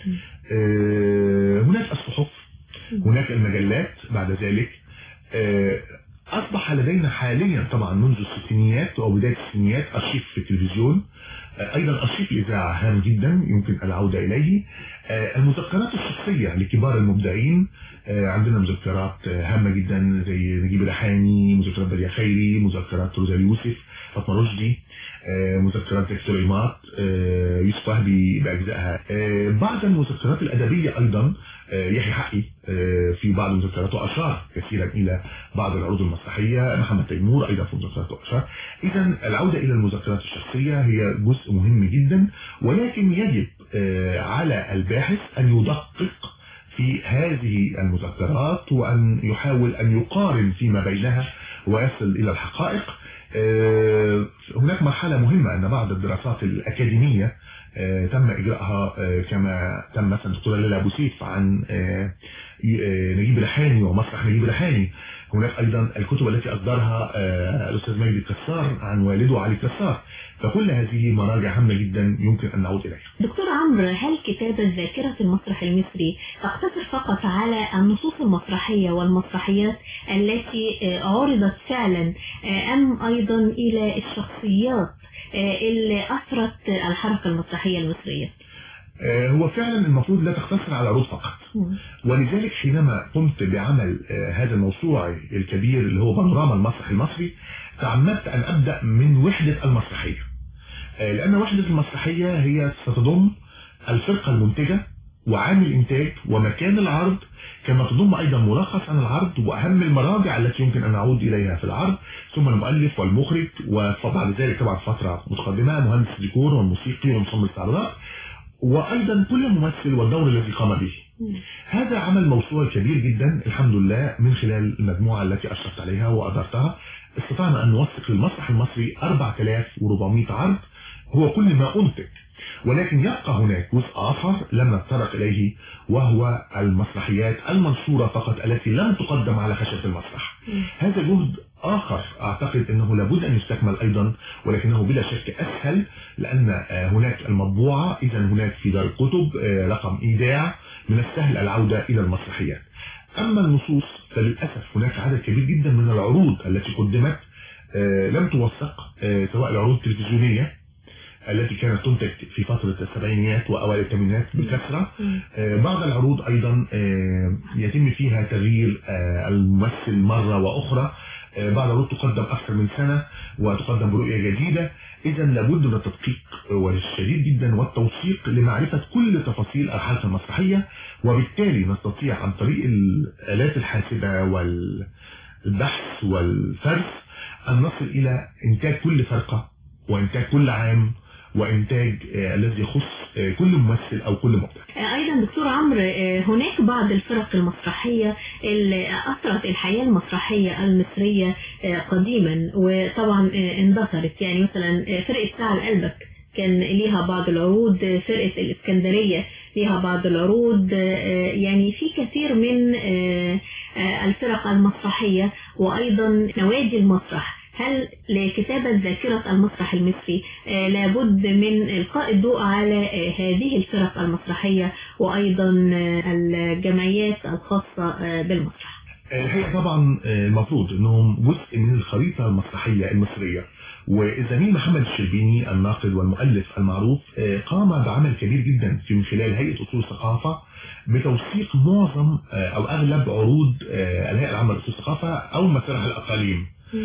آه، هناك الصحف هناك المجلات بعد ذلك آه، أصبح لدينا حاليا طبعا منذ الستينيات أو بداية الستينيات أرشيف في التلفزيون آه، أيضا أرشيف الإذاعة هام جدا يمكن العودة إليه آه، المذكرات الشخصية لكبار المبدعين آه، عندنا مذكرات آه، هامة جدا زي نجيب الريحاني مذكرات بديع خيري مذكرات روزالي يوسف فاطمة رشدي آه، مذكرات زكي سليمات آه، يوسف وهبي بأجزائها آه، بعض المذكرات الأدبية أيضا آه، يحيى حقي آه، في بعض مذكراته أشار كثيرا إلى بعض العروض المسرحية محمد تيمور أيضا في مذكراته أشار إذا العودة إلى المذكرات الشخصية هي جزء مهم جدا ولكن يجب آه، على الباحث أن يدقق في هذه المذكرات وأن يحاول أن يقارن فيما بينها ويصل إلى الحقائق آه، هناك مرحلة مهمة أن بعض الدراسات الأكاديمية آه، تم إجراءها آه، كما تم مثلا دكتورة ليلى أبو سيف عن آه، ي- آه، نجيب ريحاني ومسرح نجيب ريحاني هناك أيضا الكتب التي أصدرها آه، الأستاذ مجدي كسار عن والده علي كسار فكل هذه مراجع هامة جدا يمكن أن نعود إليها دكتور عمرو هل كتابة ذاكرة المسرح المصري تقتصر فقط على النصوص المسرحية والمسرحيات التي آه، عرضت فعلا آه، أم أيضا إلى الشخصيات آه، اللي أثرت الحركة المسرحية المصرية؟ آه، هو فعلا المفروض لا تقتصر على العروض فقط ولذلك حينما قمت بعمل آه، هذا الموسوعي الكبير اللي هو بانوراما المسرح المصري تعمدت أن أبدأ من وحدة المسرحية آه، لأن وحدة المسرحية هي ستضم الفرقة المنتجة وعامل الإنتاج ومكان العرض كما تضم أيضا ملخص عن العرض وأهم المراجع التي يمكن أن نعود إليها في العرض ثم المؤلف والمخرج وبعد ذلك طبعا فترة متقدمة مهندس الديكور والموسيقي ومصمم استعراضات وأيضا كل ممثل والدور الذي قام به هذا عمل موسوعي كبير جدا الحمد لله من خلال المجموعة التي أشرفت عليها وأدرتها استطعنا أن نوثق للمسرح المصري 4400 عرض هو كل ما أنتج ولكن يبقى هناك جزء آخر لم نتطرق إليه وهو المسرحيات المنشورة فقط التي لم تقدم على خشبة المسرح هذا جهد آخر أعتقد أنه لابد أن يستكمل أيضا ولكنه بلا شك أسهل لأن آه، هناك المطبوعة إذا هناك في دار الكتب آه، رقم إيداع من السهل العودة إلى المسرحيات أما النصوص فللأسف هناك عدد كبير جدا من العروض التي قدمت آه، لم توثق آه، سواء العروض التلفزيونية التي كانت تنتج في فترة السبعينيات وأوائل الثمانينات بكثرة آه، بعض العروض أيضا آه، يتم فيها تغيير آه، الممثل مرة وأخرى آه، بعض العروض تقدم أكثر من سنة وتقدم برؤية جديدة إذا لابد من التدقيق والشديد جدا والتوثيق لمعرفة كل تفاصيل الحالة المسرحية وبالتالي نستطيع عن طريق الآلات الحاسبة والبحث والفرز أن نصل إلى إنتاج كل فرقة وإنتاج كل عام وإنتاج آه، الذي يخص آه، كل ممثل أو كل مبدع آه، أيضا دكتور عمرو آه، هناك بعض الفرق المسرحية اللي أثرت الحياة المسرحية المصرية آه، قديما وطبعا آه، اندثرت يعني مثلا آه، فرقة ساعة قلبك كان ليها بعض العروض آه، فرقة الإسكندرية ليها بعض العروض آه، يعني في كثير من آه، آه، الفرق المسرحية وأيضا نوادي المسرح هل لكتابة ذاكرة المسرح المصري آه، لابد من إلقاء الضوء على آه، هذه الفرق المسرحية وأيضا آه، الجمعيات الخاصة آه، بالمسرح الحقيقة طبعا آه، المفروض انهم جزء من الخريطة المسرحية المصرية والزميل محمد الشربيني الناقد والمؤلف المعروف آه، قام بعمل كبير جدا في من خلال هيئة أصول الثقافة بتوثيق معظم آه، أو أغلب عروض آه، الهيئة العامة لأصول الثقافة أو مسارح الأقاليم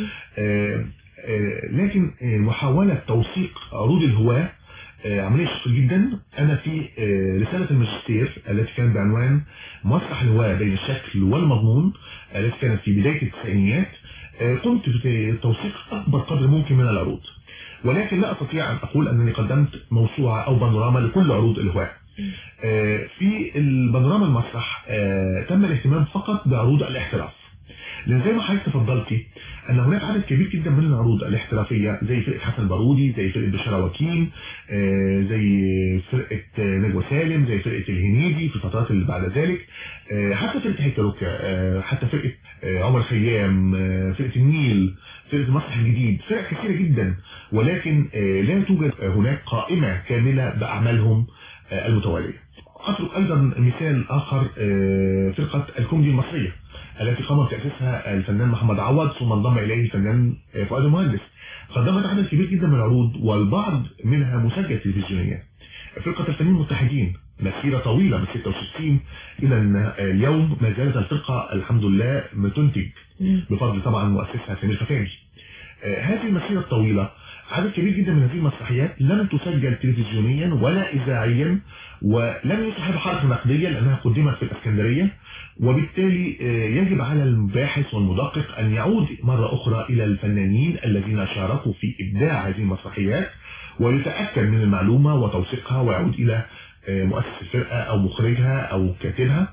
آه، آه، لكن آه، محاولة توثيق عروض الهواة آه، عملية شاقة جدا أنا في آه، رسالة الماجستير التي كانت بعنوان مسرح الهواة بين الشكل والمضمون التي كانت في بداية التسعينيات آه، قمت بتوثيق أكبر قدر ممكن من العروض ولكن لا أستطيع أن أقول أنني قدمت موسوعة أو بانوراما لكل عروض الهواة آه، في البانوراما المسرح آه، تم الاهتمام فقط بعروض الاحتراف لان زي ما حضرتك تفضلتي ان هناك عدد كبير جدا من العروض الاحترافيه زي فرقه حسن البارودي زي فرقه بشاره وكيم آه، زي فرقه آه، نجوى سالم زي فرقه الهنيدي في الفترات اللي بعد ذلك آه، حتى فرقه هيكلوكا آه، حتى فرقه آه، عمر خيام آه، فرقه النيل فرقه المسرح الجديد فرق كثيره جدا ولكن آه، لا توجد هناك قائمه كامله باعمالهم آه، المتواليه أترك أيضا مثال آخر آه، فرقة الكوميدي المصرية التي قام بتأسيسها الفنان محمد عوض ثم انضم إليه الفنان آه، فؤاد المهندس قدمت عدد كبير جدا من العروض والبعض منها مسجل تلفزيونيا فرقة الفنانين المتحدين مسيرة طويلة من 66 إلى أن اليوم ما زالت الفرقة الحمد لله بتنتج بفضل طبعا مؤسسها سمير خفاجي آه، هذه المسيرة الطويلة عدد كبير جدا من هذه المسرحيات لم تسجل تلفزيونيا ولا إذاعيا ولم يصاحبها حركة نقدية لأنها قدمت في الإسكندرية وبالتالي آه، يجب على الباحث والمدقق أن يعود مرة أخرى إلى الفنانين الذين شاركوا في إبداع هذه المسرحيات ويتأكد من المعلومة وتوثيقها ويعود إلى آه، مؤسس الفرقة أو مخرجها أو كاتبها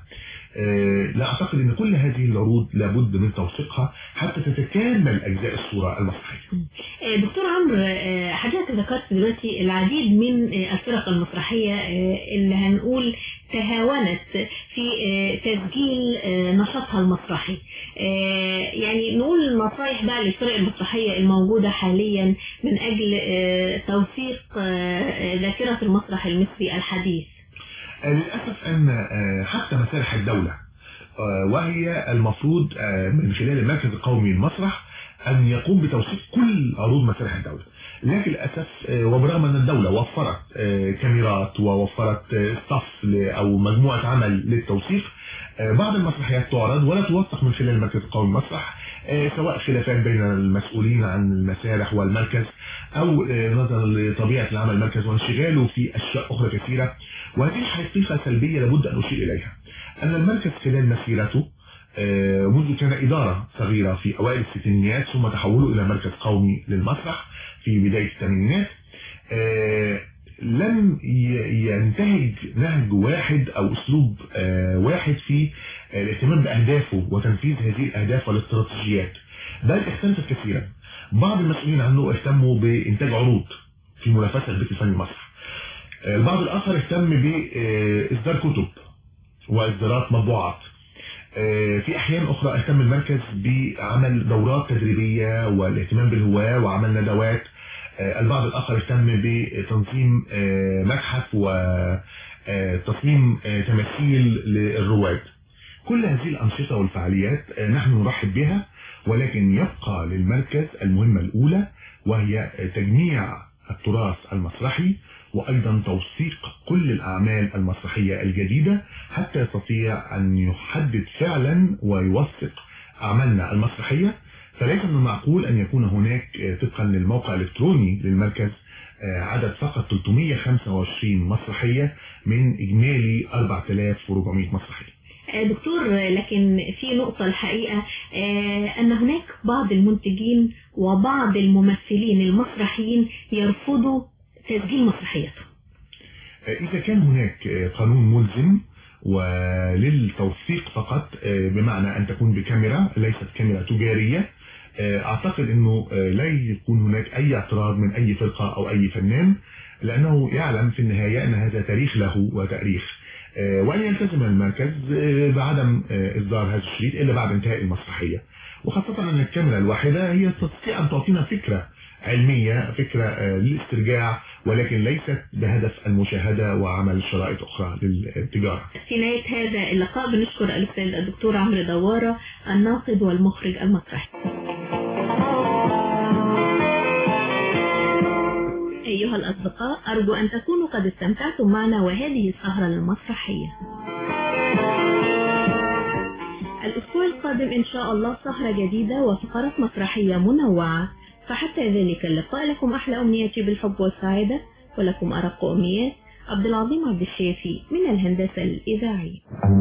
آه، لا أعتقد أن كل هذه العروض لابد من توثيقها حتى تتكامل أجزاء الصورة المسرحية آه، دكتور عمرو آه، حضرتك ذكرت دلوقتي العديد من آه، الفرق المسرحية آه، اللي هنقول تهاونت في آه، تسجيل آه، نشاطها المسرحي آه، يعني نقول نصايح بقى للفرق المسرحية الموجودة حاليا من أجل آه، توثيق آه، ذاكرة المسرح المصري الحديث آه، للأسف أن آه، حتى مسارح الدولة آه، وهي المفروض آه، من خلال المركز القومي للمسرح أن يقوم بتوثيق كل عروض مسارح الدولة لكن للأسف آه، وبرغم أن الدولة وفرت آه، كاميرات ووفرت آه، صف ل- أو مجموعة عمل للتوثيق آه، بعض المسرحيات تعرض ولا توثق من خلال المركز القومي للمسرح آه، سواء خلافات بين المسؤولين عن المسارح والمركز أو آه، نظرا لطبيعة العمل المركز وانشغاله في أشياء أخرى كثيرة وهذه حقيقة سلبية لابد أن أشير إليها أن المركز خلال مسيرته آه، منذ كان إدارة صغيرة في أوائل الستينيات ثم تحوله إلى مركز قومي للمسرح في بداية الثمانينات آه، لم ي- ينتهج نهج واحد أو أسلوب آه، واحد في آه، الاهتمام بأهدافه وتنفيذ هذه الأهداف والاستراتيجيات بل اختلفت كثيرا بعض المسؤولين عنه اهتموا بإنتاج عروض في منافسة بيت الفن المسرح آه، البعض الآخر اهتم بإصدار كتب وإصدارات مطبوعات آه، في أحيان أخرى اهتم المركز بعمل دورات تدريبية والاهتمام بالهواة وعمل ندوات آه، البعض الآخر اهتم بتنظيم آه، متحف وتصميم تماثيل للرواد كل هذه الأنشطة والفعاليات آه، نحن نرحب بها ولكن يبقى للمركز المهمة الأولى وهي تجميع التراث المسرحي وأيضا توثيق كل الأعمال المسرحية الجديدة حتى يستطيع أن يحدد فعلا ويوثق أعمالنا المسرحية فليس من المعقول أن يكون هناك آه، طبقا للموقع الإلكتروني للمركز آه، عدد فقط 325 مسرحية من إجمالي 4400 مسرحية آه، دكتور آه، لكن في نقطة الحقيقة آه، أن هناك بعض المنتجين وبعض الممثلين المسرحيين يرفضوا تسجيل مسرحياتهم إذا كان هناك قانون ملزم وللتوثيق فقط بمعنى أن تكون بكاميرا ليست كاميرا تجارية أعتقد أنه لا يكون هناك أي اعتراض من أي فرقة أو أي فنان لأنه يعلم في النهاية أن هذا تاريخ له وتاريخ وأن يلتزم المركز بعدم إصدار هذا الشريط إلا بعد انتهاء المسرحية وخاصة أن الكاميرا الواحدة هي تستطيع أن تعطينا فكرة علمية فكرة آه، للاسترجاع ولكن ليست بهدف المشاهدة وعمل شرائط أخرى للتجارة في نهاية هذا اللقاء بنشكر الأستاذ الدكتور عمرو دوارة الناقد والمخرج المسرحي أيها الأصدقاء أرجو أن تكونوا قد استمتعتم معنا وهذه السهرة المسرحية الأسبوع القادم إن شاء الله سهرة جديدة وفقرات مسرحية منوعة فحتى ذلك اللقاء لكم أحلى أمنياتي بالحب والسعادة ولكم أرق أمنيات عبد العظيم عبد الشافي من الهندسة الإذاعية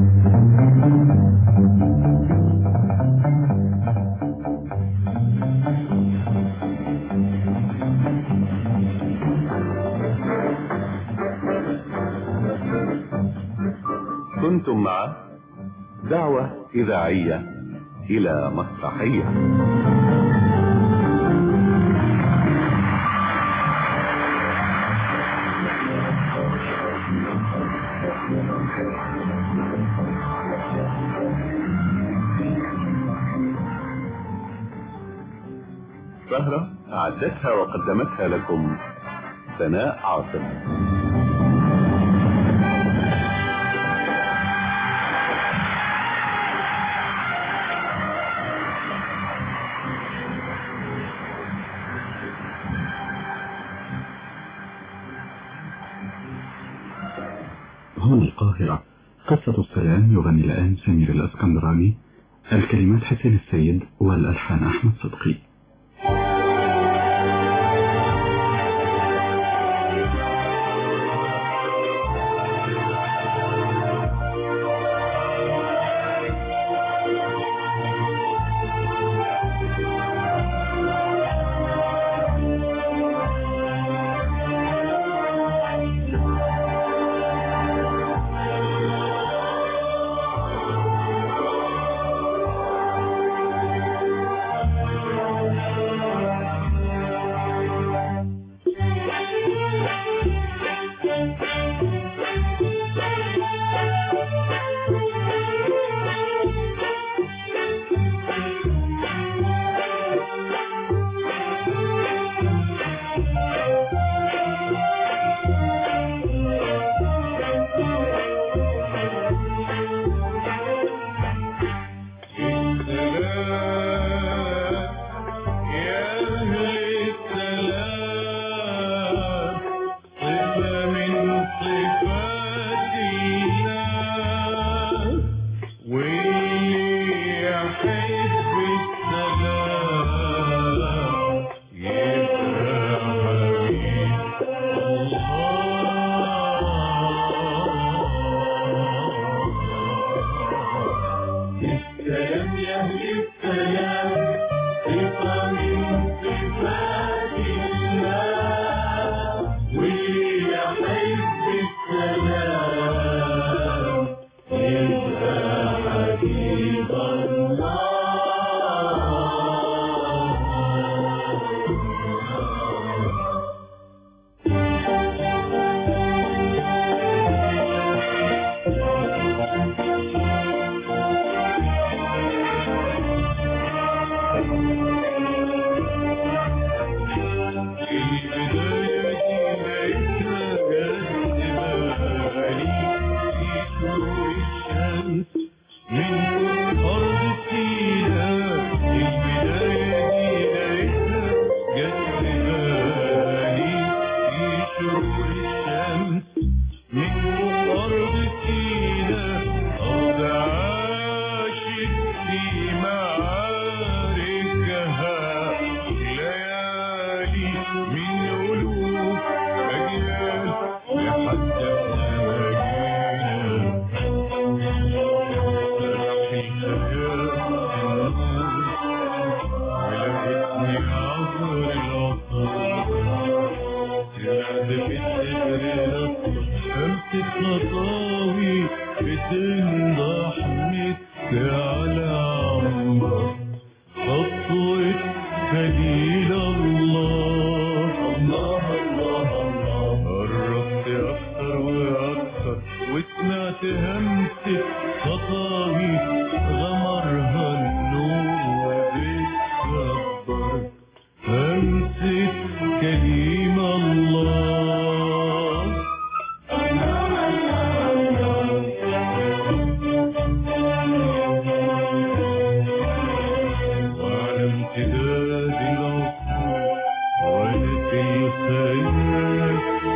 كنتم مع دعوة إذاعية إلى مسرحية سهرة أعدتها وقدمتها لكم سناء عاصم هنا القاهرة قصة السلام يغني الآن سمير الأسكندراني الكلمات حسين السيد والألحان أحمد صدقي ويحب السلام يبقى حبيب الله خطاوي بتنضح متر على عمر خطوة خليل الله الله الله الله قربت أكتر وأكتر وسمعت همسة خطاوي غمرها النور وبتكبر همسة كليم الله وعلى امتداد العصور وقت الخيال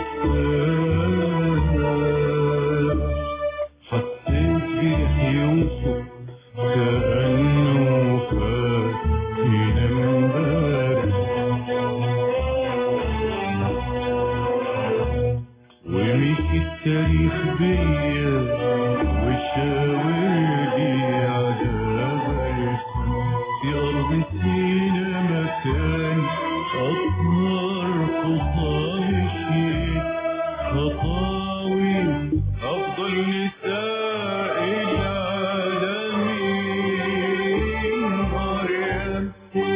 حسيت بريح يوسف كأنه فات من امبارح ومشي التاريخ بيا وشاورلي على بلد في أرض سينا مكان أطهر خطى مشيت خطاوي أفضل نساء العالمين مريم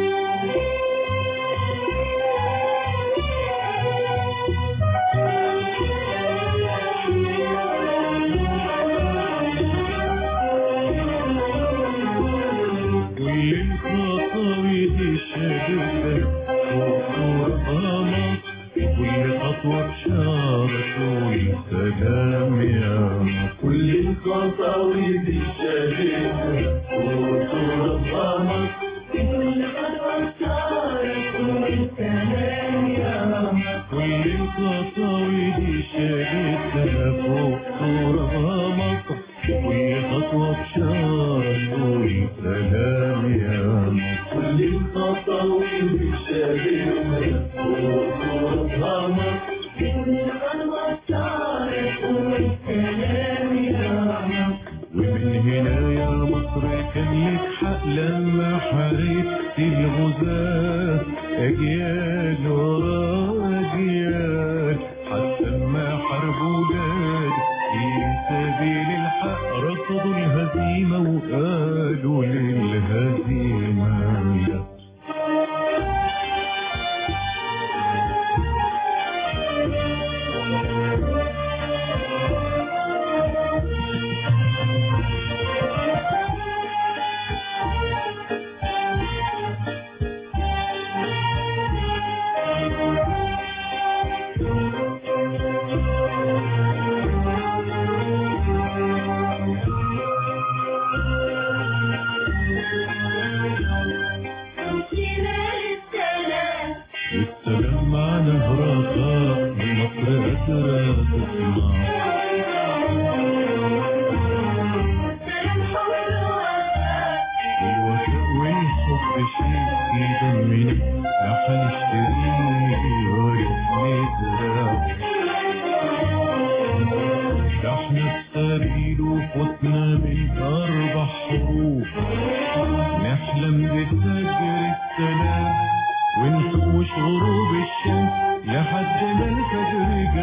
كل الخطاوي دي شابكة وقربها مصر كل خطوة بشارة والسلام يا مصر كل الخطاوي دي شابكة وقربها مصر كل خطوة بشارة والسلام يا مصر كل الخطاوي دي شابكة فوق ترابها مصر كل خطوة بشارة والسلام يا مصر كل الخطاوي دي شابكة فوق ترابها مصر كل خطوة بشارة والسلام يا مصر ومن هنا يا مصر كان لك حق لما حاربت الغزاة أجيال ورا أجيال حتى ما حاربوا ولاد في سبيل الحق رفضوا الهزيمة وقالوا للهزيمة لا السلام على هرقاء مصر أسرى تسمع الوفاء والحب شيء في دمنا لا حنشتريه ولا نزرع ده احنا السبيل وفوتنا من أربع حروف نحلم بفجر السلام ونسوش غروب الشمس لحد ما الفجر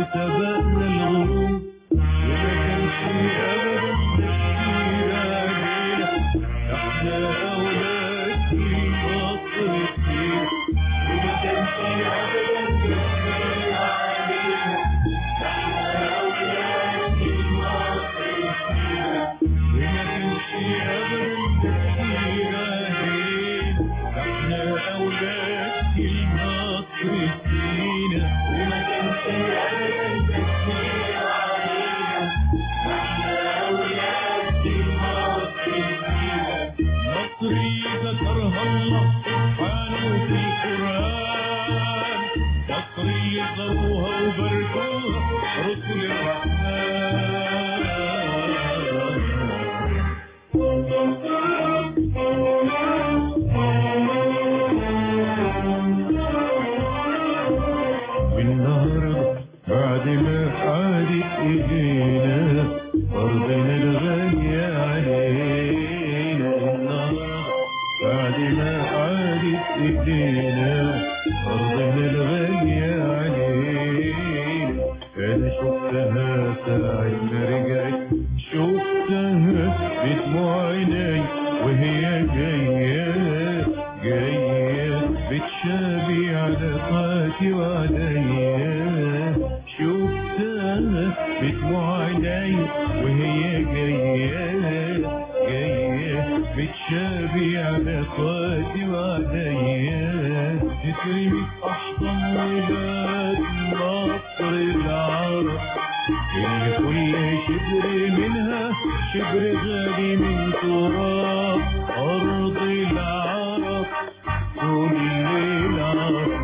وسبقنا الغروب وما كانش ابدا تفكير علينا احنا اولاد مصر كتير وما كانش ابدا تفكير علينا احنا اولاد مصر كتير وما كانش ابدا تفكير علينا احنا اولاد مصر فينا وما كانش ابدا تفكير علينا احنا اولاد مصر فينا مصر ذكرها الله سبحانه في القرآن مصر ذروها وبركوها رسل والنهاردة بعد ما عادت إيدينا أرضنا الغالية علينا النهاردة بعد ما عادت إيدينا أرضنا الغالية علينا أنا شفتها ساعة ما رجعت شفتها بدموع عيني وهي جاية جاية بتشابي على طاقتي وعليا شفتها بدموع عيني وهي جاية جاية بتشابي على طاقتي وعليا تترمي في أحضن ولاد مصر العرب اللي كل شبر منها شبر غالي من تراب أرض العرب كل العرب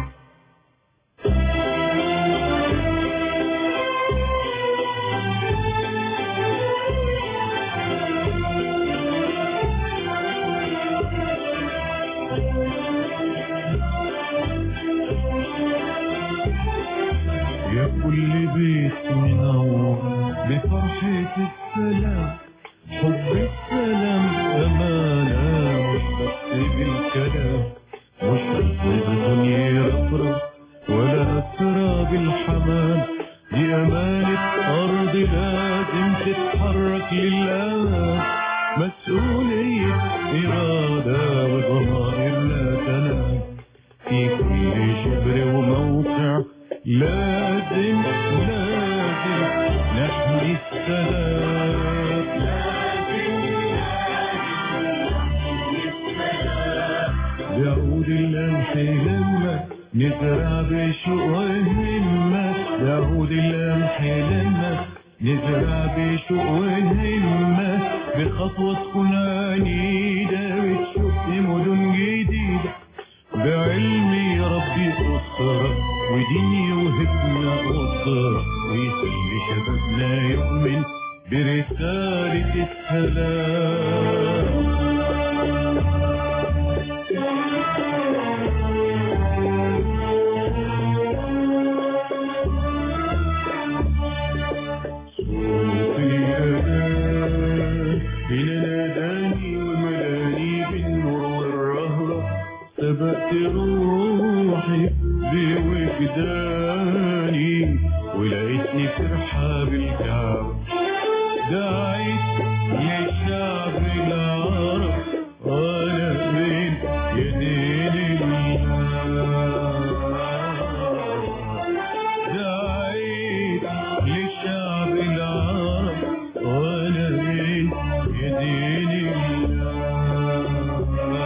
يا كل بيت منور بفرحة السلام حب السلام أمانة مش بس بالكلام مش بس الدنيا رفرف ولا أسرى بالحمام دي أمانة أرض لازم تتحرك للأمان مسؤولية إرادة وضمائر لا تنام في كل شبر وموقع لازم ولازم نحمي السلام يعود اللمح لما نزرع بشوق وهمة يعود اللمح لما نزرع بشوق وهمة بخطوة تكون عنيدة بتشوف مدن جديدة بعلمي ربي أسرة وديني وهبنا أسرة ويخلي شبابنا يؤمن برسالة السلام صوتي أذان إلى ناداني وملاني بالنور والرهرة سبقت روحي بوجداني ولقيتني في رحاب الكعب دعيت للشعب العرب وانا بين يدين الله دعيت للشعب العرب وانا بين يدين الله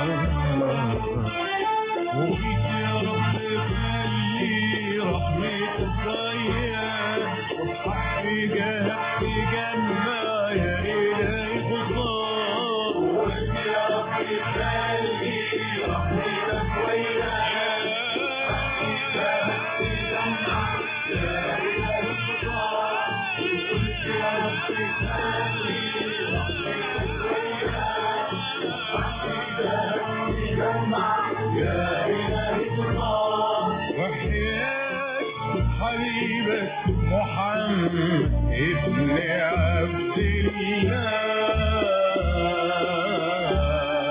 وفيك يا رب خلي رحمة الضيان وحقي جهك في جنة يا إلهي خطاب وفيك يا رب خلي رحمتك وياك وحقي جهك في جنة يا إلهي خطاب وفيك يا رب خلي رحمتك وياك وحقي جهك في جنة يا إلهي خطاب وحياك حبيبك محمد ابن عبد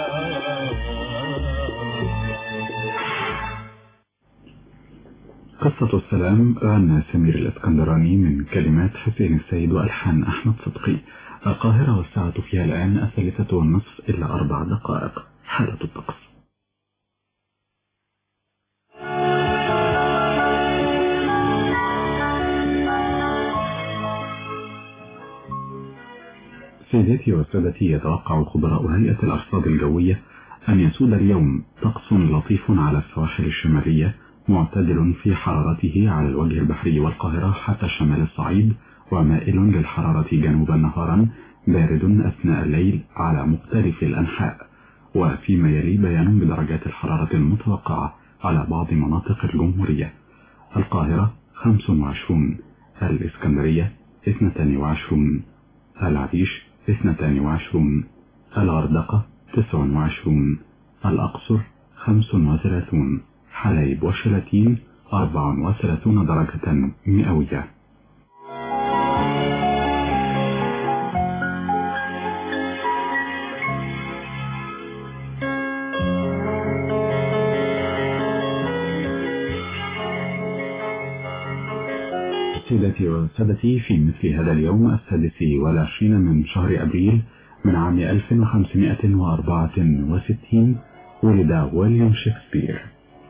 الله قصة السلام غنى سمير الإسكندراني من كلمات حسين السيد وألحان أحمد صدقي القاهرة والساعة فيها الآن الثالثة والنصف إلا أربع دقائق حالة الطقس سيداتي وسادتي يتوقع خبراء هيئة الأرصاد الجوية أن يسود اليوم طقس لطيف على السواحل الشمالية معتدل في حرارته على الوجه البحري والقاهرة حتى شمال الصعيد ومائل للحرارة جنوبا نهارا بارد أثناء الليل على مختلف الأنحاء وفيما يلي بيان بدرجات الحرارة المتوقعة على بعض مناطق الجمهورية القاهرة 25 الإسكندرية 22 العريش 22 الغردقة 29 الأقصر 35 حلايب وشلاتين 34 درجة مئوية سيدتي وسادتي في مثل هذا اليوم السادس والعشرين من شهر أبريل من عام 1564 ولد ويليام شكسبير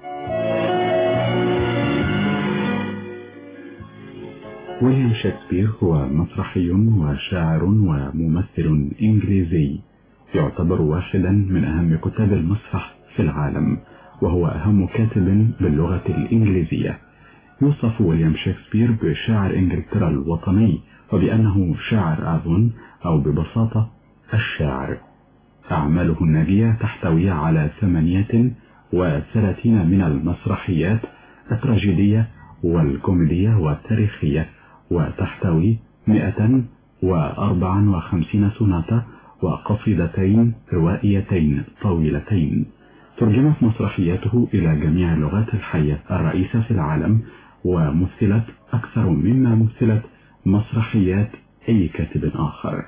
ويليام شكسبير هو مسرحي وشاعر وممثل إنجليزي يعتبر واحدا من أهم كتاب المسرح في العالم وهو أهم كاتب باللغة الإنجليزية يوصف ويليام شكسبير بشاعر إنجلترا الوطني وبأنه شاعر آفون أو ببساطة الشاعر أعماله الناجية تحتوي على ثمانية وثلاثين من المسرحيات التراجيدية والكوميدية والتاريخية وتحتوي مئة وأربعا وخمسين سوناتا وقصيدتين روائيتين طويلتين ترجمت مسرحياته إلى جميع اللغات الحية الرئيسة في العالم ومثلت أكثر مما مثلت مسرحيات أي كاتب آخر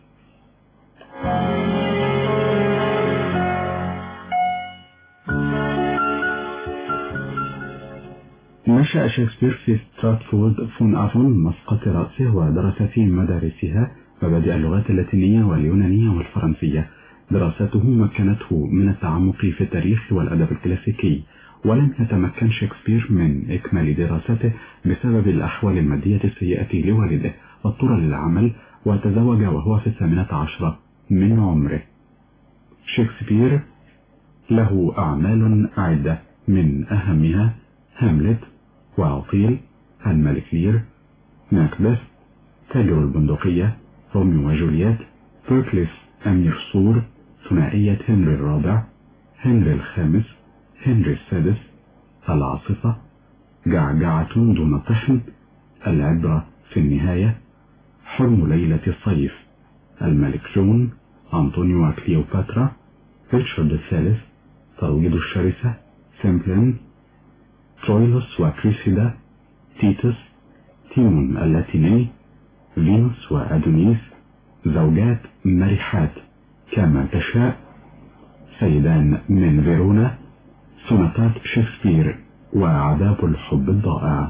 نشأ شكسبير في ستراتفورد فون أفون مسقط رأسه ودرس في مدارسها مبادئ اللغات اللاتينية واليونانية والفرنسية دراسته مكنته من التعمق في التاريخ والأدب الكلاسيكي ولم يتمكن شكسبير من إكمال دراسته بسبب الأحوال المادية السيئة لوالده واضطر للعمل وتزوج وهو في الثامنة عشرة من عمره شكسبير له أعمال عدة من أهمها هاملت وعطيل الملك لير ماكبث تاجر البندقية روميو وجولييت بيركليس أمير صور ثنائية هنري الرابع هنري الخامس هنري السادس العاصفة جعجعة دون طحن العبرة في النهاية حلم ليلة الصيف الملك جون أنطونيو وكليوباترا ريتشارد الثالث ترويض الشرسة سيمبلين ترويلوس وكريسيدا تيتوس تيمون اللاتيني فينوس وأدونيس زوجات مريحات كما تشاء سيدان من فيرونا سوناتات شكسبير وعذاب الحب الضائع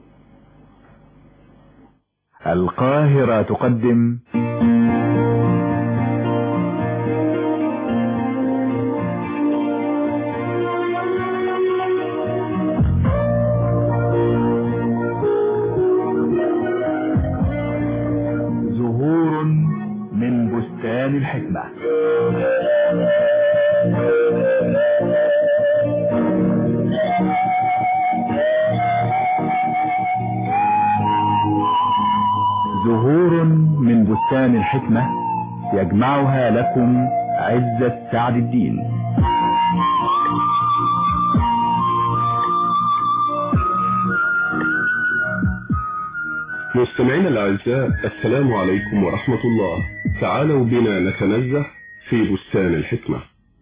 القاهرة تقدم زهور من بستان الحكمة زهور من بستان الحكمة يجمعها لكم عزة سعد الدين مستمعينا الأعزاء السلام عليكم ورحمة الله تعالوا بنا نتنزه في بستان الحكمة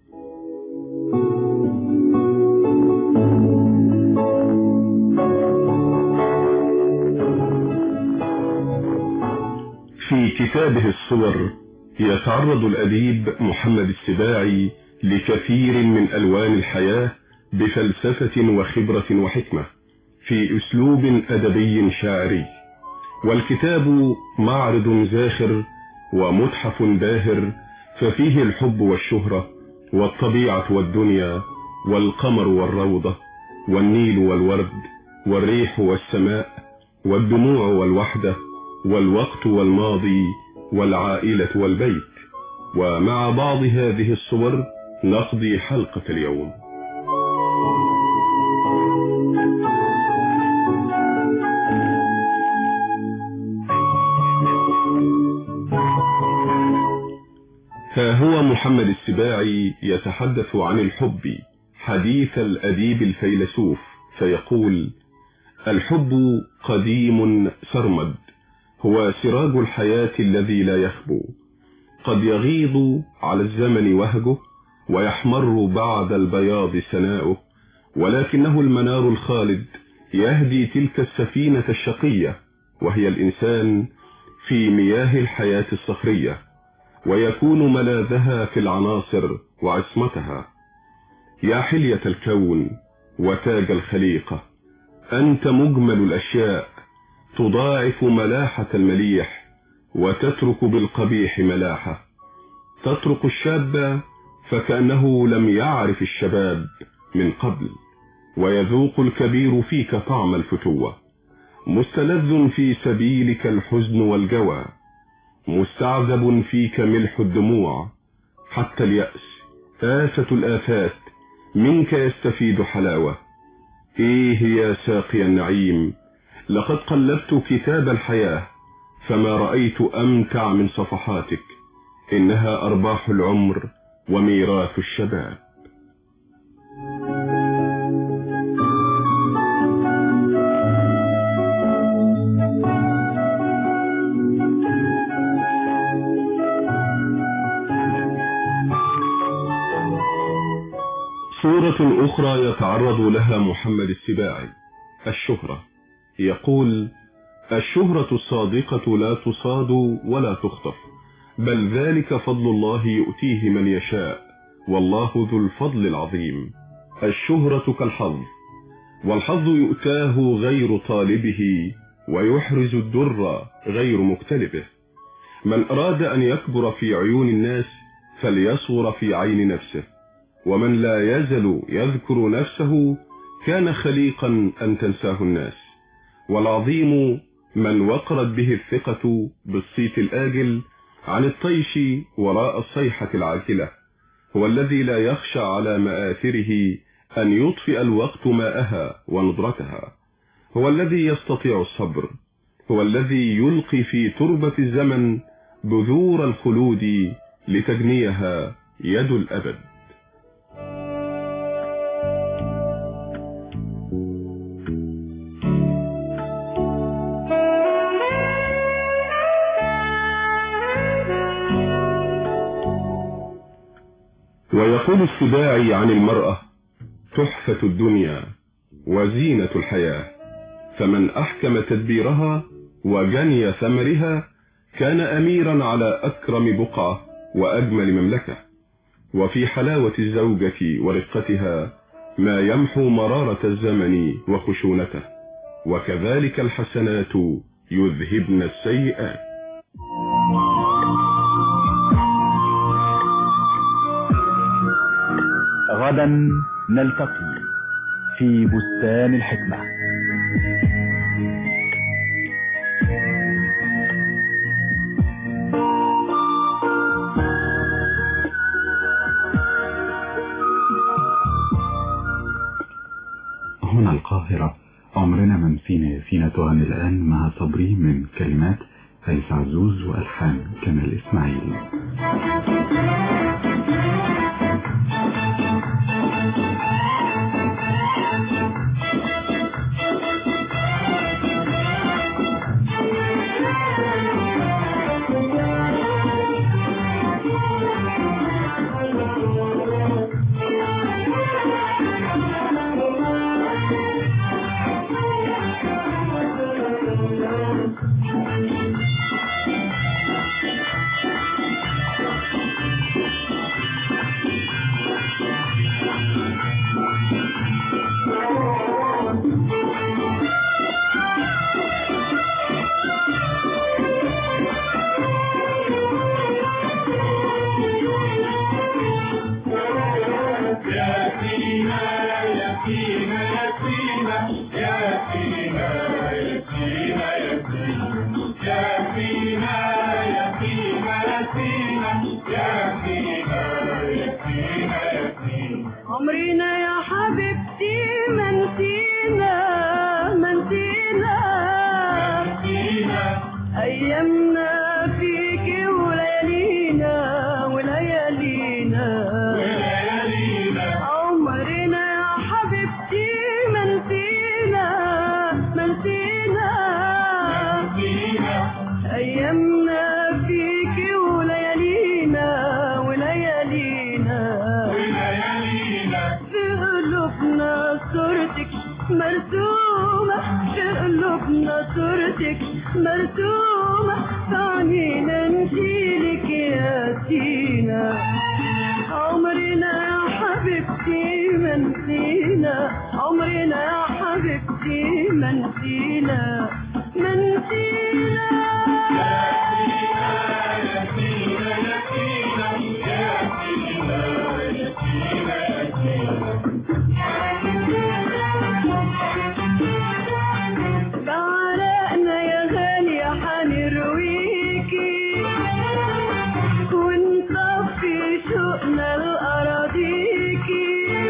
في كتابه الصور يتعرض الأديب محمد السباعي لكثير من ألوان الحياة بفلسفة وخبرة وحكمة في أسلوب أدبي شاعري والكتاب معرض زاخر ومتحف باهر ففيه الحب والشهرة والطبيعة والدنيا والقمر والروضة والنيل والورد والريح والسماء والدموع والوحدة والوقت والماضي والعائلة والبيت ومع بعض هذه الصور نقضي حلقة اليوم ها هو محمد السباعي يتحدث عن الحب حديث الأديب الفيلسوف فيقول الحب قديم سرمد هو سراج الحياة الذي لا يخبو قد يغيض على الزمن وهجه ويحمر بعد البياض سناؤه ولكنه المنار الخالد يهدي تلك السفينة الشقية وهي الإنسان في مياه الحياة الصخرية ويكون ملاذها في العناصر وعصمتها يا حلية الكون وتاج الخليقة أنت مجمل الأشياء تضاعف ملاحة المليح وتترك بالقبيح ملاحة تترك الشاب فكأنه لم يعرف الشباب من قبل ويذوق الكبير فيك طعم الفتوة مستلذ في سبيلك الحزن والجوى مستعذب فيك ملح الدموع حتى اليأس آفة الآفات منك يستفيد حلاوة إيه يا ساقي النعيم لقد قلبت كتاب الحياة فما رأيت أمتع من صفحاتك إنها أرباح العمر وميراث الشباب صورة أخرى يتعرض لها محمد السباعي الشهرة يقول الشهرة الصادقة لا تصاد ولا تخطف بل ذلك فضل الله يؤتيه من يشاء والله ذو الفضل العظيم الشهرة كالحظ والحظ يؤتاه غير طالبه ويحرز الدر غير مكتلبه من أراد أن يكبر في عيون الناس فليصغر في عين نفسه ومن لا يزل يذكر نفسه كان خليقا أن تنساه الناس والعظيم من وقرت به الثقة بالصيت الآجل عن الطيش وراء الصيحة العاجلة هو الذي لا يخشى على مآثره أن يطفئ الوقت ماءها وندرتها هو الذي يستطيع الصبر هو الذي يلقي في تربة الزمن بذور الخلود لتجنيها يد الأبد ويقول السباعي عن المرأة تحفة الدنيا وزينة الحياة فمن أحكم تدبيرها وجني ثمرها كان أميرا على أكرم بقعة وأجمل مملكة وفي حلاوة الزوجة ورقتها ما يمحو مرارة الزمن وخشونته وكذلك الحسنات يذهبن السيئات غدا نلتقي في بستان الحكمة هنا القاهرة عمرنا من فينا فينا تغني الآن مع صبري من كلمات أيس عزوز وألحان كمال إسماعيل قلوبنا صورتك مرسومة فعنينا نشيلك يا سينا عمرنا يا حبيبتي ما نسينا عمرنا يا حبيبتي ما نسينا ما نسينا بعرقنا يا غالية حنرويكي ونصفي شوقنا لأراضيكي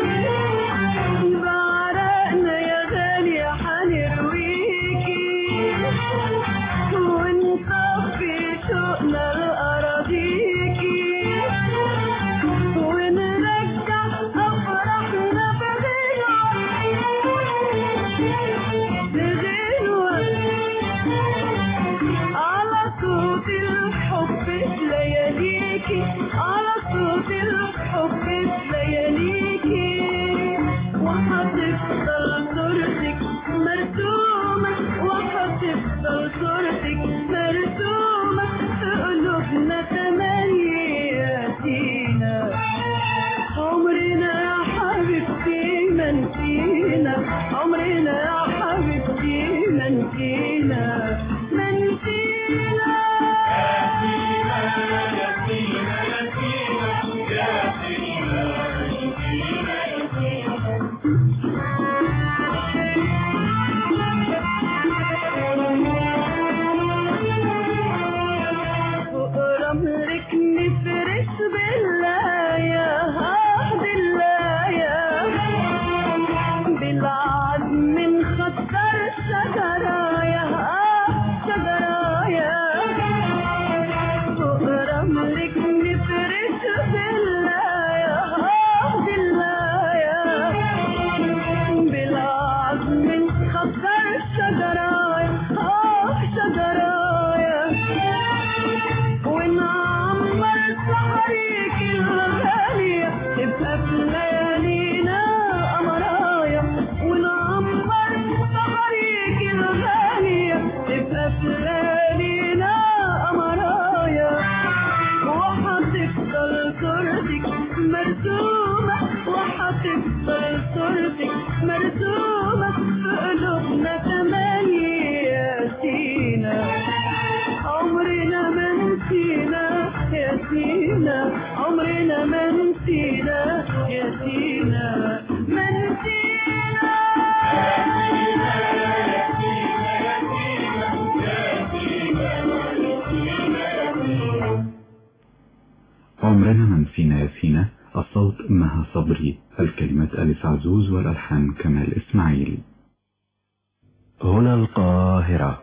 بعرقنا يا غالية حنرويكي ونصفي شوقنا لأراضيكي ونرجع أفراحنا بغنوة على صوت الحب لياليكي على صوت الحب لياليكي وهتفضل صورتك مرسومة وهتفضل صورتك مرسومة في قلوبنا تمنياتينا عمرنا يا حبيبتي ما نسينا عمرنا يا حبيبتي ما نسينا ما نسينا فوق رملك نفرش باللايا هاد اللايا بالعزم نخطر شجرايا شجرايا فوق رملك نفرش باللايا هاد اللايا بالعزم نخطر شجرايا شجرايا ونعمر سحريك الغالية تبقى في ليالينا قمرايا ونعمر سحريك الغالية تبقى في ليالينا قمرايا وهتفضل صورتك مرسومة وهتفضل صورتك مرسومة في قلوبنا تمنياتينا عمرنا ما نسينا يا سينا عمرنا ما نسينا يا سينا ما نسينا عمرنا ما نسينا يا سينا الصوت مها صبري الكلمات ألف عزوز والألحان كمال إسماعيل هنا القاهرة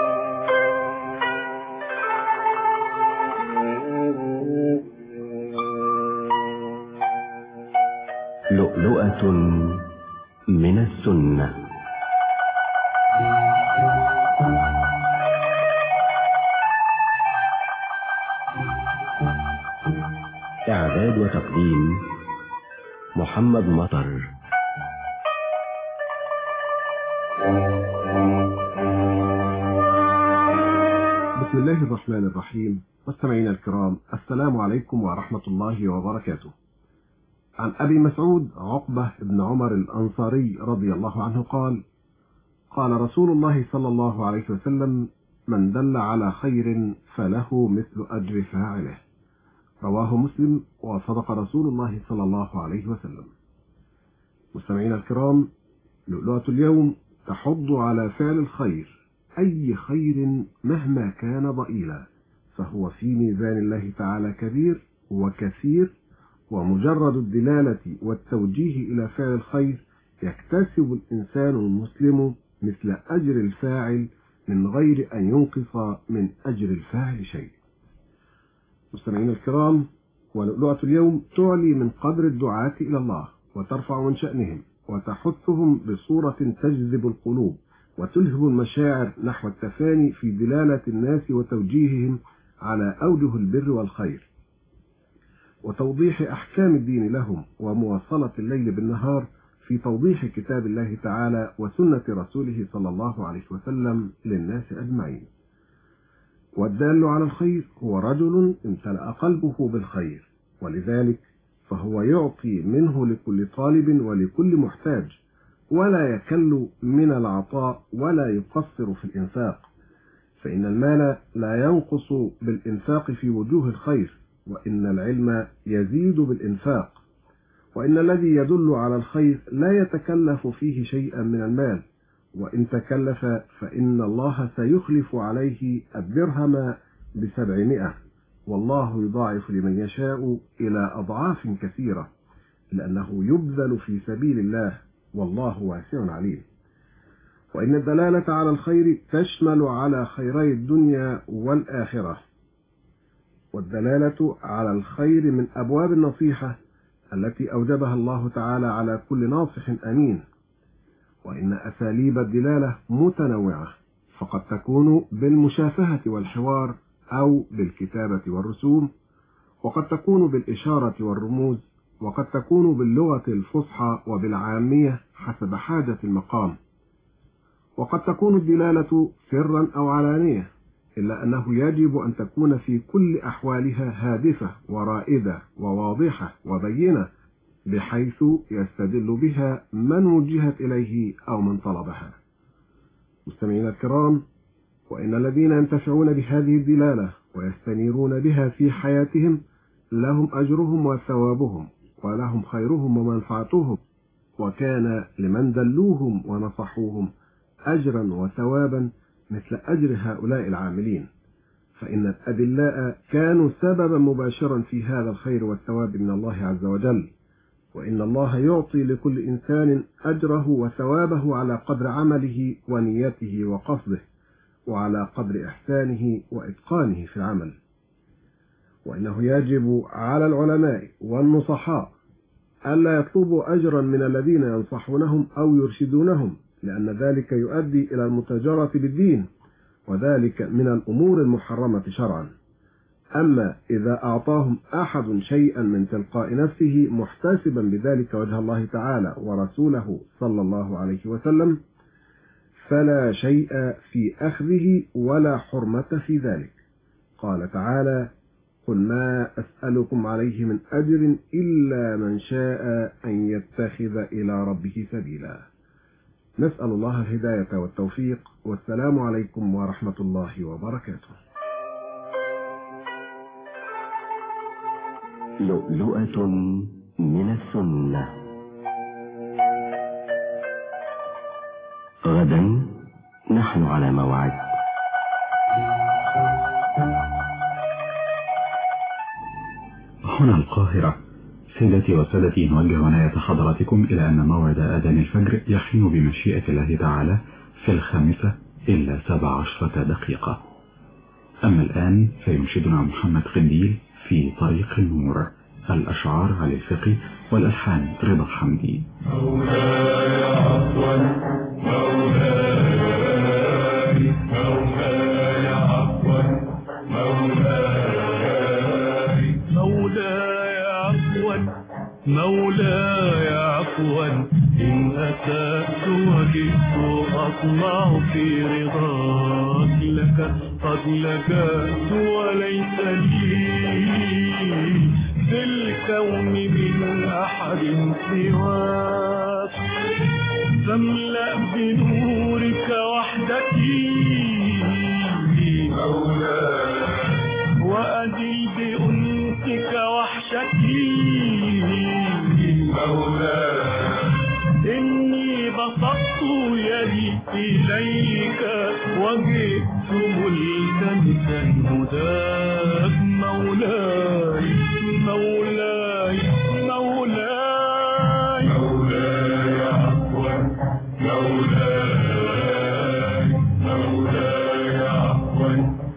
لؤلؤة من السنة إعداد وتقديم محمد مطر بسم الله الرحمن الرحيم مستمعينا الكرام السلام عليكم ورحمة الله وبركاته عن أبي مسعود عقبة بن عمر الأنصاري رضي الله عنه قال قال رسول الله صلى الله عليه وسلم من دل على خير فله مثل أجر فاعله رواه مسلم وصدق رسول الله صلى الله عليه وسلم مستمعينا الكرام لؤلؤة اليوم تحض على فعل الخير أي خير مهما كان ضئيلا فهو في ميزان الله تعالى كبير وكثير ومجرد الدلالة والتوجيه إلى فعل الخير يكتسب الإنسان المسلم مثل أجر الفاعل من غير أن ينقص من أجر الفاعل شيء مستمعينا الكرام ولؤلؤة اليوم تعلي من قدر الدعاة إلى الله وترفع من شأنهم وتحثهم بصورة تجذب القلوب وتلهب المشاعر نحو التفاني في دلالة الناس وتوجيههم على أوجه البر والخير وتوضيح أحكام الدين لهم ومواصلة الليل بالنهار في توضيح كتاب الله تعالى وسنة رسوله صلى الله عليه وسلم للناس أجمعين والدال على الخير هو رجل امتلأ قلبه بالخير ولذلك فهو يعطي منه لكل طالب ولكل محتاج ولا يكل من العطاء ولا يقصر في الإنفاق فإن المال لا ينقص بالإنفاق في وجوه الخير وإن العلم يزيد بالإنفاق وإن الذي يدل على الخير لا يتكلف فيه شيئا من المال وإن تكلف فإن الله سيخلف عليه الدرهم بسبعمائة والله يضاعف لمن يشاء إلى أضعاف كثيرة لأنه يبذل في سبيل الله والله واسع عليم وإن الدلالة على الخير تشمل على خيري الدنيا والآخرة والدلالة على الخير من أبواب النصيحة التي أوجبها الله تعالى على كل ناصح أمين وإن أساليب الدلالة متنوعة فقد تكون بالمشافهة والحوار أو بالكتابة والرسوم وقد تكون بالإشارة والرموز وقد تكون باللغة الفصحى وبالعامية حسب حاجة المقام وقد تكون الدلالة سرا أو علانية إلا أنه يجب أن تكون في كل أحوالها هادفة ورائدة وواضحة وبينة بحيث يستدل بها من وجهت إليه أو من طلبها مستمعينا الكرام وإن الذين ينتفعون بهذه الدلالة ويستنيرون بها في حياتهم لهم أجرهم وثوابهم ولهم خيرهم ومنفعتهم وكان لمن دلوهم ونصحوهم أجرا وثوابا مثل أجر هؤلاء العاملين فإن الأدلاء كانوا سببا مباشرا في هذا الخير والثواب من الله عز وجل وإن الله يعطي لكل إنسان أجره وثوابه على قدر عمله ونيته وقصده وعلى قدر إحسانه وإتقانه في العمل وإنه يجب على العلماء والنصحاء ألا يطلبوا أجرا من الذين ينصحونهم أو يرشدونهم لأن ذلك يؤدي إلى المتاجرة بالدين وذلك من الأمور المحرمة شرعا أما إذا أعطاهم أحد شيئا من تلقاء نفسه محتسبا بذلك وجه الله تعالى ورسوله صلى الله عليه وسلم فلا شيء في أخذه ولا حرمة في ذلك قال تعالى قل ما أسألكم عليه من أجر إلا من شاء أن يتخذ إلى ربه سبيلا نسأل الله الهداية والتوفيق والسلام عليكم ورحمة الله وبركاته لؤلؤة من السنة غدا نحن على موعد هنا القاهرة سيدتي وسادتي نوجه عناية حضراتكم إلى أن موعد آذان الفجر يحين بمشيئة الله تعالى في الخامسة إلا سبع عشرة دقيقة أما الآن فينشدنا محمد قنديل في طريق النور الأشعار على الفقه والألحان رضا حمدي مولاي عفوا مولاي مولاي عفوا مولاي مولاي عفوا مولاي عفوا إن أسأت وجدت أطمع في رضاك لك قد لجأت وليس لي في الكون من أحد سواك فاملأ بنورك وحدتي مولاي وأزل بأنسك وحشتي مولاي إني بسطت يدي إليك وجئت ملتمسا هداك مولاي مولاي مولاي مولاي عفوا مولاي مولاي عفوا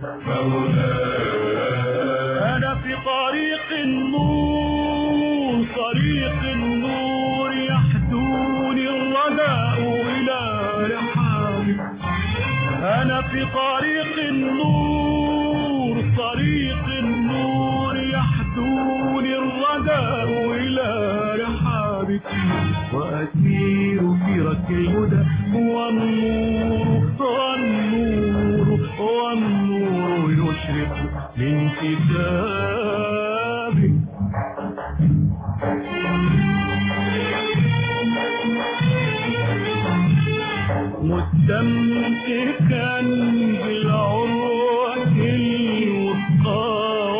مولاي أنا في طريق النور طريق النور يحدوني الرداء إلى رحابك أنا في طريق النور طريق النور يحدوني الرداء إلى رحابك وأسير في رك الهدى والنور والنور والنور يشرق من كتابك مستمسكا بالعروة الوثقى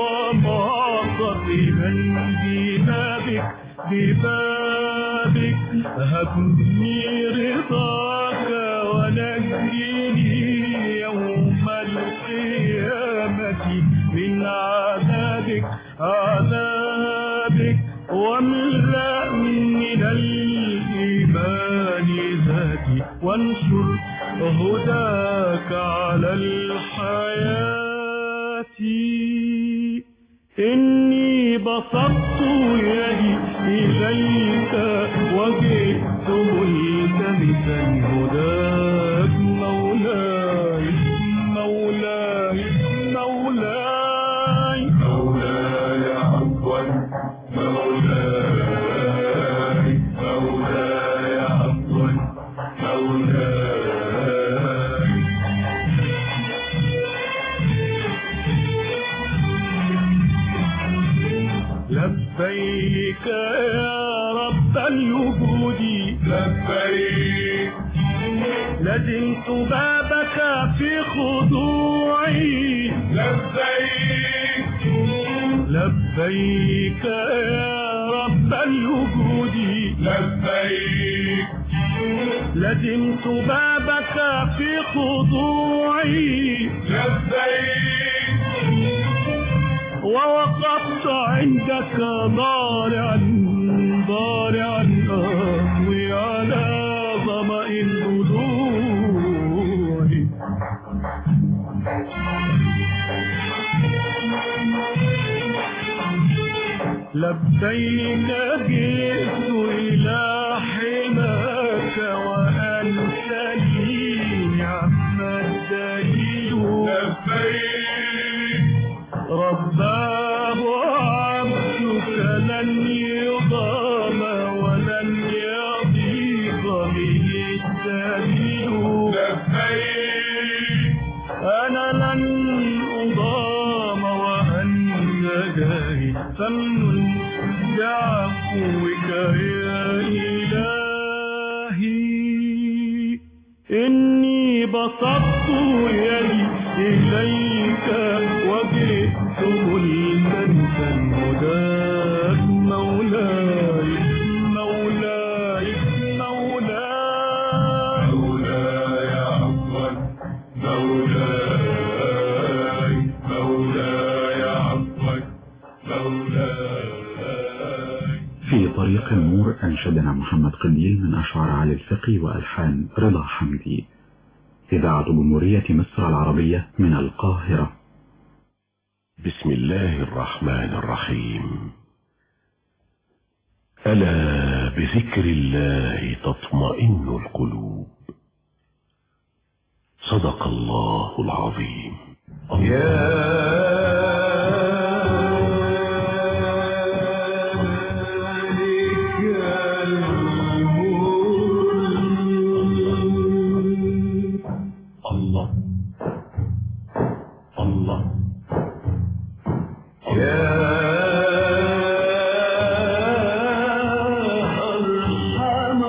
ومعتصما ببابك ببابك هبني رضاك ونجني يوم القيامة من عذابك عذابك واملأ من الإيمان ذاتي وانشر هداك على الحياة إني بسطت يدي إليك وجئت ملتمسا هداك مولاي مولاي مولاي مولاي عفوا مولاي مولاي عفوا مولاي لبيك يا رب الوجود لبيك لزمت بابك في خضوعي لبيك لبيك يا رب الوجود لبيك لزمت بابك في خضوعي لبيك ووقفت عندك ضارعا ضارعا أهوي على ظمأ الضلوع لبيك جئت إلى حماك وأنت لي نعم الدليل لبيك رباه عبدك لن يضام ولن يضيق به السبيل لبيك أنا لن أضام وأنت جاهد فمن بعفوك يا إلهي إني بسطت يدي إليك وجئت ملتمسا هداك مولاي مولاي مولاي مولاي عفوا مولاي مولاي عفوا مولاي في طريق النور أنشدنا محمد قنديل من أشعار علي الفقي وألحان رضا حمدي إذاعة جمهورية مصر العربية من القاهرة بسم الله الرحمن الرحيم ألا بذكر الله تطمئن القلوب صدق الله العظيم الله الله أرحم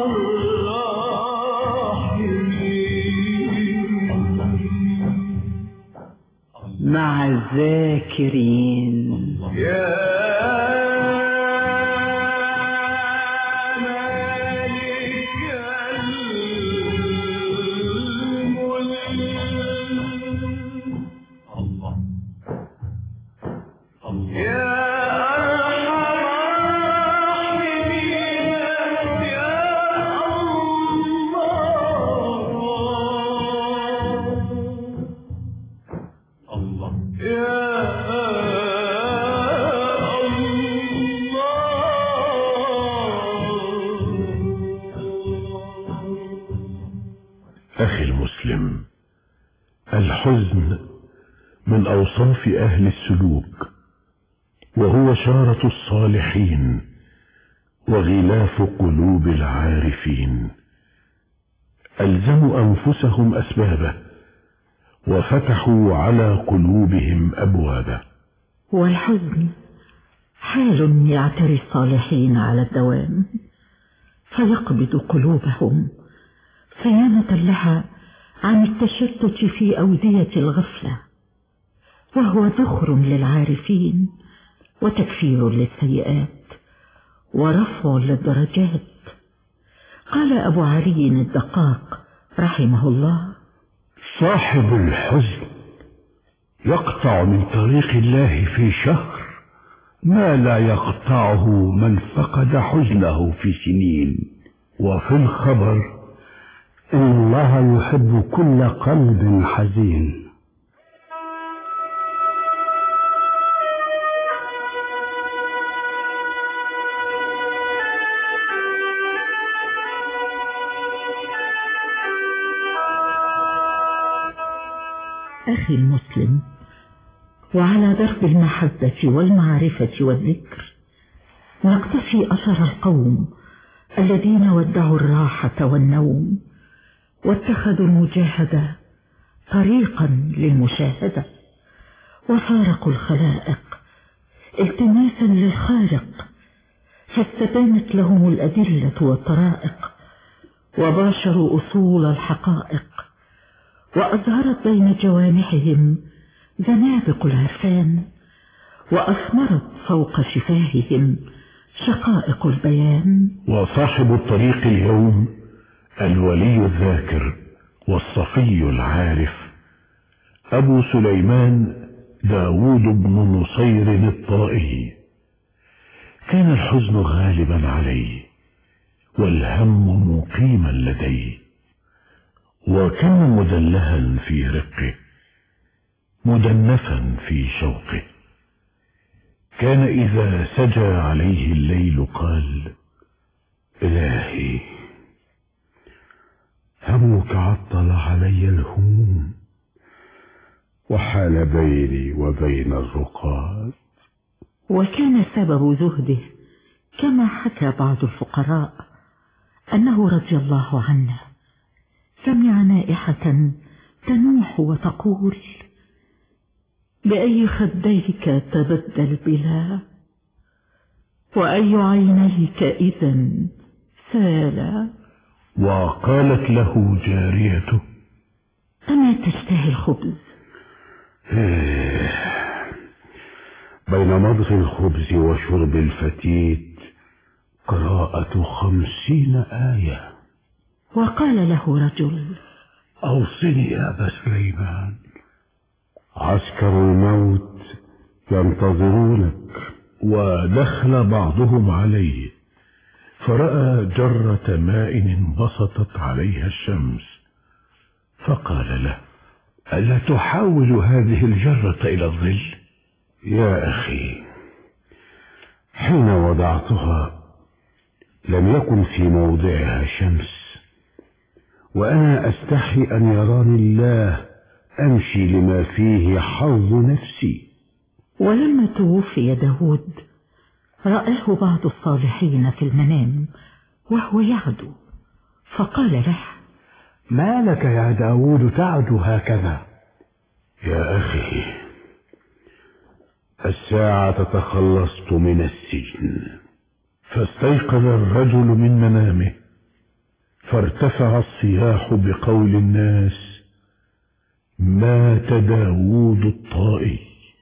الراحمين مع الذاكرين أخي المسلم الحزن من أوصاف أهل السلوك وهو شارة الصالحين وغلاف قلوب العارفين ألزموا أنفسهم أسبابه وفتحوا على قلوبهم أبوابه والحزن حال يعتري الصالحين على الدوام فيقبض قلوبهم صيانة لها عن التشتت في أودية الغفلة وهو ذخر للعارفين وتكفير للسيئات ورفع للدرجات قال أبو علي الدقاق رحمه الله صاحب الحزن يقطع من طريق الله في شهر ما لا يقطعه من فقد حزنه في سنين وفي الخبر إن الله يحب كل قلب حزين أخي المسلم وعلى درب المحبة والمعرفة والذكر نقتفي أثر القوم الذين ودعوا الراحة والنوم واتخذوا المجاهدة طريقا للمشاهدة وفارقوا الخلائق التماسا للخالق فاستبانت لهم الأدلة والطرائق وباشروا أصول الحقائق وأظهرت بين جوانحهم زنابق العرفان وأثمرت فوق شفاههم شقائق البيان وصاحب الطريق اليوم الولي الذاكر والصفي العارف أبو سليمان داود بن نصير الطائي كان الحزن غالبا عليه والهم مقيما لديه وكان مدلها في رقه مدنفا في شوقه كان إذا سجى عليه الليل قال إلهي همك عطل علي الهموم وحال بيني وبين الرقاد وكان سبب زهده كما حكى بعض الفقراء أنه رضي الله عنه سمع نائحة تنوح وتقول بأي خديك تبدل بلا وأي عينيك إذا سالا وقالت له جاريته أما تشتهي الخبز بين مضغ الخبز وشرب الفتيت قراءة خمسين آية وقال له رجل أوصني يا أبا سليمان عسكر الموت ينتظرونك ودخل بعضهم عليه فرأى جرة ماء انبسطت عليها الشمس فقال له ألا تحاول هذه الجرة إلى الظل يا أخي حين وضعتها لم يكن في موضعها شمس وأنا أستحي أن يراني الله أمشي لما فيه حظ نفسي ولما توفي داود رآه بعض الصالحين في المنام وهو يعدو فقال له ما لك يا داود تعدو هكذا يا أخي الساعة تخلصت من السجن فاستيقظ الرجل من منامه فارتفع الصياح بقول الناس مات داود الطائي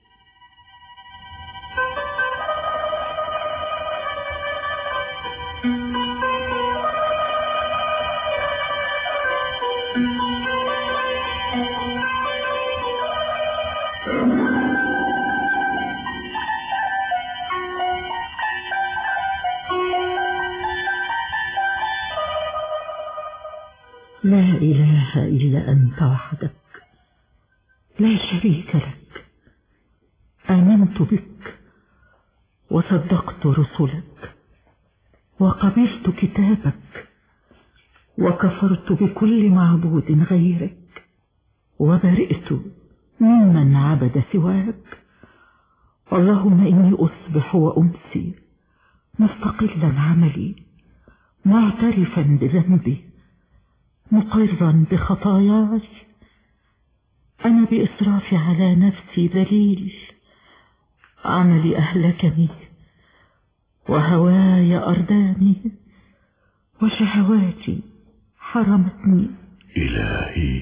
لا إله إلا أنت وحدك لا شريك لك آمنت بك وصدقت رسلك وقبلت كتابك وكفرت بكل معبود غيرك وبرئت ممن عبد سواك اللهم إني أصبح وأمسي مستقلا عملي معترفا بذنبي مقرا بخطاياي أنا بإسرافي على نفسي ذليل عملي أهلكني وهواي أرداني وشهواتي حرمتني إلهي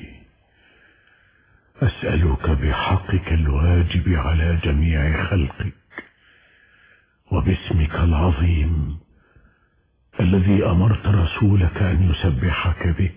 أسألك بحقك الواجب على جميع خلقك وباسمك العظيم الذي أمرت رسولك أن يسبحك به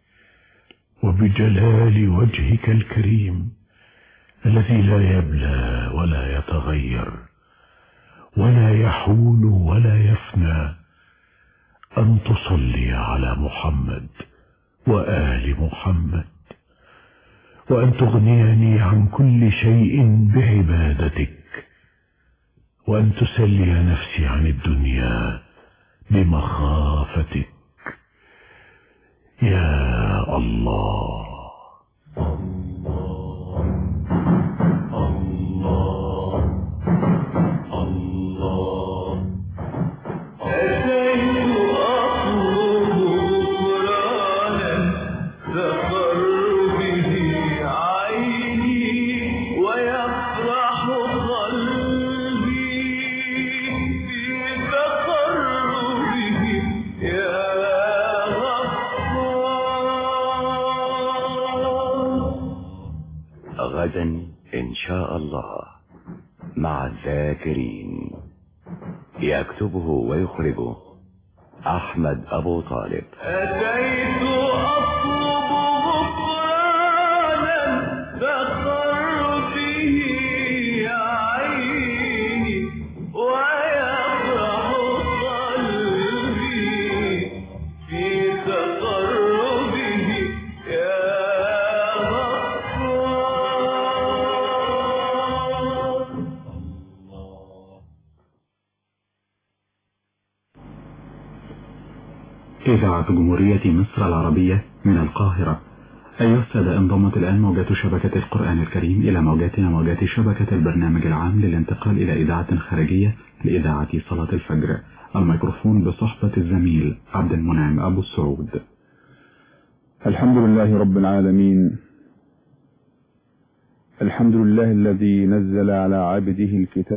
وبجلال وجهك الكريم الذي لا يبلى ولا يتغير ولا يحول ولا يفنى أن تصلي على محمد وآل محمد وأن تغنيني عن كل شيء بعبادتك وأن تسلي نفسي عن الدنيا بمخافتك يا الله غدا إن شاء الله مع الذاكرين يكتبه ويخرجه أحمد أبو طالب أتيت أطلب غفرانا فخر به عيني ويفرح قلبي في تقربه يا غفار إذاعة جمهورية مصر العربية من القاهرة أيها السادة انضمت الآن موجات شبكة القرآن الكريم إلى موجاتنا موجات شبكة البرنامج العام للانتقال إلى إذاعة خارجية لإذاعة صلاة الفجر الميكروفون بصحبة الزميل عبد المنعم أبو السعود الحمد لله رب العالمين الحمد لله الذي نزل على عبده الكتاب